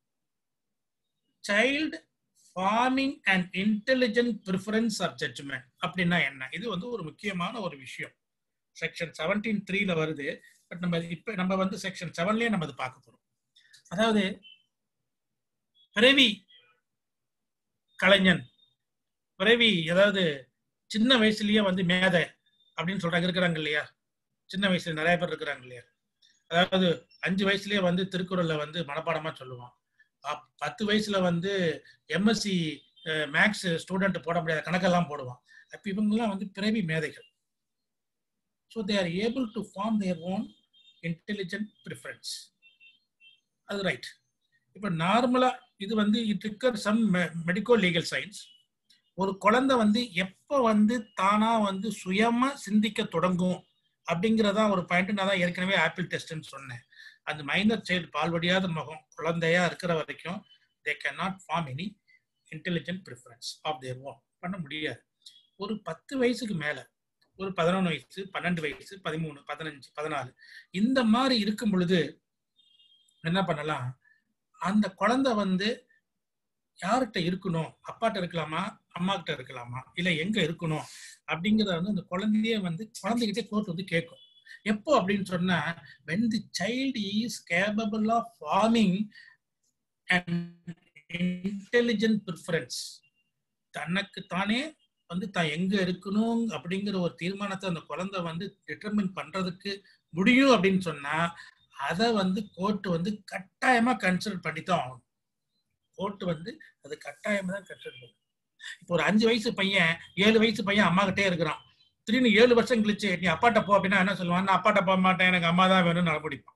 child forming and intelligent preference of judgment அப்படின்னா என்ன இது வந்து ஒரு முக்கியமான ஒரு விஷயம் செக்ஷன் செவன்டீன் த்ரீல வருது பட் நம்ம இப்ப நம்ம வந்து செக்ஷன் செவன்லயே நம்ம அதை பார்க்க போறோம் அதாவது பிறவி கலைஞன் பிறவி அதாவது சின்ன வயசுலயே வந்து மேதை அப்படின்னு சொல்றாங்க இருக்கிறாங்க இல்லையா சின்ன வயசுல நிறைய பேர் இருக்கிறாங்க இல்லையா அதாவது அஞ்சு வயசுலயே வந்து திருக்குறள்ல வந்து மனப்பாடமா சொல்லுவான் அப்- பத்து வயசுல வந்து எம்எஸ்சி மேக்ஸ் ஸ்டூடெண்ட் போட முடியாத கணக்கெல்லாம் போடுவான் அப்ப இவங்கெல்லாம் வந்து பிறவி மேதைகள் so they are able to form their own intelligent preference அது ரைட் இப்போ நார்மலா இது வந்து it recur some medico legal science ஒரு குழந்தை வந்து எப்போ வந்து தானா வந்து சுயமா சிந்திக்க தொடங்கும் அப்படிங்கிறதா ஒரு பாயிண்ட் நான் தான் ஏற்கனவே ஆப்பிள் டெஸ்ட்னு சொன்னேன் அந்த மைனர் சைல்டு பால்வடியாத முகம் குழந்தையா இருக்கிற வரைக்கும் they can not form any intelligent preference of their own பண்ண முடியாது ஒரு பத்து வயசுக்கு மேல ஒரு பதினொன்று வயசு பன்னெண்டு வயசு பதிமூணு பதினஞ்சு பதினாலு இந்த மாதிரி இருக்கும் பொழுது என்ன பண்ணலாம் அந்த குழந்தை வந்து யார்கிட்ட இருக்கணும் அப்பாட்ட இருக்கலாமா அம்மா கிட்ட இருக்கலாமா இல்ல எங்க இருக்கணும் அப்படிங்கறத வந்து அந்த குழந்தையே வந்து குழந்தைகிட்டே கோர்ட் வந்து கேட்கும் எப்போ அப்படின்னு சொன்னா when the child is capable of forming an intelligent preference தனக்கு தானே வந்து தான் எங்க இருக்கணும் அப்படிங்கிற ஒரு தீர்மானத்தை அந்த குழந்தை வந்து டிட்டர்மின் பண்றதுக்கு முடியும் அப்படின்னு சொன்னா அதை வந்து கோர்ட் வந்து கட்டாயமா கன்சிடர் பண்ணி தான் ஆகணும் கோர்ட் வந்து அது கட்டாயமா தான் கன்சிடர் பண்ணும் இப்போ ஒரு அஞ்சு வயசு பையன் ஏழு வயசு பையன் அம்மா கிட்டே இருக்கிறான் திடீர்னு ஏழு வருஷம் கழிச்சு நீ அப்பாட்ட போ அப்படின்னா என்ன சொல்லுவான் நான் அப்பாட்ட போக மாட்டேன் எனக்கு அம்மா தான் வேணும்னு நடப்பிடிப்பான்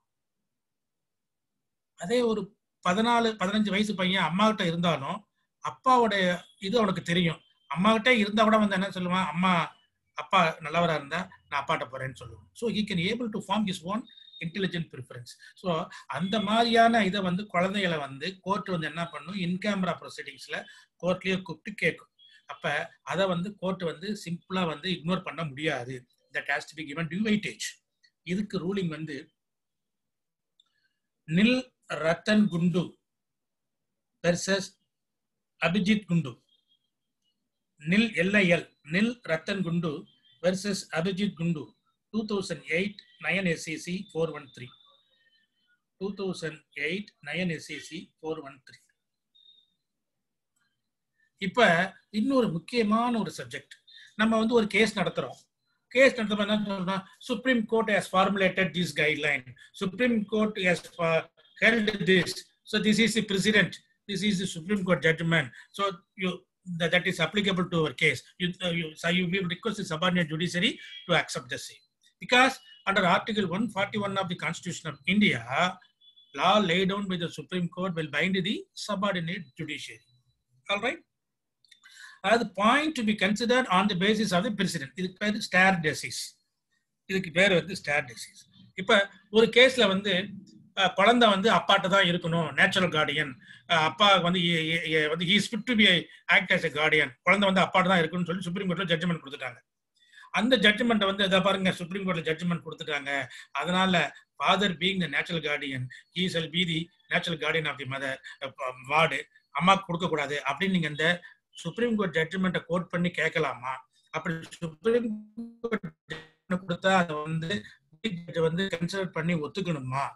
அதே ஒரு பதினாலு பதினஞ்சு வயசு பையன் அம்மா கிட்ட இருந்தாலும் அப்பாவோட இது அவனுக்கு தெரியும் அம்மா கிட்ட இருந்தா கூட வந்து என்ன சொல்லுவான் அம்மா அப்பா நல்லவரா இருந்தா நான் அப்பாட்ட போறேன்னு சொல்லுவான் so he can able to form his own intelligent preference so அந்த மாதிரியான இதை வந்து குழந்தைகளை வந்து கோர்ட் வந்து என்ன பண்ணும் இன் கேமரா ப்ரொசீடிங்ஸ்ல கோர்ட்லயே கூப்பிட்டு கேட்கும் அப்ப அதை வந்து கோர்ட் வந்து சிம்பிளா வந்து இக்னோர் பண்ண முடியாது that has to be given due weightage இதுக்கு ரூலிங் வந்து நில் ரத்தன் குண்டு வெர்சஸ் அபிஜித் குண்டு நில் எல்ஐஎல் நில் ரத்தன் குண்டு versus Abhijit Kundu two thousand eight nine SCC four one three two thousand eight nine SCC four one three இப்ப இன்னொரு முக்கியமான ஒரு சப்ஜெக்ட் நம்ம வந்து ஒரு கேஸ் நடத்துறோம் கேஸ் நடத்துறோம் என்ன சொல்றோம் supreme court has formulated this guideline supreme court has held this so this is the precedent this is the supreme court judgment so you that, that is applicable to our case you, uh, you so you will request the subordinate judiciary to accept the same because under article 141 of the constitution of india law laid down by the supreme court will bind the subordinate judiciary all right uh, the point to be considered on the basis of the precedent இதுக்கு பேரு star டெசிஸ் இதுக்கு பேர் வந்து star டெசிஸ் இப்ப ஒரு கேஸ்ல வந்து அஹ், குழந்தை வந்து அப்பாட்ட தான் இருக்கணும் நேச்சுரல் கார்டியன் அப்பா வந்து இ- இ- இ- வந்து he's fit to be act as a guardian குழந்தை வந்து அப்பாட்ட தான் இருக்கணும்னு சொல்லி சுப்ரீம் கோர்ட்ல ஜட்ஜ்மெண்ட் கொடுத்துட்டாங்க அந்த ஜட்ஜ்மெண்ட் வந்து இதை பாருங்க சுப்ரீம் கோர்ட்ல ஜட்ஜ்மெண்ட் கொடுத்துட்டாங்க அதனால father being the natural guardian he shall be the natural guardian of the mother ward அம்மாக்கு கொடுக்க கூடாது அப்படின்னு நீங்க இந்த சுப்ரீம் கோர்ட் ஜட்ஜ்மெண்ட்டை கோட் பண்ணி கேட்கலாமா அப்படி சுப்ரீம் கோர்ட் கொடுத்தா அதை வந்து judge வந்து கன்சிடர் பண்ணி ஒத்துக்கணுமா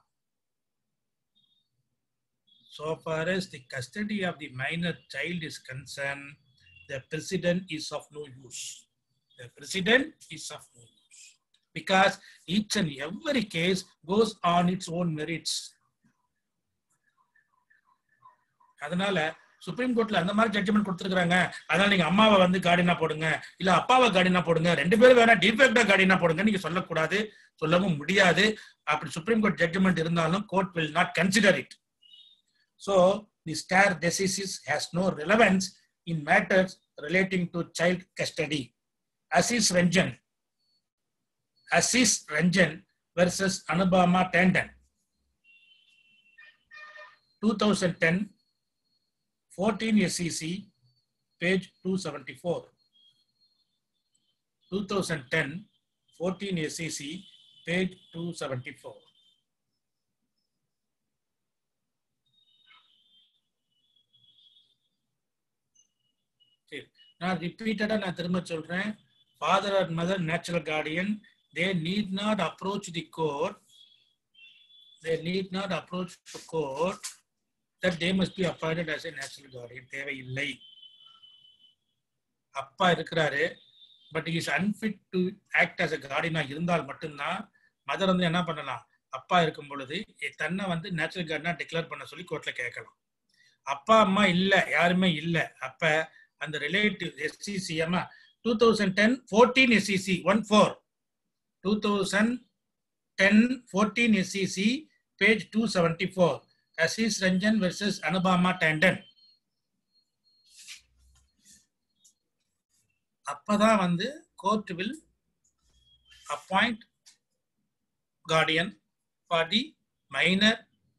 so far as the custody of the minor child is concerned, the precedent is of no use. The precedent is of no use. Because each and every case goes on its own merits. அதனால supreme கோர்ட்ல அந்த மாதிரி judgement கொடுத்துருக்காங்க அதனால நீங்க அம்மாவை வந்து கார்டினா போடுங்க இல்ல அப்பாவை கார்டினா போடுங்க ரெண்டு பேரும் வேணா டிஃபெக்டா கார்டினா போடுங்க நீங்க சொல்லக்கூடாது சொல்லவும் முடியாது அப்படி சுப்ரீம் கோர்ட் ஜட்ஜ்மெண்ட் இருந்தாலும் court will not consider it So the stare decisis has no relevance in matters relating to child custody. Assis Ranjan. Assis Ranjan versus Anubama Tandon. 2010, 14 SEC, page 274. 2010, 14 SEC, page 274. நான் ரிப்பீட்டடா நான் திரும்ப சொல்றேன் father and mother natural guardian they need not approach the court they need not approach the court that they must be appointed as a natural guardian தேவையில்லை அப்பா இருக்கிறாரு but is unfit to act as a guardian இருந்தால் மட்டும்தான் mother வந்து என்ன பண்ணலாம் அப்பா இருக்கும் பொழுது எ- தன்னை வந்து நேச்சுரல் கார்டனா டிக்ளேர் பண்ண சொல்லி கோர்ட்ல கேட்கலாம் அப்பா அம்மா இல்ல யாருமே இல்ல அப்ப அந்த ரிலேட்டிவ் எஸ்சிசி அம்மா two thousand ten fourteen SCC one four two thousand ten fourteen SCC page two seventy four Ashish Ranjan versus Anupama Tandon அப்பதான் வந்து court will appoint guardian for the minor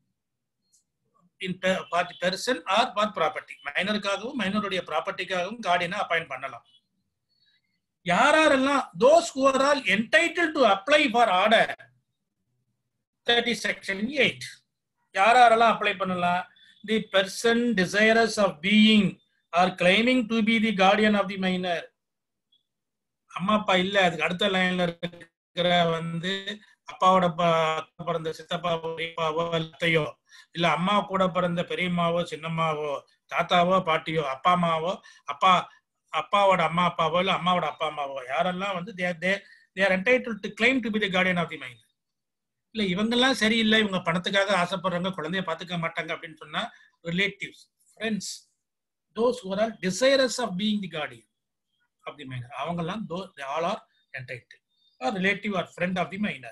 in per- for the person or for property மைனருக்காகவும் மைனருடைய ப்ராப்பர்ட்டிக்காகவும் கார்டியனை appoint பண்ணலாம் யாரெல்லாம் those who are all entitled to apply for order that is section 8 யாரெல்லாம் apply பண்ணலாம் தி person desirous of being or claiming to be the guardian of the minor அம்மா அப்பா இல்ல அதுக்கு அடுத்த லைன்ல இருக்கிற வந்து அப்பாவோட ப- பிறந்த சித்தப்பாவோ பெரியப்பாவோ அத்தையோ இல்ல அம்மா கூட பிறந்த பெரியம்மாவோ சின்னம்மாவோ தாத்தாவோ பாட்டியோ அப்பா அம்மாவோ அப்பா அப்பாவோட அம்மா அப்பாவோ இல்ல அம்மாவோட அப்பா அம்மாவோ யாரெல்லாம் வந்து their entitle to claim to be the guardian of the mind இல்ல இவங்கெல்லாம் சரியில்லை இவங்க பணத்துக்காக ஆசைப்படுறாங்க குழந்தைய பாத்துக்க மாட்டாங்க அப்படின்னு சொன்னா relatives friends those who are desirous of being the guardian of the minor அவங்கெல்லாம் though all are entitle or relative or friend of the minor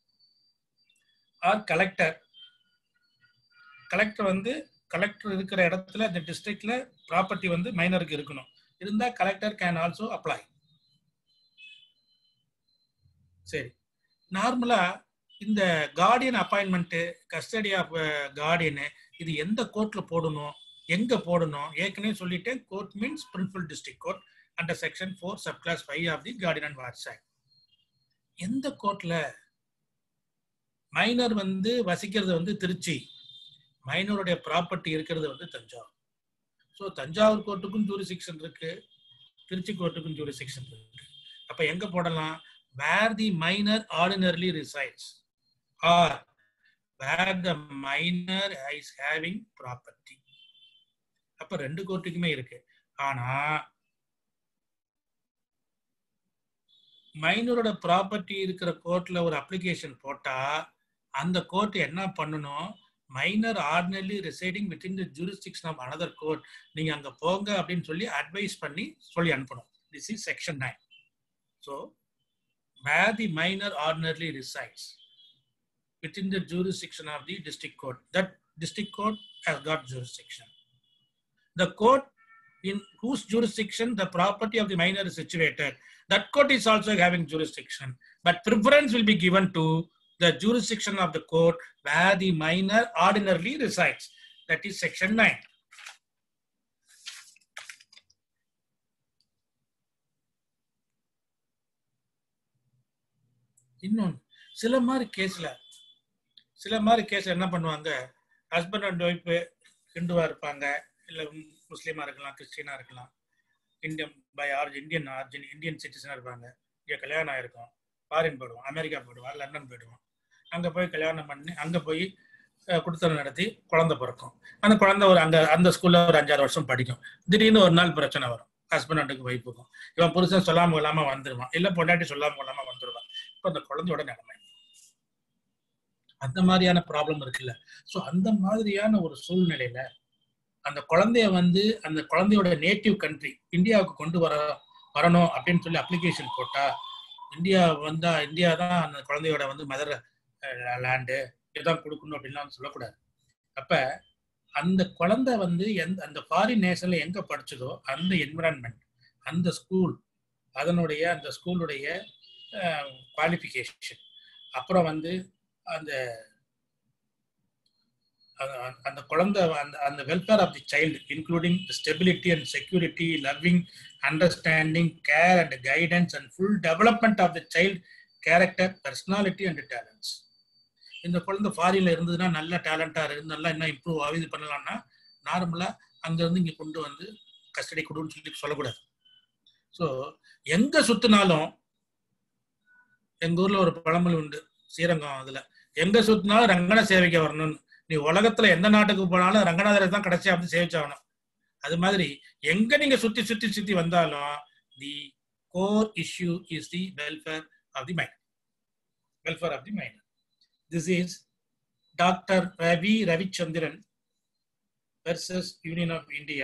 or collector collector வந்து கலெக்டர் இருக்கிற இடத்துல இந்த டிஸ்ட்ரிக்ட்ல ப்ராப்பர்ட்டி வந்து மைனருக்கு இருக்கணும் இருந்தா கலெக்டர் கேன் ஆல்சோ அப்ளை சரி நார்மலா இந்த guardian appointment custody of guardian இது எந்த கோர்ட்ல போடணும் எங்க போடணும் ஏற்கனவே சொல்லிட்டேன் court means principal district court under section four sub class five of the guardian and wards act எந்த கோர்ட்ல மைனர் வந்து வசிக்கிறது வந்து திருச்சி மைனருடைய ப்ராப்பர்ட்டி இருக்கிறது வந்து தஞ்சாவூர் ஸோ தஞ்சாவூர் கோர்ட்டுக்கும் ஜூரிசிக்ஷன் இருக்கு திருச்சி கோர்ட்டுக்கும் ஜூரிசிக்ஷன் இருக்கு அப்ப எங்க போடலாம் where the minor ordinarily resides or where the minor is having property அப்ப ரெண்டு கோர்ட்டுக்குமே இருக்கு ஆனா மைனரோட ப்ராப்பர்ட்டி இருக்கிற கோர்ட்ல ஒரு அப்ளிகேஷன் போட்டா அந்த கோர்ட் என்ன பண்ணணும் minor ordinarily residing within the jurisdiction of another court நீங்க அங்க போங்க அப்படின்னு சொல்லி அட்வைஸ் பண்ணி சொல்லி அனுப்பணும் this is section nine so where the minor ordinarily resides within the jurisdiction of the district court. That district court has got jurisdiction. The court in whose jurisdiction the property of the minor is situated, that court is also having jurisdiction. But preference will be given to the jurisdiction of the court where the minor ordinarily resides. That is section 9. இன்னொன்று சில மாதிரி கேஸ்ல சில மாதிரி case என்ன பண்ணுவாங்க husband and wife ஹிந்துவா இருப்பாங்க இல்லை முஸ்லீமா இருக்கலாம் கிறிஸ்டினா இருக்கலாம் Indian by origin Indian origin Indian சிட்டிசனாக இருப்பாங்க இங்கே கல்யாணம் ஆயிருக்கும் ஃபாரின் போயிடுவோம் அமெரிக்கா போயிடுவான் லண்டன் போயிடுவோம் அங்கே போய் கல்யாணம் பண்ணி அங்கே போய் குடுத்தனம் நடத்தி குழந்தை பிறக்கும் அந்த குழந்தை ஒரு அங்கே அந்த ஸ்கூலில் ஒரு அஞ்சாறு வருஷம் படிக்கும் திடீர்னு ஒரு நாள் பிரச்சனை வரும் ஹஸ்பண்ட் அண்டுக்கு ஒய்ஃபுக்கும் இவன் புருஷன் சொல்லாமல் கொள்ளாமல் வந்துடுவான் இல்லை பொண்டாட்டி சொல்லாமல் கொள்ளாமல் வந்துடுவான் இப்போ அந்த குழந்தையோட நிலைமை அந்த மாதிரியான ப்ராப்ளம் இருக்குல்ல ஸோ அந்த மாதிரியான ஒரு சூழ்நிலையில அந்த குழந்தைய வந்து அந்த குழந்தையோட நேட்டிவ் கண்ட்ரி இந்தியாவுக்கு கொண்டு வர வரணும் அப்படின்னு சொல்லி அப்ளிகேஷன் போட்டா இந்தியா வந்தா இந்தியா தான் அந்த குழந்தையோட வந்து மதர் லேண்டு இதுதான் கொடுக்கணும் அப்படின்லாம் சொல்லக்கூடாது அப்ப அந்த குழந்தை வந்து எந்த அந்த ஃபாரின் நேஷன்ல எங்க படிச்சதோ அந்த என்விரான்மெண்ட் அந்த ஸ்கூல் அதனுடைய அந்த ஸ்கூலுடைய குவாலிஃபிகேஷன் அப்புறம் வந்து அந்த அந்த குழந்தை அந்த அந்த welfare of the child including stability and security loving understanding care and guidance and full development of the child character personality and talents இந்த குழந்தை ஃபாரின்ல இருந்ததுன்னா நல்ல டேலண்டா இருந்து நல்லா என்ன இம்ப்ரூவ் ஆகுது பண்ணலாம்னா நார்மலா அங்க இருந்து இங்க கொண்டு வந்து கஸ்டடி கொடுன்னு சொல்லி சொல்லக்கூடாது ஸோ எங்க சுத்தினாலும் எங்க ஊர்ல ஒரு பழமொழி உண்டு ஸ்ரீரங்கம் அதுல எங்க சுத்தினாலும் ரங்கன சேவைக்கு வரணும்னு நீ உலகத்துல எந்த நாட்டுக்கு போனாலும் ரங்கநாதரை தான் கடைசியா வந்து சேவிச்சாகணும் அது மாதிரி எங்க நீங்க சுத்தி சுத்தி சுத்தி வந்தாலும் the core issue is the welfare of the mind welfare of the mind this is doctor Ravi Ravichandran versus Union of India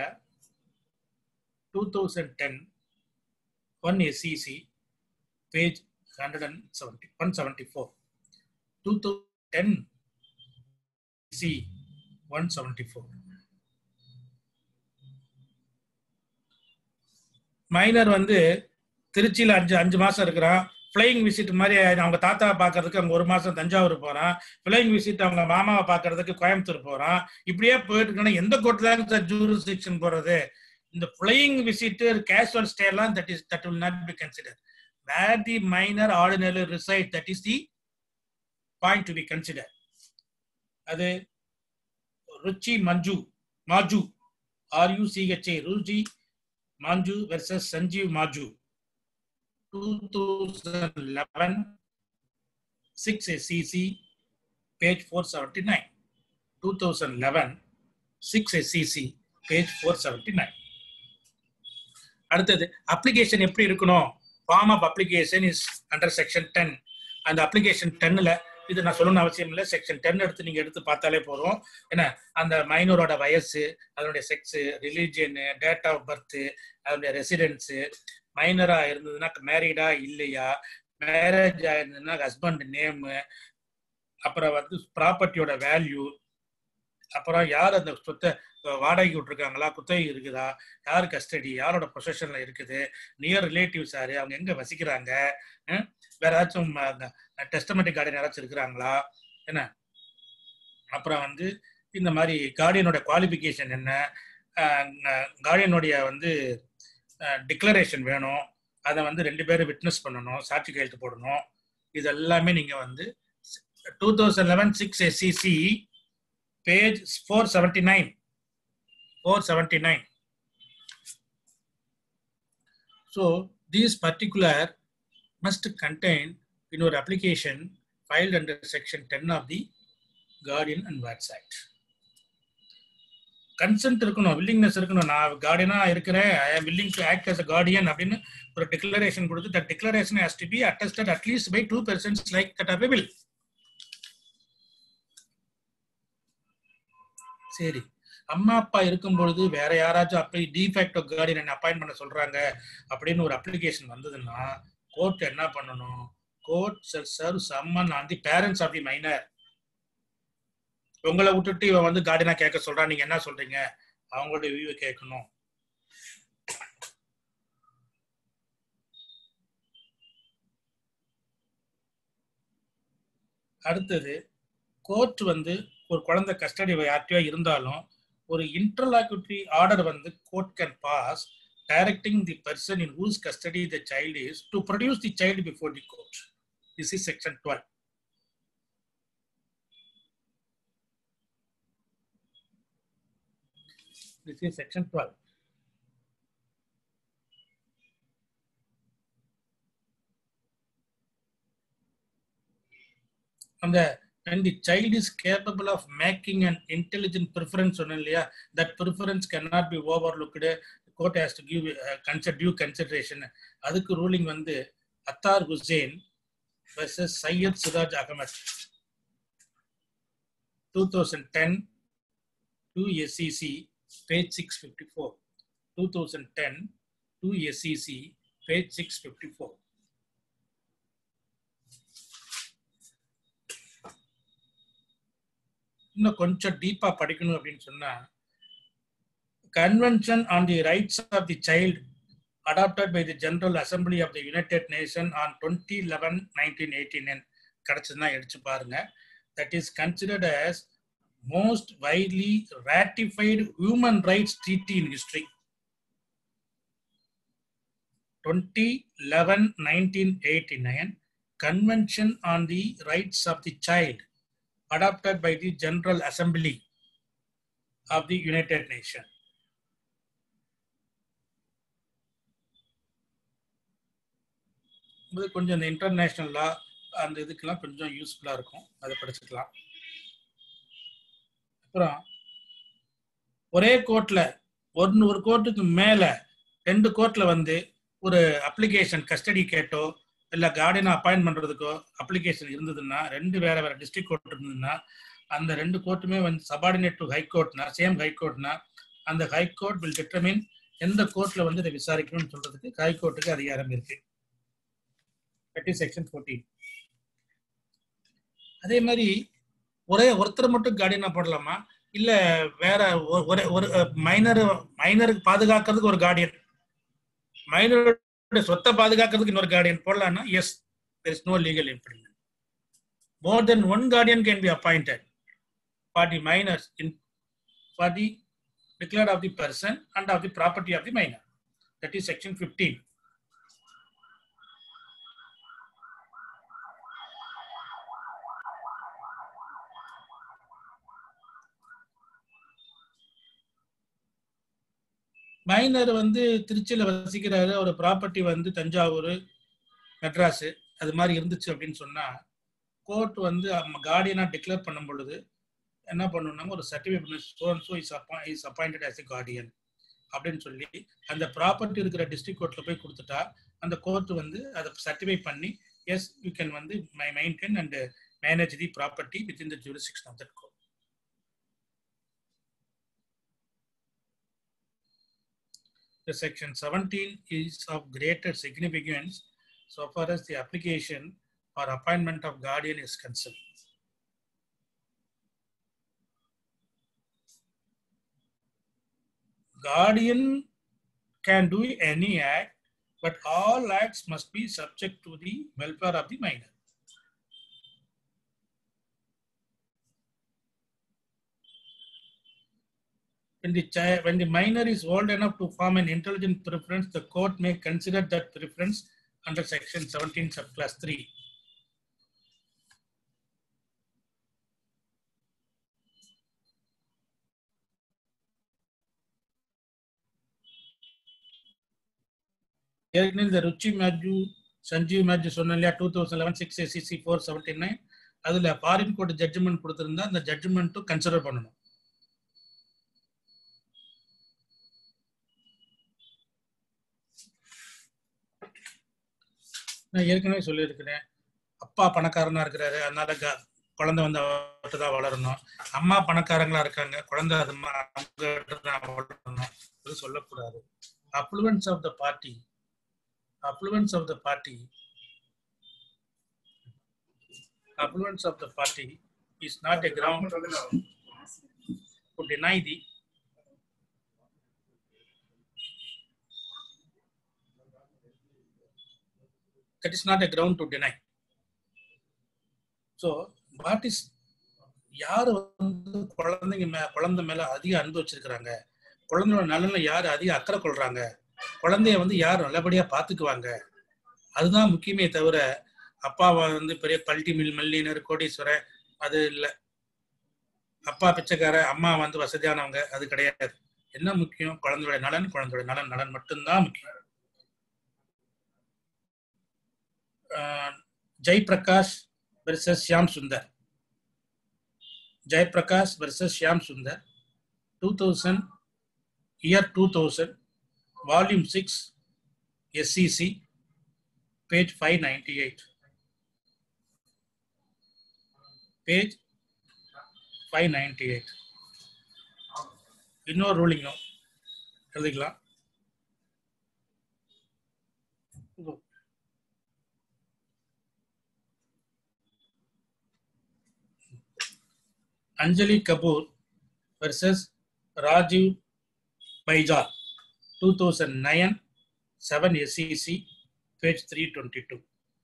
2010 1 SEC page 170 174 2010 C 174 minor வந்து திருச்சியில அஞ்சு அஞ்சு மாசம் இருக்கிறான் ஃப்ளையிங் விசிட் மாதிரி அவங்க தாத்தாவை பார்க்கறதுக்கு அங்க ஒரு மாசம் தஞ்சாவூர் போறான் ஃப்ளையிங் விசிட் அவங்க மாமாவை பார்க்கறதுக்கு கோயம்புத்தூர் போறான் இப்படியே போயிட்டு இருக்கணும் எந்த கோர்ட்டு தான் சார் ஜூரிஸ்டிக்ஷன் போறது இந்த ஃப்ளையிங் விசிட் கேஷுவல் ஸ்டே எல்லாம் that is that will not be consider where the minor ordinary reside that is the point to be consider அது Ruchi Manju Majoo R U C H A Ruchi Manju versus Sanjeev Majoo 2011 6 SEC page 479 2011 6 SEC page 479 அடுத்தது application எப்படி இருக்கணும் form of application is under section ten அந்த application டென்னில் இது நான் சொல்லணும்னு அவசியம் இல்லை செக்ஷன் டென் எடுத்து நீங்க எடுத்து பார்த்தாலே போதும் என்ன அந்த மைனரோட வயசு அதனுடைய sex religion date of birth அதனுடைய ரெசிடென்ஸு மைனரா இருந்ததுன்னா மேரீடா இல்லையா மேரேஜ் ஆயிருந்ததுன்னா ஹஸ்பண்ட் நேமு அப்புறம் வந்து ப்ராப்பர்ட்டியோட வேல்யூ அப்புறம் யார் அந்த சொத்தை வாடகைக்கு விட்டுருக்காங்களா குத்தகை இருக்குதா யார் கஸ்டடி யாரோட பொசஷன்ல இருக்குது நியர் ரிலேட்டிவ்ஸ் யாரு அவங்க எங்க வசிக்கிறாங்க ஹம்? வேற ஏதாச்சும் டெஸ்டமெட்டிக் கார்டன் யாராச்சும் இருக்கிறாங்களா என்ன அப்புறம் வந்து இந்த மாதிரி கார்டியனோட குவாலிஃபிகேஷன் என்ன கார்டியனுடைய வந்து டிக்ளரேஷன் வேணும் அதை வந்து ரெண்டு பேரும் விட்னஸ் பண்ணணும் சாட்சி கையெழுத்து போடணும் இது எல்லாமே நீங்க வந்து two thousand eleven six SCC page four seventy nine four seventy nine so these particular must contain in your application filed under section 10 of the Guardian and Wards Act. Consent இருக்கணும் willingness இருக்கணும் நான் கார்டியனா இருக்கிறேன் I am willing to act as a guardian அப்படின்னு ஒரு declaration கொடுத்து that declaration has to be attested at least by two persons like that of will சரி அம்மா அப்பா இருக்கும் பொழுது வேற யாராச்சும் அப்படி டிஃபேக்டோ கார்டியன் அப்பாயின்ட் பண்ண சொல்றாங்க அப்படின்னு ஒரு அப்ளிகேஷன் வந்ததுன்னா கோர்ட் என்ன பண்ணணும் court serve summon on the parents of the minor உங்களை விட்டுட்டு இவன் வந்து கார்டினா கேட்க சொல்றான் நீங்க என்ன சொல்றீங்க அவங்களோட வியூவை கேட்கணும் அடுத்தது கோர்ட் வந்து ஒரு குழந்தை கஸ்டடி யார்ட்டையோ இருந்தாலும் ஒரு இன்டர்லாக்யூட்டரி ஆர்டர் வந்து court can pass directing the person in whose custody the child is to produce the child before the court. This is section 12. This is section 12. And the when the child is capable of making an intelligent preference only, that preference cannot be overlooked court has to give கன்சர் due consideration அதுக்கு ruling வந்து Athar Hussain versus Syed Siraj Ahmed two thousand ten two SCC page six fifty four two thousand ten two SCC page six fifty four இன்னும் கொஞ்சம் டீப்பா படிக்கணும் அப்படின்னு சொன்னா Convention on the Rights of the Child adopted by the General Assembly of the United Nations on 2011-1989 கிடைச்சதுன்னா எடுத்து பாருங்க that is considered as most widely ratified human rights treaty in history 2011-1989 Convention on the Rights of the Child adopted by the General Assembly of the United Nations கொஞ்சம் இந்த international லா அந்த இதுக்கெல்லாம் கொஞ்சம் யூஸ்ஃபுல்லா இருக்கும் அதை படிச்சுக்கலாம் அப்புறம் ஒரே கோர்ட்ல ஒன்னு ஒரு கோர்ட்டுக்கு மேல ரெண்டு கோர்ட்ல வந்து ஒரு அப்ளிகேஷன் கஸ்டடி கேட்டோ இல்ல கார்டியனை அப்பாயின்ட் பண்றதுக்கோ அப்ளிகேஷன் இருந்ததுன்னா ரெண்டு வேற வேற டிஸ்ட்ரிக்ட் கோர்ட் இருந்ததுன்னா அந்த ரெண்டு கோர்ட்டுமே வந்து சபார்டினேட் டு ஹை கோர்ட்னா சேம் ஹை கோர்ட்னா அந்த ஹை கோர்ட் வில் டிட்டர்மின் எந்த கோர்ட்ல வந்து இதை விசாரிக்கணும்னு சொல்றதுக்கு ஹை கோர்ட்டுக்கு அதிகாரம் இருக்கு தட் இஸ் செக்ஷன் ஃபோர்டீன் அதே மாதிரி ஒரே ஒருத்தர் மட்டும் கார்டியனா போடலாமா இல்ல வேற ஒ- ஒரு ஒரு மைனர் மைனருக்கு பாதுகாக்கிறதுக்கு ஒரு கார்டியன் மைனரோட சொத்தை பாதுகாக்கிறதுக்கு இன்னொரு கார்டியன் போடலாம்னா yes there is no legal impediment more than one guardian can be appointed for the minors in for the declared of the person and of the property of the minor that is section 15 minor வந்து திருச்சியில வசிக்கிறாரு ஒரு property வந்து தஞ்சாவூர் மெட்ராஸ் அது மாதிரி இருந்துச்சு அப்படின்னு சொன்னா court வந்து கார்டியனா டிக்ளேர் பண்ணும் பொழுது என்ன பண்ணணும்னா ஒரு certificate so so is is appointed as a guardian அப்படின்னு சொல்லி அந்த ப்ராப்பர்ட்டி இருக்கிற டிஸ்ட்ரிக்ட் கோர்ட்ல போய் கொடுத்துட்டா அந்த கோர்ட் வந்து அதை சர்டிஃபை பண்ணி எஸ் யூ கேன் வந்து my maintain and manage the property within the jurisdiction of that court The section 17 is of greater significance so far as the application or appointment of guardian is concerned. Guardian can do any act, but all acts must be subject to the welfare of the minor. When the child, when the minor is old enough to form an intelligent preference, the court may consider that preference under section 17 subclass 3. ஏற்கனவே இந்த ருச்சி Matthew Sanjeev Mathew சொன்ன இல்லையா two thousand eleven six SCC four seventy nine அதில் foreign court judgment கொடுத்துருந்தா அந்த ஜட்ஜ்மெண்ட்டும் consider பண்ணணும் நான் ஏற்கனவே சொல்லியிருக்கிறேன் அப்பா பணக்காரனா இருக்கிறாரு அதனால க- குழந்தை வந்து அவர்கிட்ட தான் வளரணும் அம்மா பணக்காரங்களா இருக்காங்க குழந்தை அது மா- அவங்ககிட்ட தான் வளரணும் அது சொல்லக்கூடாது affluence of the party affluence of the party affluence of the party is not a ground to deny the that is not a ground to deny so what is யார் வந்து குழந்தைங்க மே குழந்தை மேல அதிக அன்பு வச்சிருக்கிறாங்க குழந்தையோட நலன்ல யார் அதிக அக்கறை கொள்றாங்க குழந்தைய வந்து யார் நல்லபடியா பாத்துக்குவாங்க அதுதான் முக்கியமே தவிர அப்பா வந்து பெரிய பல்டி மில் மல்லினர் கோடீஸ்வரர் அது இல்லை அப்பா பிச்சைக்கார அம்மா வந்து வசதியானவங்க அது கிடையாது என்ன முக்கியம் குழந்தையோட நலன் குழந்தையோட நலன் நலன் மட்டும்தான் முக்கியம் ah Jai Prakash versus Shyam Sundar Jai Prakash versus Shyam Sundar two thousand year two thousand volume 6 SCC page 598 page 598 இன்னொரு ரூலிங் எழுதிக்கலாம் அஞ்சலி Kapoor versus Rajiv Baijal 2009 7 SEC page 322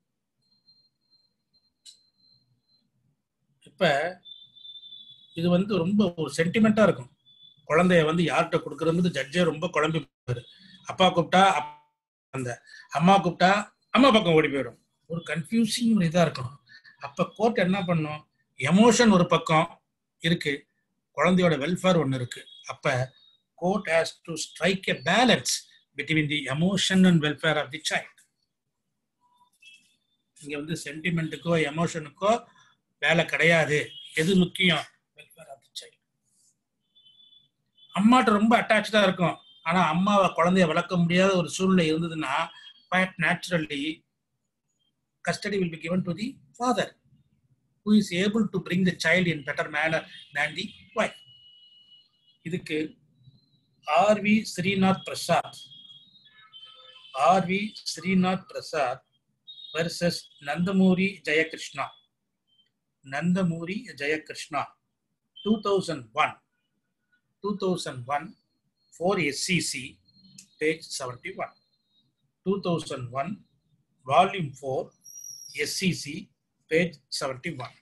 இப்ப இது வந்து ரொம்ப ஒரு சென்டிமெண்டா இருக்கும் குழந்தைய வந்து யார்கிட்ட கொடுக்கறது ஜட்ஜே ரொம்ப குழம்பி போயிரு அப்பா கூப்பிட்டா அப்~ அந்த அம்மா கூப்பிட்டா அம்மா பக்கம் ஓடி போயிடும் ஒரு கன்ஃபியூசிங் ஒரு இதா இருக்கணும் அப்ப கோர்ட் என்ன பண்ணும் எமோஷன் ஒரு பக்கம் இருக்கு குழந்தையோட வெல்ஃபேர் ஒன்னு இருக்கு அப்ப court has to strike a balance between the emotion and welfare of the child. இங்க வந்து சென்டிமெண்ட்டுக்கோ எமோஷனுக்கோ வேலை கிடையாது எது முக்கியம் வெல்ஃபேர் ஆஃப் த சைல்டு அம்மாட்ட ரொம்ப அட்டாச்சா இருக்கும் ஆனா அம்மாவை குழந்தைய வளர்க்க முடியாத ஒரு சூழ்நிலை இருந்ததுன்னா quite naturally custody will be given to the father who is able to bring the child in better manner than the wife இதுக்கு R V Srinath Prasad R V Srinath Prasad versus Nandamuri Jayakrishna Nandamuri Jayakrishna two thousand one two thousand one four SCC page seventy one two thousand one volume four SCC page seventy one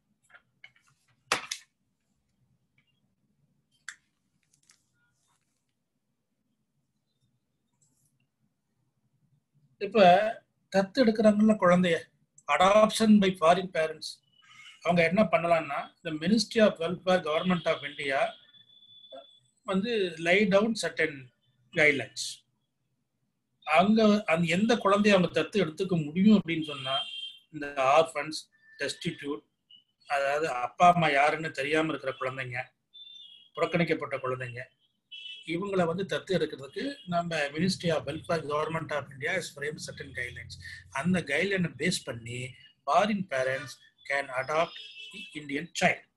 இப்ப தத்து எடுக்கிறாங்கல்ல குழந்தைய adoption by foreign parents அவங்க என்ன பண்ணலாம்னா இந்த ministry of welfare government of India வந்து lay down certain guidelines அங்க அந்த எந்த குழந்தைய அவங்க தத்து எடுத்துக்க முடியும் அப்படின்னு சொன்னா இந்த ஆர்ஃபன்ஸ் டெஸ்டிடியூட் அதாவது அப்பா அம்மா யாருன்னு தெரியாம இருக்கிற குழந்தைங்க புறக்கணிக்கப்பட்ட குழந்தைங்க இவங்களை வந்து தத்து எடுக்கிறதுக்கு நம்ம ministry of welfare government of India is frame certain guidelines அந்த கைட்லைனை பேஸ் பண்ணி foreign parents can adopt the Indian child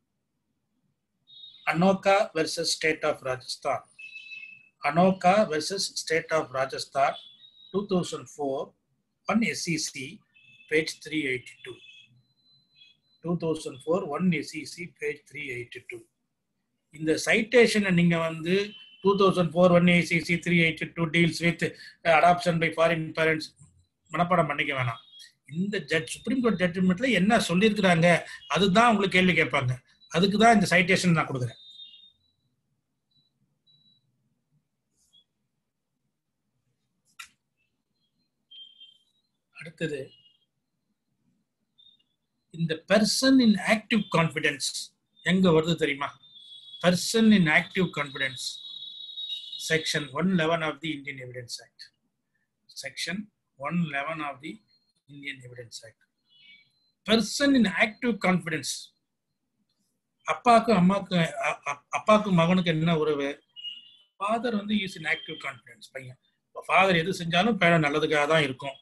Anokha versus state of Rajasthan Anokha versus state of Rajasthan two thousand four one SCC page three eighty two two thousand four one SCC page three eighty two இந்த சைட்டேஷனை நீங்க வந்து two thousand four one SCC three eighty two deals with adoption by foreign parents மனப்பாடம் பண்ணிக்க வேணாம் இந்த judge supreme court ஜட்ஜ்மெண்ட்ல என்ன சொல்லியிருக்கிறாங்க அதுதான் உங்களுக்கு கேள்வி கேட்பாங்க அதுக்கு தான் இந்த சைட்டேஷன் நான் கொடுக்குறேன் அடுத்தது இந்த பெர்சன் இன் ஆக்டிவ் கான்பிடன்ஸ் எங்க வருது தெரியுமா person in active confidence section 111 of the indian evidence act section 111 of the indian evidence act person in active confidence அப்பாக்கும் அம்மாக்கு அப்பாக்கும் மகனுக்கு என்ன உறவு ஃபாதர் வந்து இஸ் இன் ஆக்டிவ் கான்பிடன்ஸ் பையன் ஃபாதர் எது செஞ்சாலும் பையன் நல்லதுக்காக தான் இருக்கும்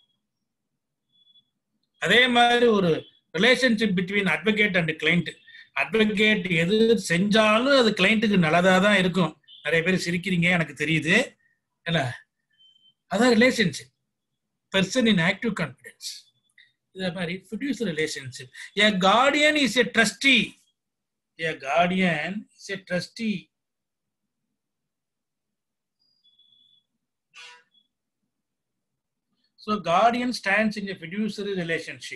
அதே மாதிரி ஒரு relationship between advocate and client advocate எது செஞ்சாலும் அது கிளைண்ட்டுக்கு நல்லதா தான் இருக்கும் நிறைய பேர் சிரிக்கிறீங்க எனக்கு தெரியுது என்ன அதான் relationship person in active confidence இதே மாதிரி fiduciary relationship a guardian is a trustee a guardian is a trustee So guardian stands in a fiduciary relationship.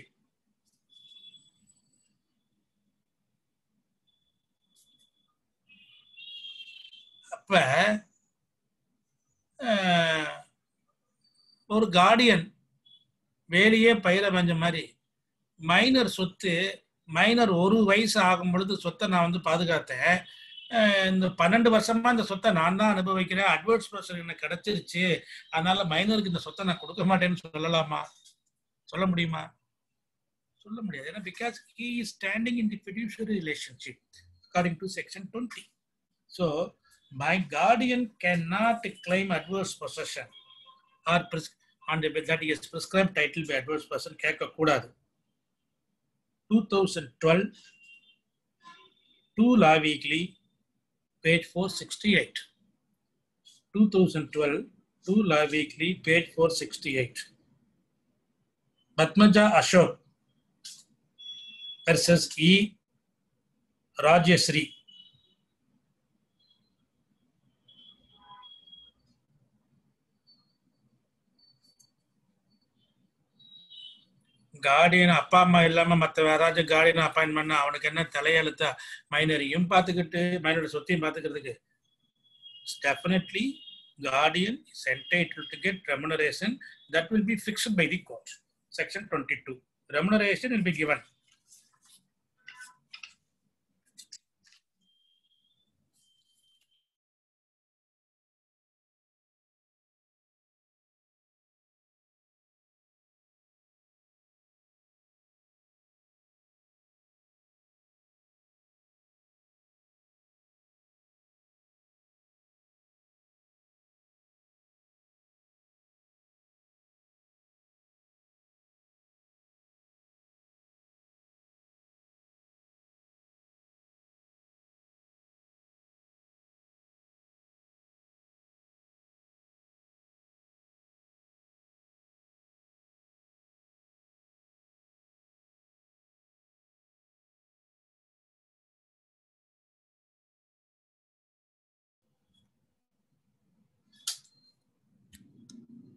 அப்ப ஒரு கார்டியன் வேலையே பயிர வஞ்ச மாதிரி மைனர் சொத்து மைனர் ஒரு வயசு ஆகும் பொழுது சொத்தை நான் வந்து பாதுகாத்தேன் இந்த பன்னெண்டு வருஷமா இந்த சொத்தை நான் தான் அனுபவிக்கிறேன் அட்வர்ட்ஸ் ப்ரொசர் எனக்கு கிடைச்சிருச்சு அதனால மைனருக்கு இந்த சொத்தை நான் கொடுக்க மாட்டேன்னு சொல்லலாமா சொல்ல முடியுமா சொல்ல முடியாது ஏன்னா because he is standing in the fiduciary relationship according to section twenty so my guardian cannot claim adverse possession or pres- on the that is prescribed title by adverse person கேட்க கூடாது 2012 2 law weekly page 468 2012 2 law weekly page 468 Batmaja Ashok versus E Rajasri guardian அப்பா அம்மா இல்லாம மத்த யாராச்சும் Guardian appoint பண்ணா அவனுக்கு என்ன தலையெழுத்தா மைனரையும் பார்த்துக்கிட்டு மைனரோட சொத்தையும் பார்த்துக்கிறதுக்கு definitely guardian is entitled to get remuneration that will be fixed by the court. Section 22. Remuneration will be given.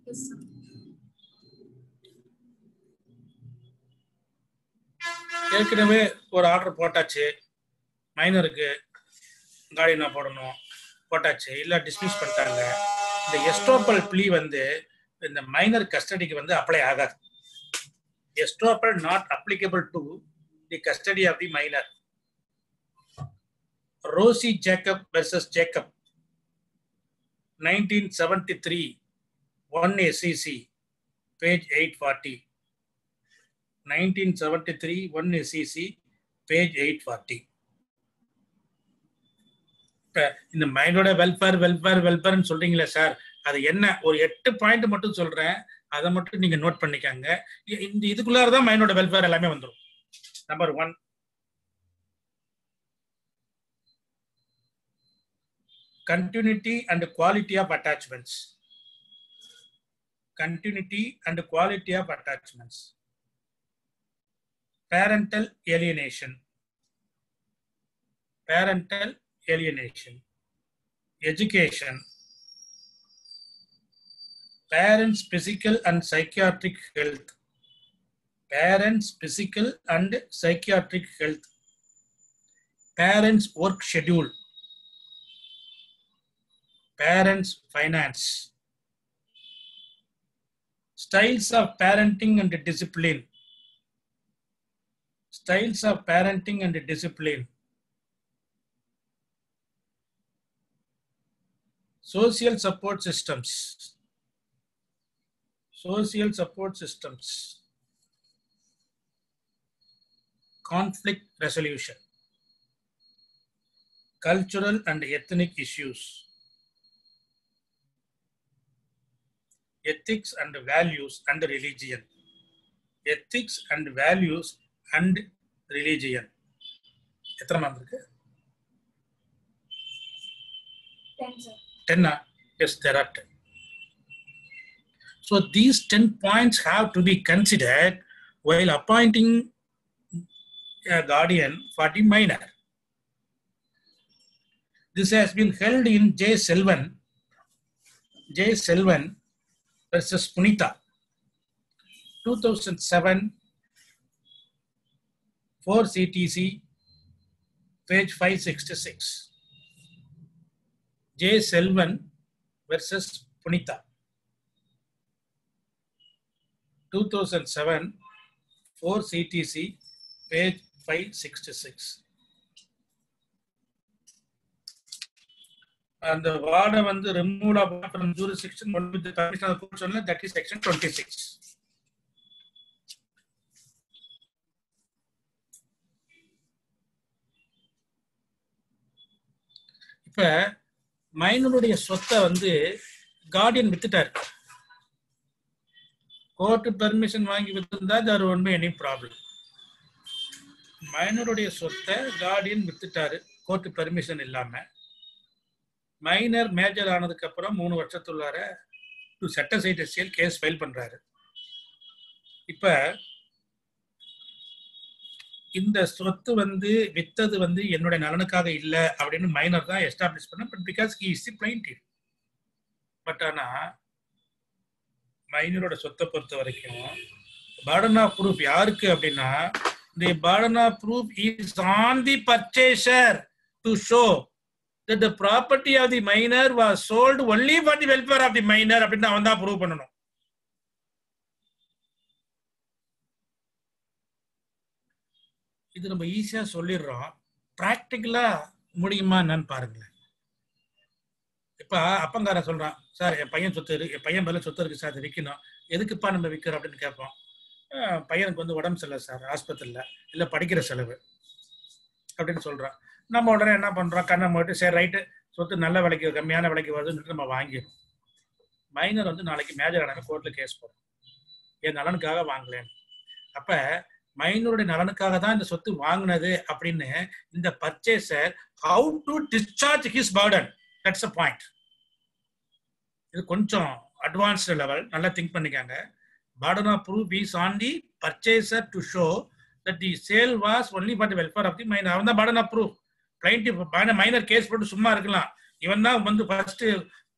Yes, sir. ஏற்கனவே ஒரு ஆர்டர் போட்டாச்சு மைனருக்கு கார்டியனா போடணும் போட்டாச்சு இல்ல டிஸ்மிஸ் பண்ணிட்டாங்க இந்த எஸ்டோப்பல் ப்ளீ வந்து இந்த மைனர் கஸ்டடிக்கு வந்து அப்ளை ஆகாது estoppel not applicable to the custody of the minor Rosy Jacob versus Jacob nineteen seventy three one SCC page eight forty 1973 1 SEC page 840 இப்ப இந்த மைண்டோட வெல்ஃபேர் வெல்ஃபேர் வெல்ஃபேர்னு சொல்றீங்களே சார் அது என்ன ஒரு எட்டு பாயிண்ட் மட்டும் சொல்றேன் அதை மட்டும் நீங்க நோட் பண்ணிக்கங்க இ- இந்த இதுக்குள்ளார தான் மைண்டோட வெல்ஃபேர் எல்லாமே வந்துடும் number one continuity and quality of attachments continuity and quality of attachments parental alienation parental alienation education parents physical and psychiatric health parents physical and psychiatric health parents work schedule parents finance styles of parenting and discipline styles of parenting and discipline social support systems social support systems conflict resolution cultural and ethnic issues ethics and values and religion ethics and values and religion எத்தனை ma'am இருக்கு Ten, sir. டென்னா yes there are ten so these ten points have to be considered while appointing guardian for the minor. This has been held in J. Selvan, J. Selvan versus Punita, 2007, 4 CTC, page 566. J. Selvan versus Punita, 2007, 4 CTC, page 566. And the வார்டை வந்து removed of from jurisdiction only with the permission of the court only, that is section 26. இப்ப மைனருடைய சொத்தை வந்து Guardian வித்துட்டாரு court permission வாங்கி வித்திருந்தா தர் ஒன்மே any problem மைனருடைய சொத்தை guardian வித்துட்டாரு கோர்ட்டு பெர்மிஷன் இல்லாம மைனர் மேஜர் ஆனதுக்கு அப்புறம் மூணு வருஷத்துள்ளார to set aside case file பண்றாரு இப்ப இந்த சொத்து வந்து வித்தது வந்து என்னுடைய நலனுக்காக இல்ல அப்படின்னு மைனர் தான் எஸ்டாப்ளிஷ் பண்ண but because he is the plaintiff but ஆனா மைனரோட சொத்தை பொறுத்த வரைக்கும் பர்டன் ஆஃப் ப்ரூஃப் யாருக்கு அப்படின்னா the burden of proof is on the purchaser to show that the property of the minor was sold only for the welfare of the minor அப்படின்னு அவன் தான் ப்ரூவ் பண்ணணும் இது நம்ம ஈஸியா சொல்லிடுறோம் பிராக்டிக்கலா முடியுமா என்னன்னு பாருங்களேன் இப்ப அப்பங்கார சொல்றான் சார் என் பையன் சொத்து இருக்கு என் பையன் மேல சொத்து இருக்கு சார் அது விற்கணும் எதுக்குப்பா நம்ம விற்கிறோம் அப்படின்னு கேட்போம் "அஹ், பையனுக்கு வந்து உடம்பு சரியில்லை சார் ஆஸ்பத்திரியில் இல்லை படிக்கிற செலவு அப்படின்னு சொல்றான் நம்ம உடனே என்ன பண்றோம் கண்ணை மூட்டு சரி ரைட்டு சொத்து நல்ல விலைக்கு கம்மியான விலைக்கு வருதுன்னு நம்ம வாங்கிடும் மைனர் வந்து நாளைக்கு மேஜர் ஆனாலும் கோர்ட்ல கேஸ் போடும் என் நலனுக்காக வாங்கலேன்னு அப்ப மைனருடைய நலனுக்காக தான் இந்த சொத்து வாங்கினது அப்படின்னு இந்த purchaser how to discharge his burden that's a point இது கொஞ்சம் அட்வான்ஸ்டு லெவல் நல்லா திங்க் பண்ணிக்காங்க burden of proof is on the purchaser to show that the sale was only for the welfare of the minor அவன் தான் burden of proof client minor case போட்டு சும்மா இருக்கலாம் இவன் தான் வந்து ஃபர்ஸ்ட்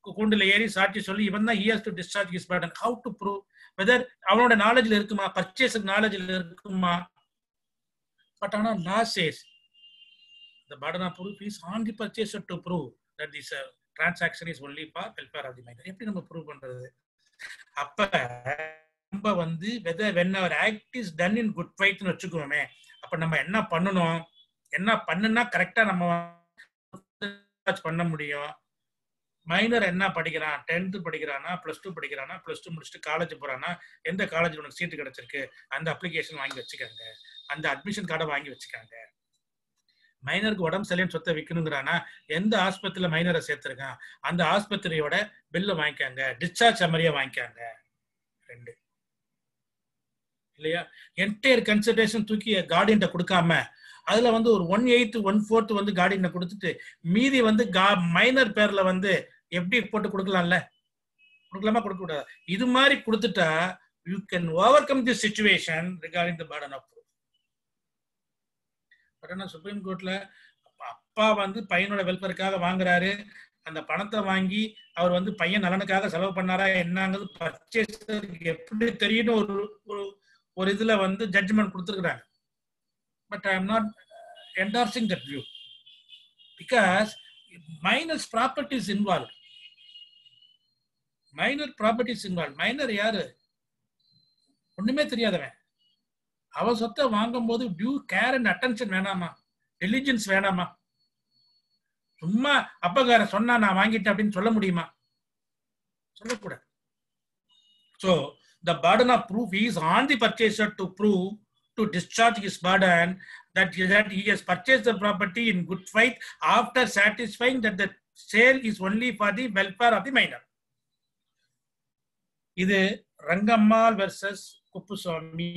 கூண்டுல ஏறி சாட்சி சொல்லி இவன் தான் has to discharge his burden how to prove whether அவனோட நாலேஜ்ல இருக்குமா பர்ச்சேஸ் நாலேஜ்ல இருக்குமா பட் ஆனா law says the burden of proof is on the purchaser to prove that this uh, transaction is only for welfare of the minor எப்படி நம்ம prove பண்றது அப்ப நம்ம வந்து வெதர் வென் அவர் act is done in good ஃபைட்னு வச்சுக்குவோமே அப்ப நம்ம என்ன பண்ணணும் என்ன பண்ணுனா கரெக்டா நம்ம பண்ண முடியும் மைனர் என்ன படிக்கிறான் டென்த்து படிக்கிறானா ப்ளஸ் டூ படிக்கிறானா ப்ளஸ் டூ முடிச்சுட்டு காலேஜ் போறானா எந்த காலேஜ் உனக்கு சீட்டு கிடைச்சிருக்கு அந்த அப்ளிகேஷன் வாங்கி வச்சுக்காங்க அந்த அட்மிஷன் கார்டை வாங்கி வச்சுக்காங்க மைனருக்கு உடம்பு சரியான சொத்தை விற்கணுங்கிறானா எந்த ஆஸ்பத்திரியில மைனரை சேர்த்திருக்கான் அந்த ஆஸ்பத்திரியோட பில்லை வாங்கிக்காங்க டிஸ்சார்ஜ் சம்மரியா வாங்கிக்காங்க ரெண்டு இல்லையா என்டையர் கன்சல்டேஷன் தூக்கி கார்டியன்ட்ட கொடுக்காம அதுல வந்து ஒரு ஒன் எயித் ஒன் ஃபோர்த் வந்து கார்டியன் கொடுத்துட்டு மீதி வந்து மைனர் பேர்ல வந்து எப்படி போட்டு கொடுக்கலாம்ல கொடுக்கலாமா கொடுக்க கூடாது இது மாதிரி கொடுத்துட்டா you can overcome the situation regarding the burden of but ஆனால் சுப்ரீம் கோர்ட்ல அப்பா வந்து பையனோட வெல்ஃபேருக்காக வாங்குறாரு அந்த பணத்தை வாங்கி அவர் வந்து பையன் நலனுக்காக செலவு பண்ணாரா என்னங்கிறது பர்ச்சேஸருக்கு எப்படி தெரியும்னு ஒரு ஒரு ஒரு இதுல வந்து ஜட்ஜ்மெண்ட் கொடுத்துருக்குறாங்க but I am not endorsing that view because minors properties involve minor properties involve minor யாரு ஒண்ணுமே தெரியாதவன் அவ சொத்தை வாங்கும் போது டியூ கேர் அண்ட் அட்டென்ஷன் வேணாமா டெலிஜென்ஸ் வேணாமா சும்மா அப்பகார சொன்னா நான் வாங்கிட்டேன் அப்படின்னு சொல்ல முடியுமா சொல்லக்கூடாது so the burden of proof is on the purchaser to prove to discharge his burden that, that he has purchased the property in good faith after satisfying that the sale is only for the welfare of the minor. இது Rangammal versus Kuppusamy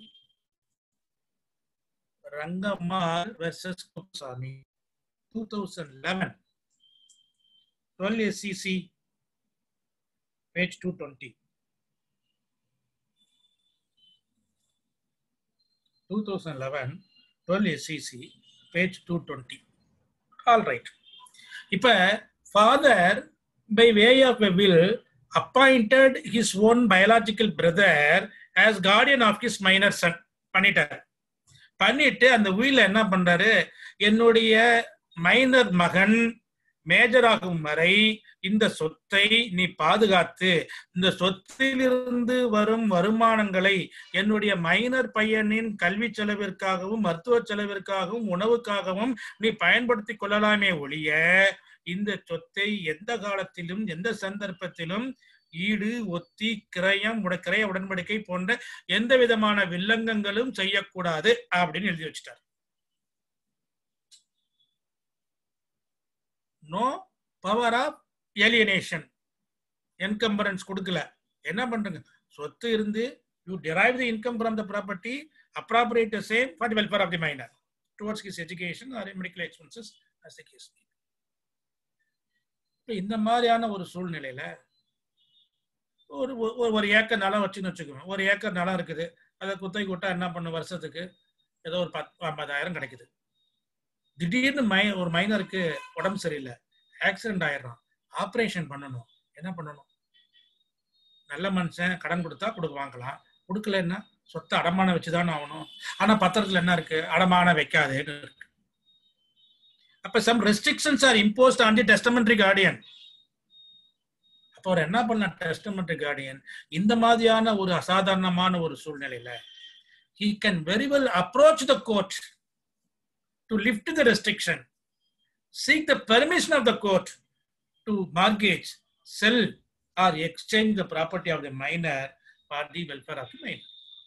Rangammal versus Kuppusamy 2011 12 SCC page 220 2011 12 SCC page 220 all right இப்ப father by way of a will appointed his own biological brother as guardian of his minor son பண்ணிட்டார் பண்ணிட்டு அந்த வீல்ல என்ன பண்றாரு என்னுடைய minor மகன் major ஆகும் வரை இந்த சொத்தை நீ பாதுகாத்து இந்த சொத்திலிருந்து வரும் வருமானங்களை என்னுடைய மைனர் பையனின் கல்வி செலவிற்காகவும் மருத்துவ செலவிற்காகவும் உணவுக்காகவும் நீ பயன்படுத்திக் கொள்ளலாமே ஒழிய இந்த சொத்தை எந்த காலத்திலும் எந்த சந்தர்ப்பத்திலும் ஈடு ஒத்தி கிரயம் உட கிரய உடன்படிக்கை போன்ற எந்த விதமான வில்லங்கங்களும் செய்யக்கூடாது அப்படின்னு எழுதி வச்சுட்டார் no power of alienation encumbrance கொடுக்கல என்ன பண்றீங்க சொத்து இருந்து you derive the income from the property appropriate the same for the welfare of the minor towards his education or medical expenses as the case may be. இப்ப இந்த மாதிரியான ஒரு சூழ்நிலையில ஒரு ஒரு- ஒரு ஏக்கர் நிலம் வச்சுன்னு வச்சுக்கோங்க ஒரு ஏக்கர் நிலம் இருக்குது அதை குத்தகை விட்டா என்ன பண்ணும் வருஷத்துக்கு ஏதோ ஒரு பத்து ஐம்பதாயிரம் கிடைக்குது திடீர்னு மை ஒரு மைனருக்கு உடம்பு சரியில்லை ஆக்சிடென்ட் ஆயிடுறான் ஆப்ரேஷன் பண்ணணும் என்ன பண்ணணும் நல்ல மனுஷன் கடன் கொடுத்தா கொடுக்க வாங்கலாம் கொடுக்கலன்னா சொத்தை அடமானம் வச்சுதானே ஆகணும் ஆனா பத்திரத்துல என்ன இருக்கு அடமானம் வைக்காதேன்னு இருக்கு அப்ப some restrictions are imposed on the testamentary guardian அப்போ அவர் என்ன பண்ண டெஸ்டமெண்ட்ரி கார்டியன் இந்த மாதிரியான ஒரு அசாதாரணமான ஒரு சூழ்நிலையில he can very well approach the court to lift the restriction, seek the permission of the court to mortgage, sell, or exchange the property of the minor for the welfare of the minor.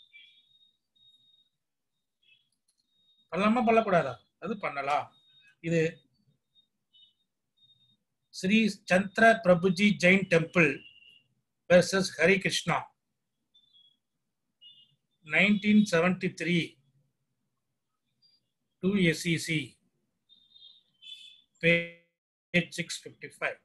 பண்ணலாமா பண்ணக்கூடாதா அது பண்ணலாம் இது Shri Chandra Prabhuji Jain temple versus Hari Krishna 1973 2 SEC page 655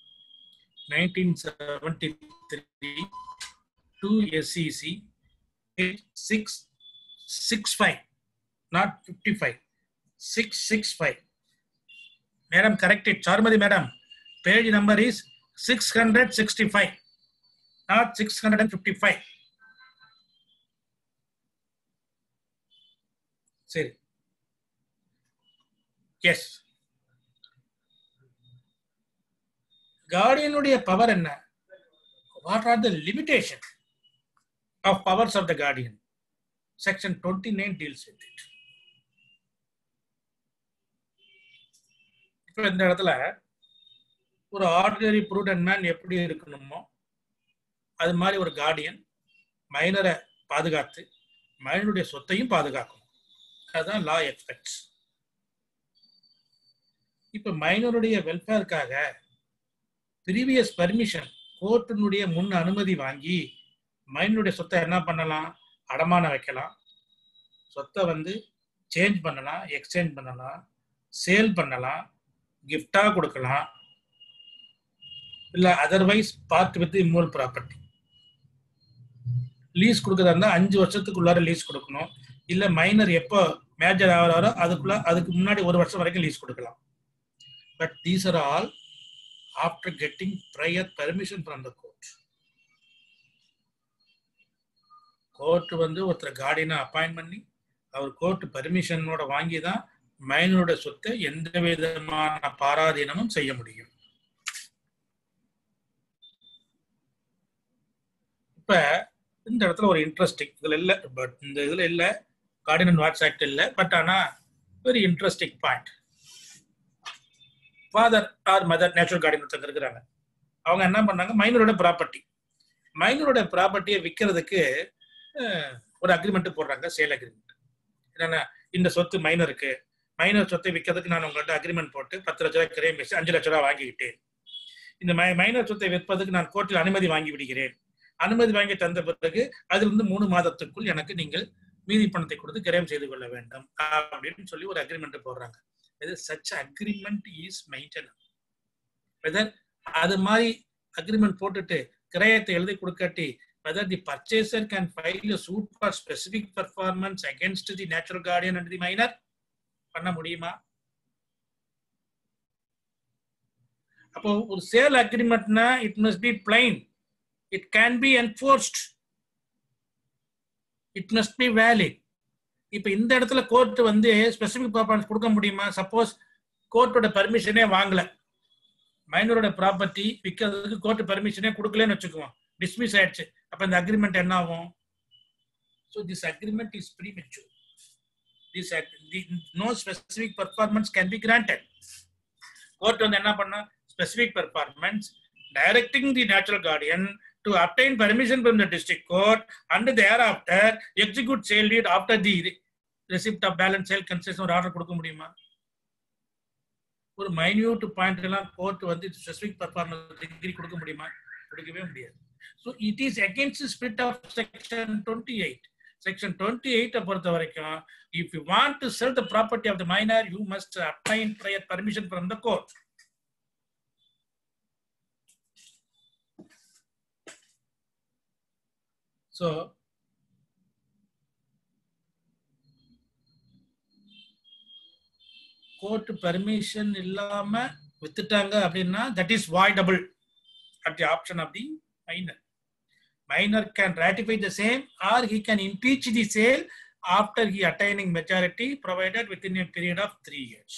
1973 2 SEC page 665 not 55 665 madam corrected charmadi madam page number is six hundred sixty five not six hundred and fifty five சரி yes கார்டியனுடைய power என்ன what are the limitation of powers of the guardian section twenty nine deals with it இப்போ இந்த இடத்துல ஒரு ordinary prudent man எப்படி இருக்கணுமோ அது மாதிரி ஒரு கார்டியன் மைனரை பாதுகாத்து மைனருடைய சொத்தையும் பாதுகாக்கணும் அதுதான் லா எக்ஸ்பெக்ட்ஸ் இப்ப மைனருடைய வெல்ஃபேருக்காக ப்ரீவியஸ் பர்மிஷன் கோர்ட்டினுடைய முன் அனுமதி வாங்கி மைனருடைய சொத்தை என்ன பண்ணலாம் அடமானம் வைக்கலாம் சொத்தை வந்து சேஞ்ச் பண்ணலாம் எக்ஸ்சேஞ்ச் பண்ணலாம் சேல் பண்ணலாம் கிஃப்டா கொடுக்கலாம் இல்ல otherwise part with immovable property lease கொடுக்கறதா இருந்தா அஞ்சு வருஷத்துக்குள்ளார லீஸ் கொடுக்கணும் இல்ல மைனர் எப்போ மேஜர் ஆகிறாரோ அதுக்குள்ள அதுக்கு முன்னாடி ஒரு வருஷம் வரைக்கும் லீஸ் கொடுக்கலாம் but these are all after getting prior permission from the court court வந்து ஒருத்தர் கார்டியனை அப்பாயின்ட் பண்ணி அவர் கோர்ட் பெர்மிஷனோட வாங்கி தான் மைனரோட சொத்தை எந்த விதமான பாராதீனமும் செய்ய முடியும் இப்ப இந்த இடத்துல ஒரு இன்ட்ரெஸ்டிங் இதுல இல்ல பட் இந்த இதுல இல்ல கார்டியன் அண்ட் வாட்ஸ் ஆக்ட் இல்ல பட் ஆனா very interesting point father or mother natural guardian ஒருத்தங்க இருக்கிறாங்க அவங்க என்ன பண்ணாங்க மைனரோட ப்ராப்பர்ட்டி மைனரோட ப்ராப்பர்ட்டியை விற்கிறதுக்கு ஒரு அக்ரிமெண்ட் போடுறாங்க சேல் அக்ரிமெண்ட் என்னன்னா இந்த சொத்து மைனருக்கு மைனர் சொத்தை விற்கிறதுக்கு நான் உங்கள்கிட்ட அக்ரிமெண்ட் போட்டு பத்து லட்ச ரூபாய் கிரைம் பேசி அஞ்சு லட்ச ரூபாய் வாங்கிக்கிட்டேன் இந்த மை மைனர் சொத்தை விற்பதுக்கு நான் கோர்ட்டில் அனுமதி வாங்கி விடுகிறேன் அனுமதி வாங்கி தந்த பிறகு அதிலிருந்து மூணு மாதத்துக்குள் எனக்கு நீங்கள் மீதி பணத்தை கொடுத்து கிரயம் செய்து கொள்ள வேண்டும் அப்படின்னு சொல்லி ஒரு அக்ரிமெண்ட் போடுறாங்க இது such agreement is maintainable whether அது மாதிரி அக்ரிமெண்ட் போட்டுட்டு கிரயத்தை எழுதி கொடுக்காட்டி whether the purchaser can file a suit for specific performance against the natural guardian and the minor பண்ண முடியுமா அப்போ ஒரு சேல் அக்ரிமெண்ட்னா it must be plain it can be enforced it must be valid இப்ப இந்த இடத்துல கோர்ட் வந்து specific performance கொடுக்க முடியுமா சப்போஸ் கோர்ட்டோட பர்மிஷனே வாங்கல மைனரோட ப்ராப்பர்ட்டி விற்கிறதுக்கு கோர்ட் பர்மிஷனே கொடுக்கலன்னு வச்சுக்குவோம் டிஸ்மிஸ் ஆயிடுச்சு அப்ப இந்த அக்ரிமெண்ட் என்ன ஆகும் so this agreement is premature this no specific performance can be granted court வந்து என்ன பண்ணா specific performance directing the natural guardian to obtain permission from the district court and thereafter execute sale deed after the receipt of balance sale concession ஒரு order கொடுக்க முடியுமா ஒரு minute point எல்லாம் court வந்து specific performance decree கொடுக்க முடியுமா கொடுக்கவே முடியாது so it is against spirit of section twenty eight section twenty எயிட்டை பொறுத்த வரைக்கும் if you want to sell the property of the minor you must obtain prior permission from the court so court permission இல்லாம வித்துட்டாங்க அப்படின்னா that is voidable at the option of the minor minor can ratify the same or he can impeach the sale after he attaining majority provided within a period of three years.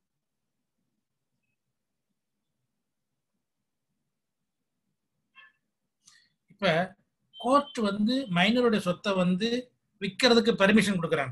இப்ப court வந்து மைனரோட சொத்தை வந்து விற்கிறதுக்கு permission கொடுக்குறாங்க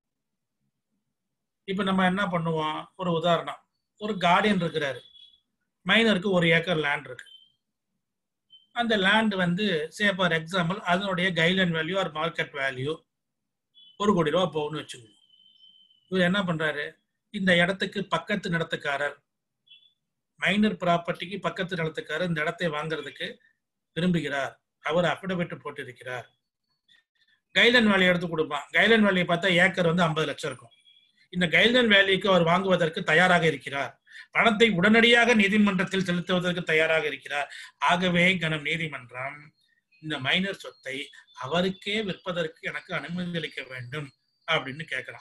இப்ப நம்ம என்ன பண்ணுவோம் ஒரு உதாரணம் ஒரு கார்டியன் இருக்கிறாரு மைனருக்கு ஒரு ஏக்கர் லேண்ட் இருக்கு அந்த லேண்ட் வந்து சே ஃபார் எக்ஸாம்பிள் அதனுடைய guideline value or market value ஒரு கோடி ரூபா போகும்னு வச்சுக்கோங்க இவர் என்ன பண்றாரு இந்த இடத்துக்கு பக்கத்து நடத்துக்காரர் மைனர் ப்ராப்பர்ட்டிக்கு பக்கத்து நடத்துக்காரர் இந்த இடத்தை வாங்குறதுக்கு விரும்புகிறார் அவர் அஃபிடவிட் போட்டிருக்கிறார் கைட்லைன் வேல்யூ எடுத்து கொடுப்பான் கைட்லைன் வேல்யூ பார்த்தா ஏக்கர் வந்து ஐம்பது லட்சம் இருக்கும் இந்த கைட்லைன் வேல்யூக்கு அவர் வாங்குவதற்கு தயாராக இருக்கிறார் பணத்தை உடனடியாக நீதிமன்றத்தில் செலுத்துவதற்கு தயாராக இருக்கிறார் ஆகவே கனம் நீதிமன்றம் இந்த மைனர் சொத்தை அவருக்கே விற்பதற்கு எனக்கு அனுமதி அளிக்க வேண்டும் அப்படின்னு கேட்கிறான்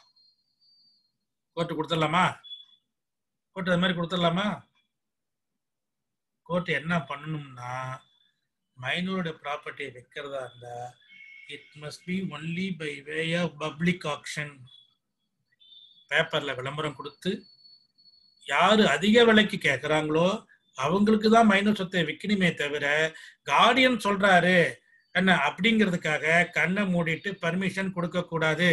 கோர்ட்டு கொடுத்துடலாமா கோர்ட்டு அது மாதிரி கொடுத்துடலாமா கோர்ட் என்ன பண்ணணும்னா மைனரோட ப்ராப்பர்ட்டியை வைக்கிறதா இருந்தா it must be only by way of public auction பேப்பர்ல விளம்பரம் கொடுத்து யாரு அதிக விலைக்கு கேட்குறாங்களோ அவங்களுக்கு தான் மைனர் சொத்தை விற்கணுமே தவிர கார்டியன் சொல்றாரு என்ன அப்படிங்கிறதுக்காக கண்ணை மூடிட்டு பர்மிஷன் கொடுக்க கூடாது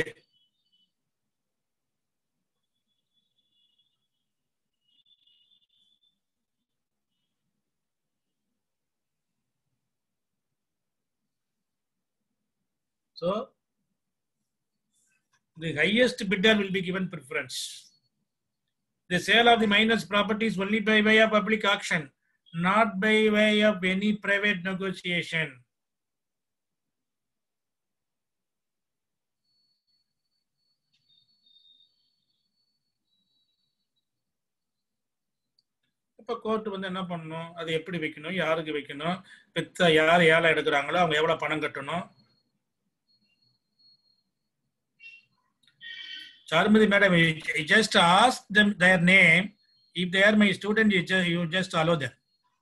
So the highest bidder will be given preference. The sale of the minor's properties only by way of public auction, not by way of any private negotiation. இப்ப கோர்ட் வந்து என்ன பண்ணணும் அது எப்படி வைக்கணும் யாருக்கு வைக்கணும் பெத்த யார் ஏழை எடுக்கிறாங்களோ அவங்க எவ்வளவு பணம் கட்டணும் Charmadi madam, you you just ask them their name. If they are my student, you just, you just allow them.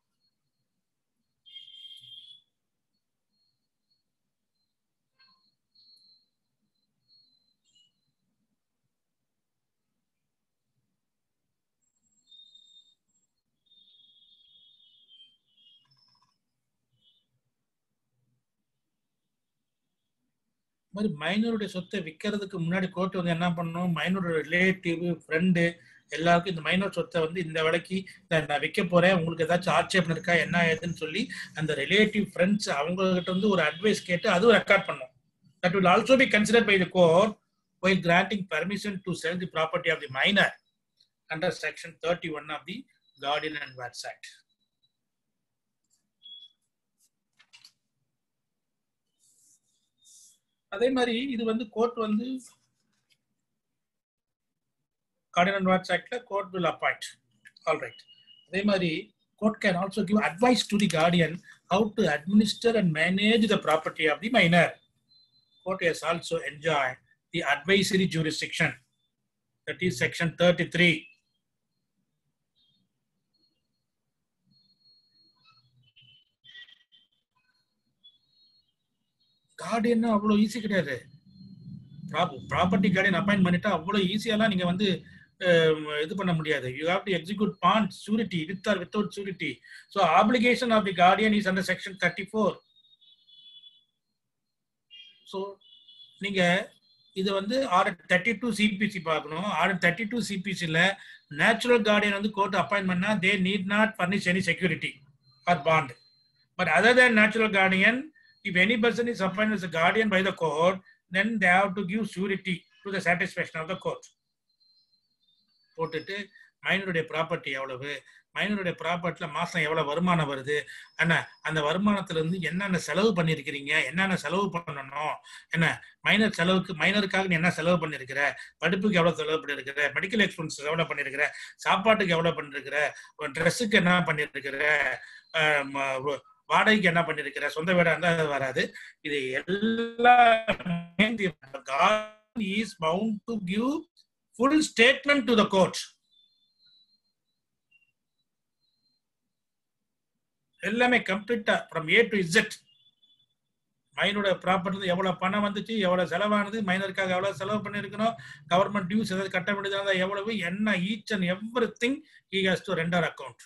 மாதிரி மைனருடைய சொத்தை விற்கிறதுக்கு முன்னாடி கோர்ட் வந்து என்ன பண்ணணும் மைனரோட ரிலேட்டிவ் ஃப்ரெண்டு எல்லாருக்கும் இந்த மைனர் சொத்தை வந்து இந்த விலைக்கு இதை நான் விற்க போறேன் உங்களுக்கு ஏதாச்சும் ஆட்சேபம் இருக்கா என்ன ஏதுன்னு சொல்லி அந்த ரிலேட்டிவ் ஃப்ரெண்ட்ஸ் அவங்க கிட்ட வந்து ஒரு அட்வைஸ் கேட்டு அதுவும் ரெக்கார்ட் பண்ணும் that will also be consider by the court while granting permission to sell the property of the minor under section 31 of the Guardian and Wards Act. அதே மாதிரி இது வந்து கோர்ட் வந்து கார்டியன் அண்ட் வாட்ஸ் ஆக்ட்ல court will appoint all right அதே மாதிரி court can also give advice to the guardian how to administer and manage the property of the minor court has also enjoy the advisory jurisdiction that is section thirty three guardian அவ்வளோ easy கிடையாது property guardian appoint பண்ணிட்டா அவ்வளோ ஈஸியெல்லாம் நீங்க வந்து இது பண்ண முடியாது you have to execute bond surety with or without surety so application of the guardian is under section thirty four so நீங்க இது வந்து ஆர்டர் தேர்ட்டி டூ சிபிசி பார்க்கணும் ஆர்டர் தேர்ட்டி டூ சிபிசியில் நேச்சுரல் கார்டியன் வந்து கோர்ட் அப்பாயிண்ட் பண்ணா they need not furnish any security or bond but other than natural guardian if any person is appointed as a guardian by the court, then they have to give surety to the satisfaction of the court. போட்டுட்டு மைனருடைய property எவ்வளவு மைனருடைய ப்ராப்பர்ட்டில மாசம் எவ்வளவு வருமானம் வருது என்ன அந்த வருமானத்துல இருந்து என்னென்ன செலவு பண்ணிருக்கிறீங்க என்னென்ன செலவு பண்ணணும் என்ன மைனர் செலவுக்கு மைனருக்காக நீ என்ன செலவு பண்ணிருக்கிற படிப்புக்கு எவ்வளவு செலவு பண்ணிருக்கிற மெடிக்கல் எக்ஸ்பென்ஸ் எவ்வளவு பண்ணிருக்கிற சாப்பாட்டுக்கு எவ்வளவு பண்ணிருக்கிற ட்ரெஸ்ஸுக்கு என்ன பண்ணிருக்கிற வாடகைக்கு என்ன பண்ணிருக்கிற சொந்த வீடா இருந்தா அது வராது இது எல்லாமே is bound to give full statement to the court எல்லாமே கம்ப்ளீட்டா ஃப்ரம் ஏ டு இசட் மைனோட ப்ராப்பர்ட்டி எவ்வளவு பணம் வந்துச்சு எவ்வளவு செலவானது மைனருக்காக எவ்வளவு செலவு பண்ணிருக்கணும் கவர்மெண்ட் டியூஸ் ஏதாவது கட்ட வேண்டியதா எவ்வளவு என்ன each and everything he has to render account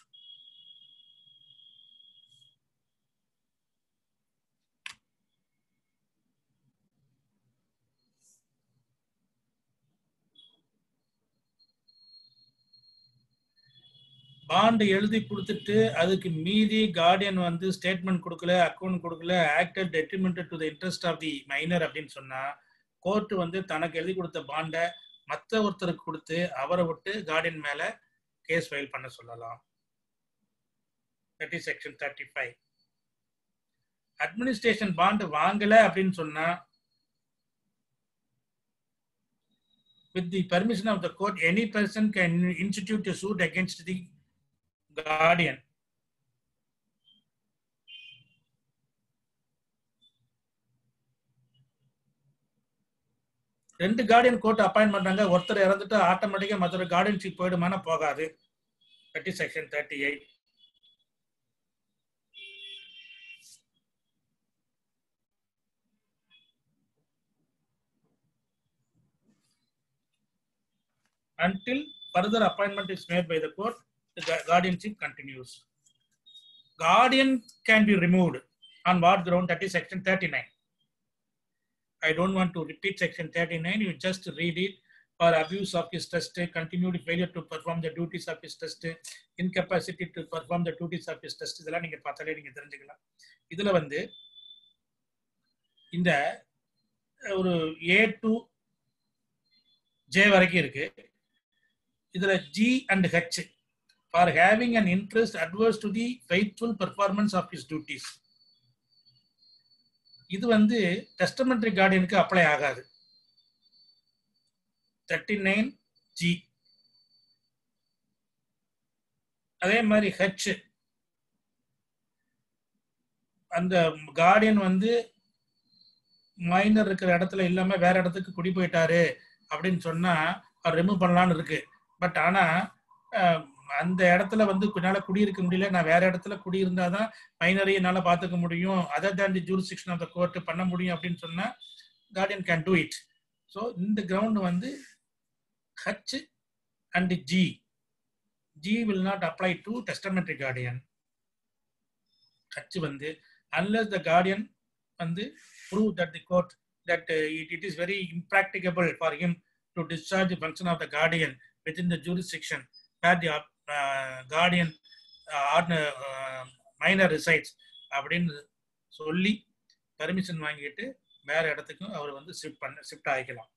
bond எழுதி கொடுத்துட்டு அதுக்கு மீதி கார்டியன் வந்து ஸ்டேட்மெண்ட் கொடுக்கல அக்கௌண்ட் கொடுக்கல acted detrimental to the interest of the minor அப்படின்னு சொன்னா கோர்ட் வந்து தனக்கு எழுதி கொடுத்த பாண்டை மற்ற ஒருத்தருக்கு கொடுத்து அவரை விட்டு கார்டியன் மேல கேஸ் ஃபைல் பண்ண சொல்லலாம் thirty section thirty five administration bond வாங்கல அப்படின்னு சொன்னா with the permission of the court, any person can institute a suit against the guardian. ரெண்டு கார்டியன் கோர்ட் அப்பாயிண்ட் பண்றாங்க ஒருத்தர் இறந்துட்டு ஆட்டோமேட்டிக்கா மற்றொரு கார்டியன்ஷிப் போயிடுமானா போகாது thirty section thirty eight until further appointment is made by the court, the gu- guardianship continues. Guardian can be removed on what ground? That is section 39. I don't want to repeat section 39. You just read it. For abuse of his trust, continued failure to perform the duties of his trust, incapacity to perform the duties of his trust. இதெல்லாம் நீங்க பார்த்தாலே நீங்க தெரிஞ்சுக்கலாம் இதுல வந்து இந்த ஒரு A to J வரைக்கும் இருக்கு இதுல G and H for having an interest adverse to the faithful performance of his duties இது வந்து டெஸ்டமெண்ட்ரி கார்டியனுக்கு அப்ளை ஆகாது தேர்ட்டி நைன் ஜி அதே மாதிரி ஹெச் அந்த கார்டியன் வந்து மைனர் இருக்கிற இடத்துல இல்லாம வேற இடத்துக்கு குடி போயிட்டாரு அப்படின்னு சொன்னா அவர் ரிமூவ் பண்ணலாம்னு இருக்கு பட் ஆனா அஹ், அந்த இடத்துல வந்து என்னால குடியிருக்க முடியல நான் வேற இடத்துல குடியிருந்தாதான் மைனரை என்னால பாத்துக்க முடியும் other than the jurisdiction of the court பண்ண முடியும் அப்படின்னு சொன்னா guardian can do it so இந்த கிரவுண்ட் வந்து H and G G will not apply to testamentary guardian H வந்து அன்லஸ் த கார்டியன் வந்து prove that the court that uh, it, it is very impracticable for him to discharge the function of the guardian within the jurisdiction where the uh, guardian uh, or, uh, minor resides அப்படின்னு சொல்லி permission வாங்கிட்டு வேற இடத்துக்கும் அவர் வந்து shift பண்ண shift ஆகிக்கலாம்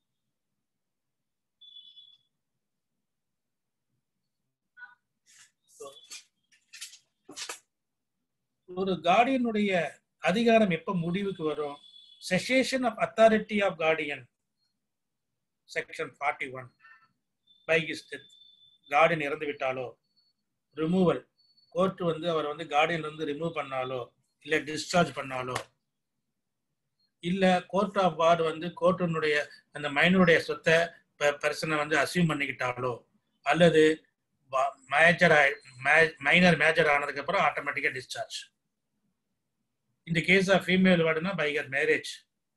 ஒரு கார்டியனுடைய அதிகாரம் எப்ப முடிவுக்கு வரும் cessation of authority of guardian section forty one by his death guardian இறந்து விட்டாலோ ரிமூவல் கோர்ட் வந்து அவர் வந்து கார்டியன் இருந்து ரிமூவ் பண்ணாலோ இல்ல டிஸ்சார்ஜ் பண்ணாலோ இல்ல கோர்ட் ஆஃப் வார்டு வந்து கோர்ட்டினுடைய அந்த மைனருடைய சொத்தை பர்சனை வந்து அசியூம் பண்ணிக்கிட்டாலோ அல்லது மேஜர் மைனர் மேஜர் ஆனதுக்கு அப்புறம் ஆட்டோமேட்டிக்கா டிஸ்சார்ஜ் இந்த கேஸ் ஆஃப் ஃபீமேல் வார்டுனா பை ஹர் மேரேஜ்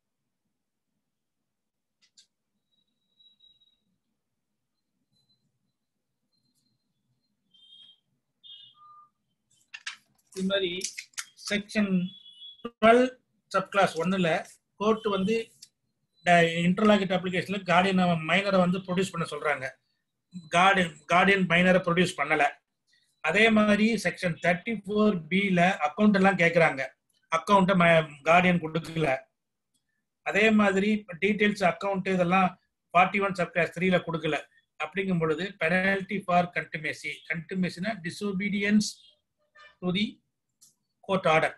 இது மாதிரி செக்ஷன் டுவெல் சப் கிளாஸ் ஒன்னுல கோர்ட் வந்து இன்டர்லாகேட் அப்ளிகேஷன்ல கார்டியன் மைனரை வந்து ப்ரொடியூஸ் பண்ண சொல்றாங்க கார்டியன் கார்டியன் மைனரை ப்ரொடியூஸ் பண்ணல அதே மாதிரி செக்ஷன் தேர்ட்டி ஃபோர் பில அக்கௌண்ட் எல்லாம் கேட்குறாங்க அக்கௌண்ட்டை கார்டியன் கொடுக்கல அதே மாதிரி டீடைல்ஸ் அக்கௌண்ட் இதெல்லாம் ஃபார்ட்டி ஒன் சப் கிளாஸ் த்ரீல கொடுக்கல அப்படிங்கும் பொழுது பெனல்டி ஃபார் கண்டிமேசி கண்டிமேசினா disobedience to the court order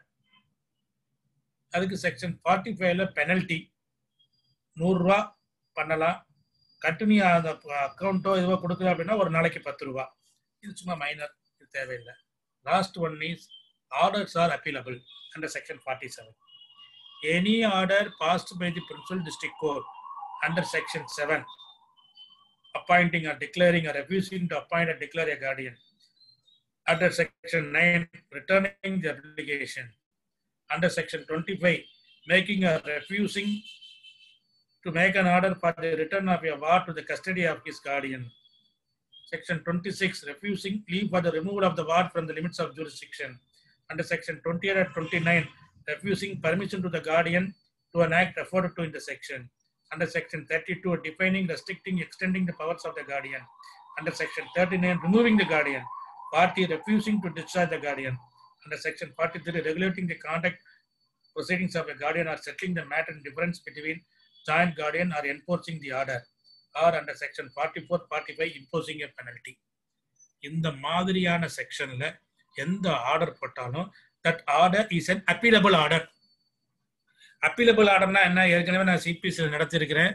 அதுக்கு செக்ஷன் ஃபார்ட்டி ஃபைவ்ல பெனல்டி நூறுரூவா பண்ணலாம் கண்டினியூ அந்த அக்கௌண்ட்டோ இதுவோ கொடுக்கல அப்படின்னா ஒரு நாளைக்கு பத்து ரூபா இது சும்மா மைனர் இது தேவையில்லை last one is orders are appealable under section 47. Any order passed by the principal district court under section 7, appointing or declaring or refusing to appoint or declare a guardian, under section 9, returning the application, under section 25, making or refusing to make an order for the return of a ward to the custody of his guardian. Section 26, refusing leave for the removal of the ward from the limits of jurisdiction. under section 28 and 29, refusing permission to the guardian to an act referred to in the section. Under section 32, defining, restricting, extending the powers of the guardian. Under section 39, removing the guardian. Party refusing to discharge the guardian. Under section 43, regulating the conduct proceedings of a guardian or settling the matter in difference between joint guardian or enforcing the order. Or under section 44, 45, imposing a penalty. இந்த மாதிரியான செக்ஷன்ல எந்த order போட்டாலும் that order is unappealable order appealable ஆர்டர்னா என்ன ஏற்கனவே நான் CBS நடத்திருக்கிறேன்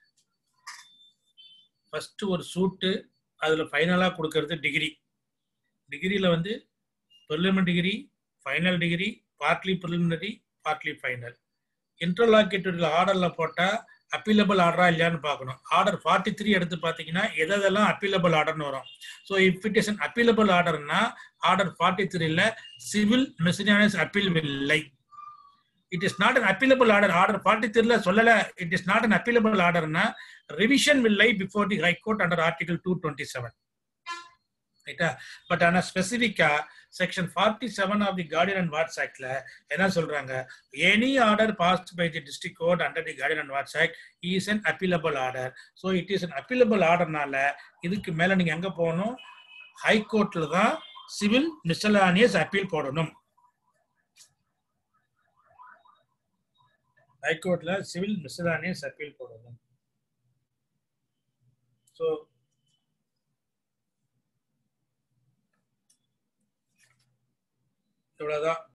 first ஒரு சூட்டு அதுல ஃபைனலா கொடுக்கறது டிகிரி டிகிரியில வந்து preliminary degree final degree partly preliminary partly final interlocutory ஆர்டர்ல போட்டா அப்பீலபிள் ஆர்டரா இல்லையான்னு பார்க்கணும் ஆர்டர் ஃபார்ட்டி த்ரீ எடுத்து பார்த்தீங்கன்னா எதெல்லாம் அப்பீலபிள் ஆர்டர்னு வரும் so if it is unappealable ஆர்டர்னா ஆர்டர் ஃபார்ட்டி த்ரீல சிவில் மெசினியானஸ் அப்பீல் இல்லை it is not unappealable order order forty த்ரீல சொல்லல it is not unappealable ஆர்டர்னா revision will lie before the high court under article two twenty seven ரைட்டா but ஆனா ஸ்பெசிபிக்கா section forty seven of the guardian and wards ஆக்ட்ல என்ன சொல்றாங்க any order passed by the district court under the guardian and wards act is unappealable order so it is unappealable ஆர்டர்னால இதுக்கு மேல நீங்க எங்க போகணும் ஹை கோர்ட்ல தான் சிவில் மிஸ்லானியஸ் அப்பீல் போடணும் ஹைகோர்ட்ல சிவில் மிஸ்லானியஸ் அப்பீல் போடணும் ஸோ இவ்வளவுதான்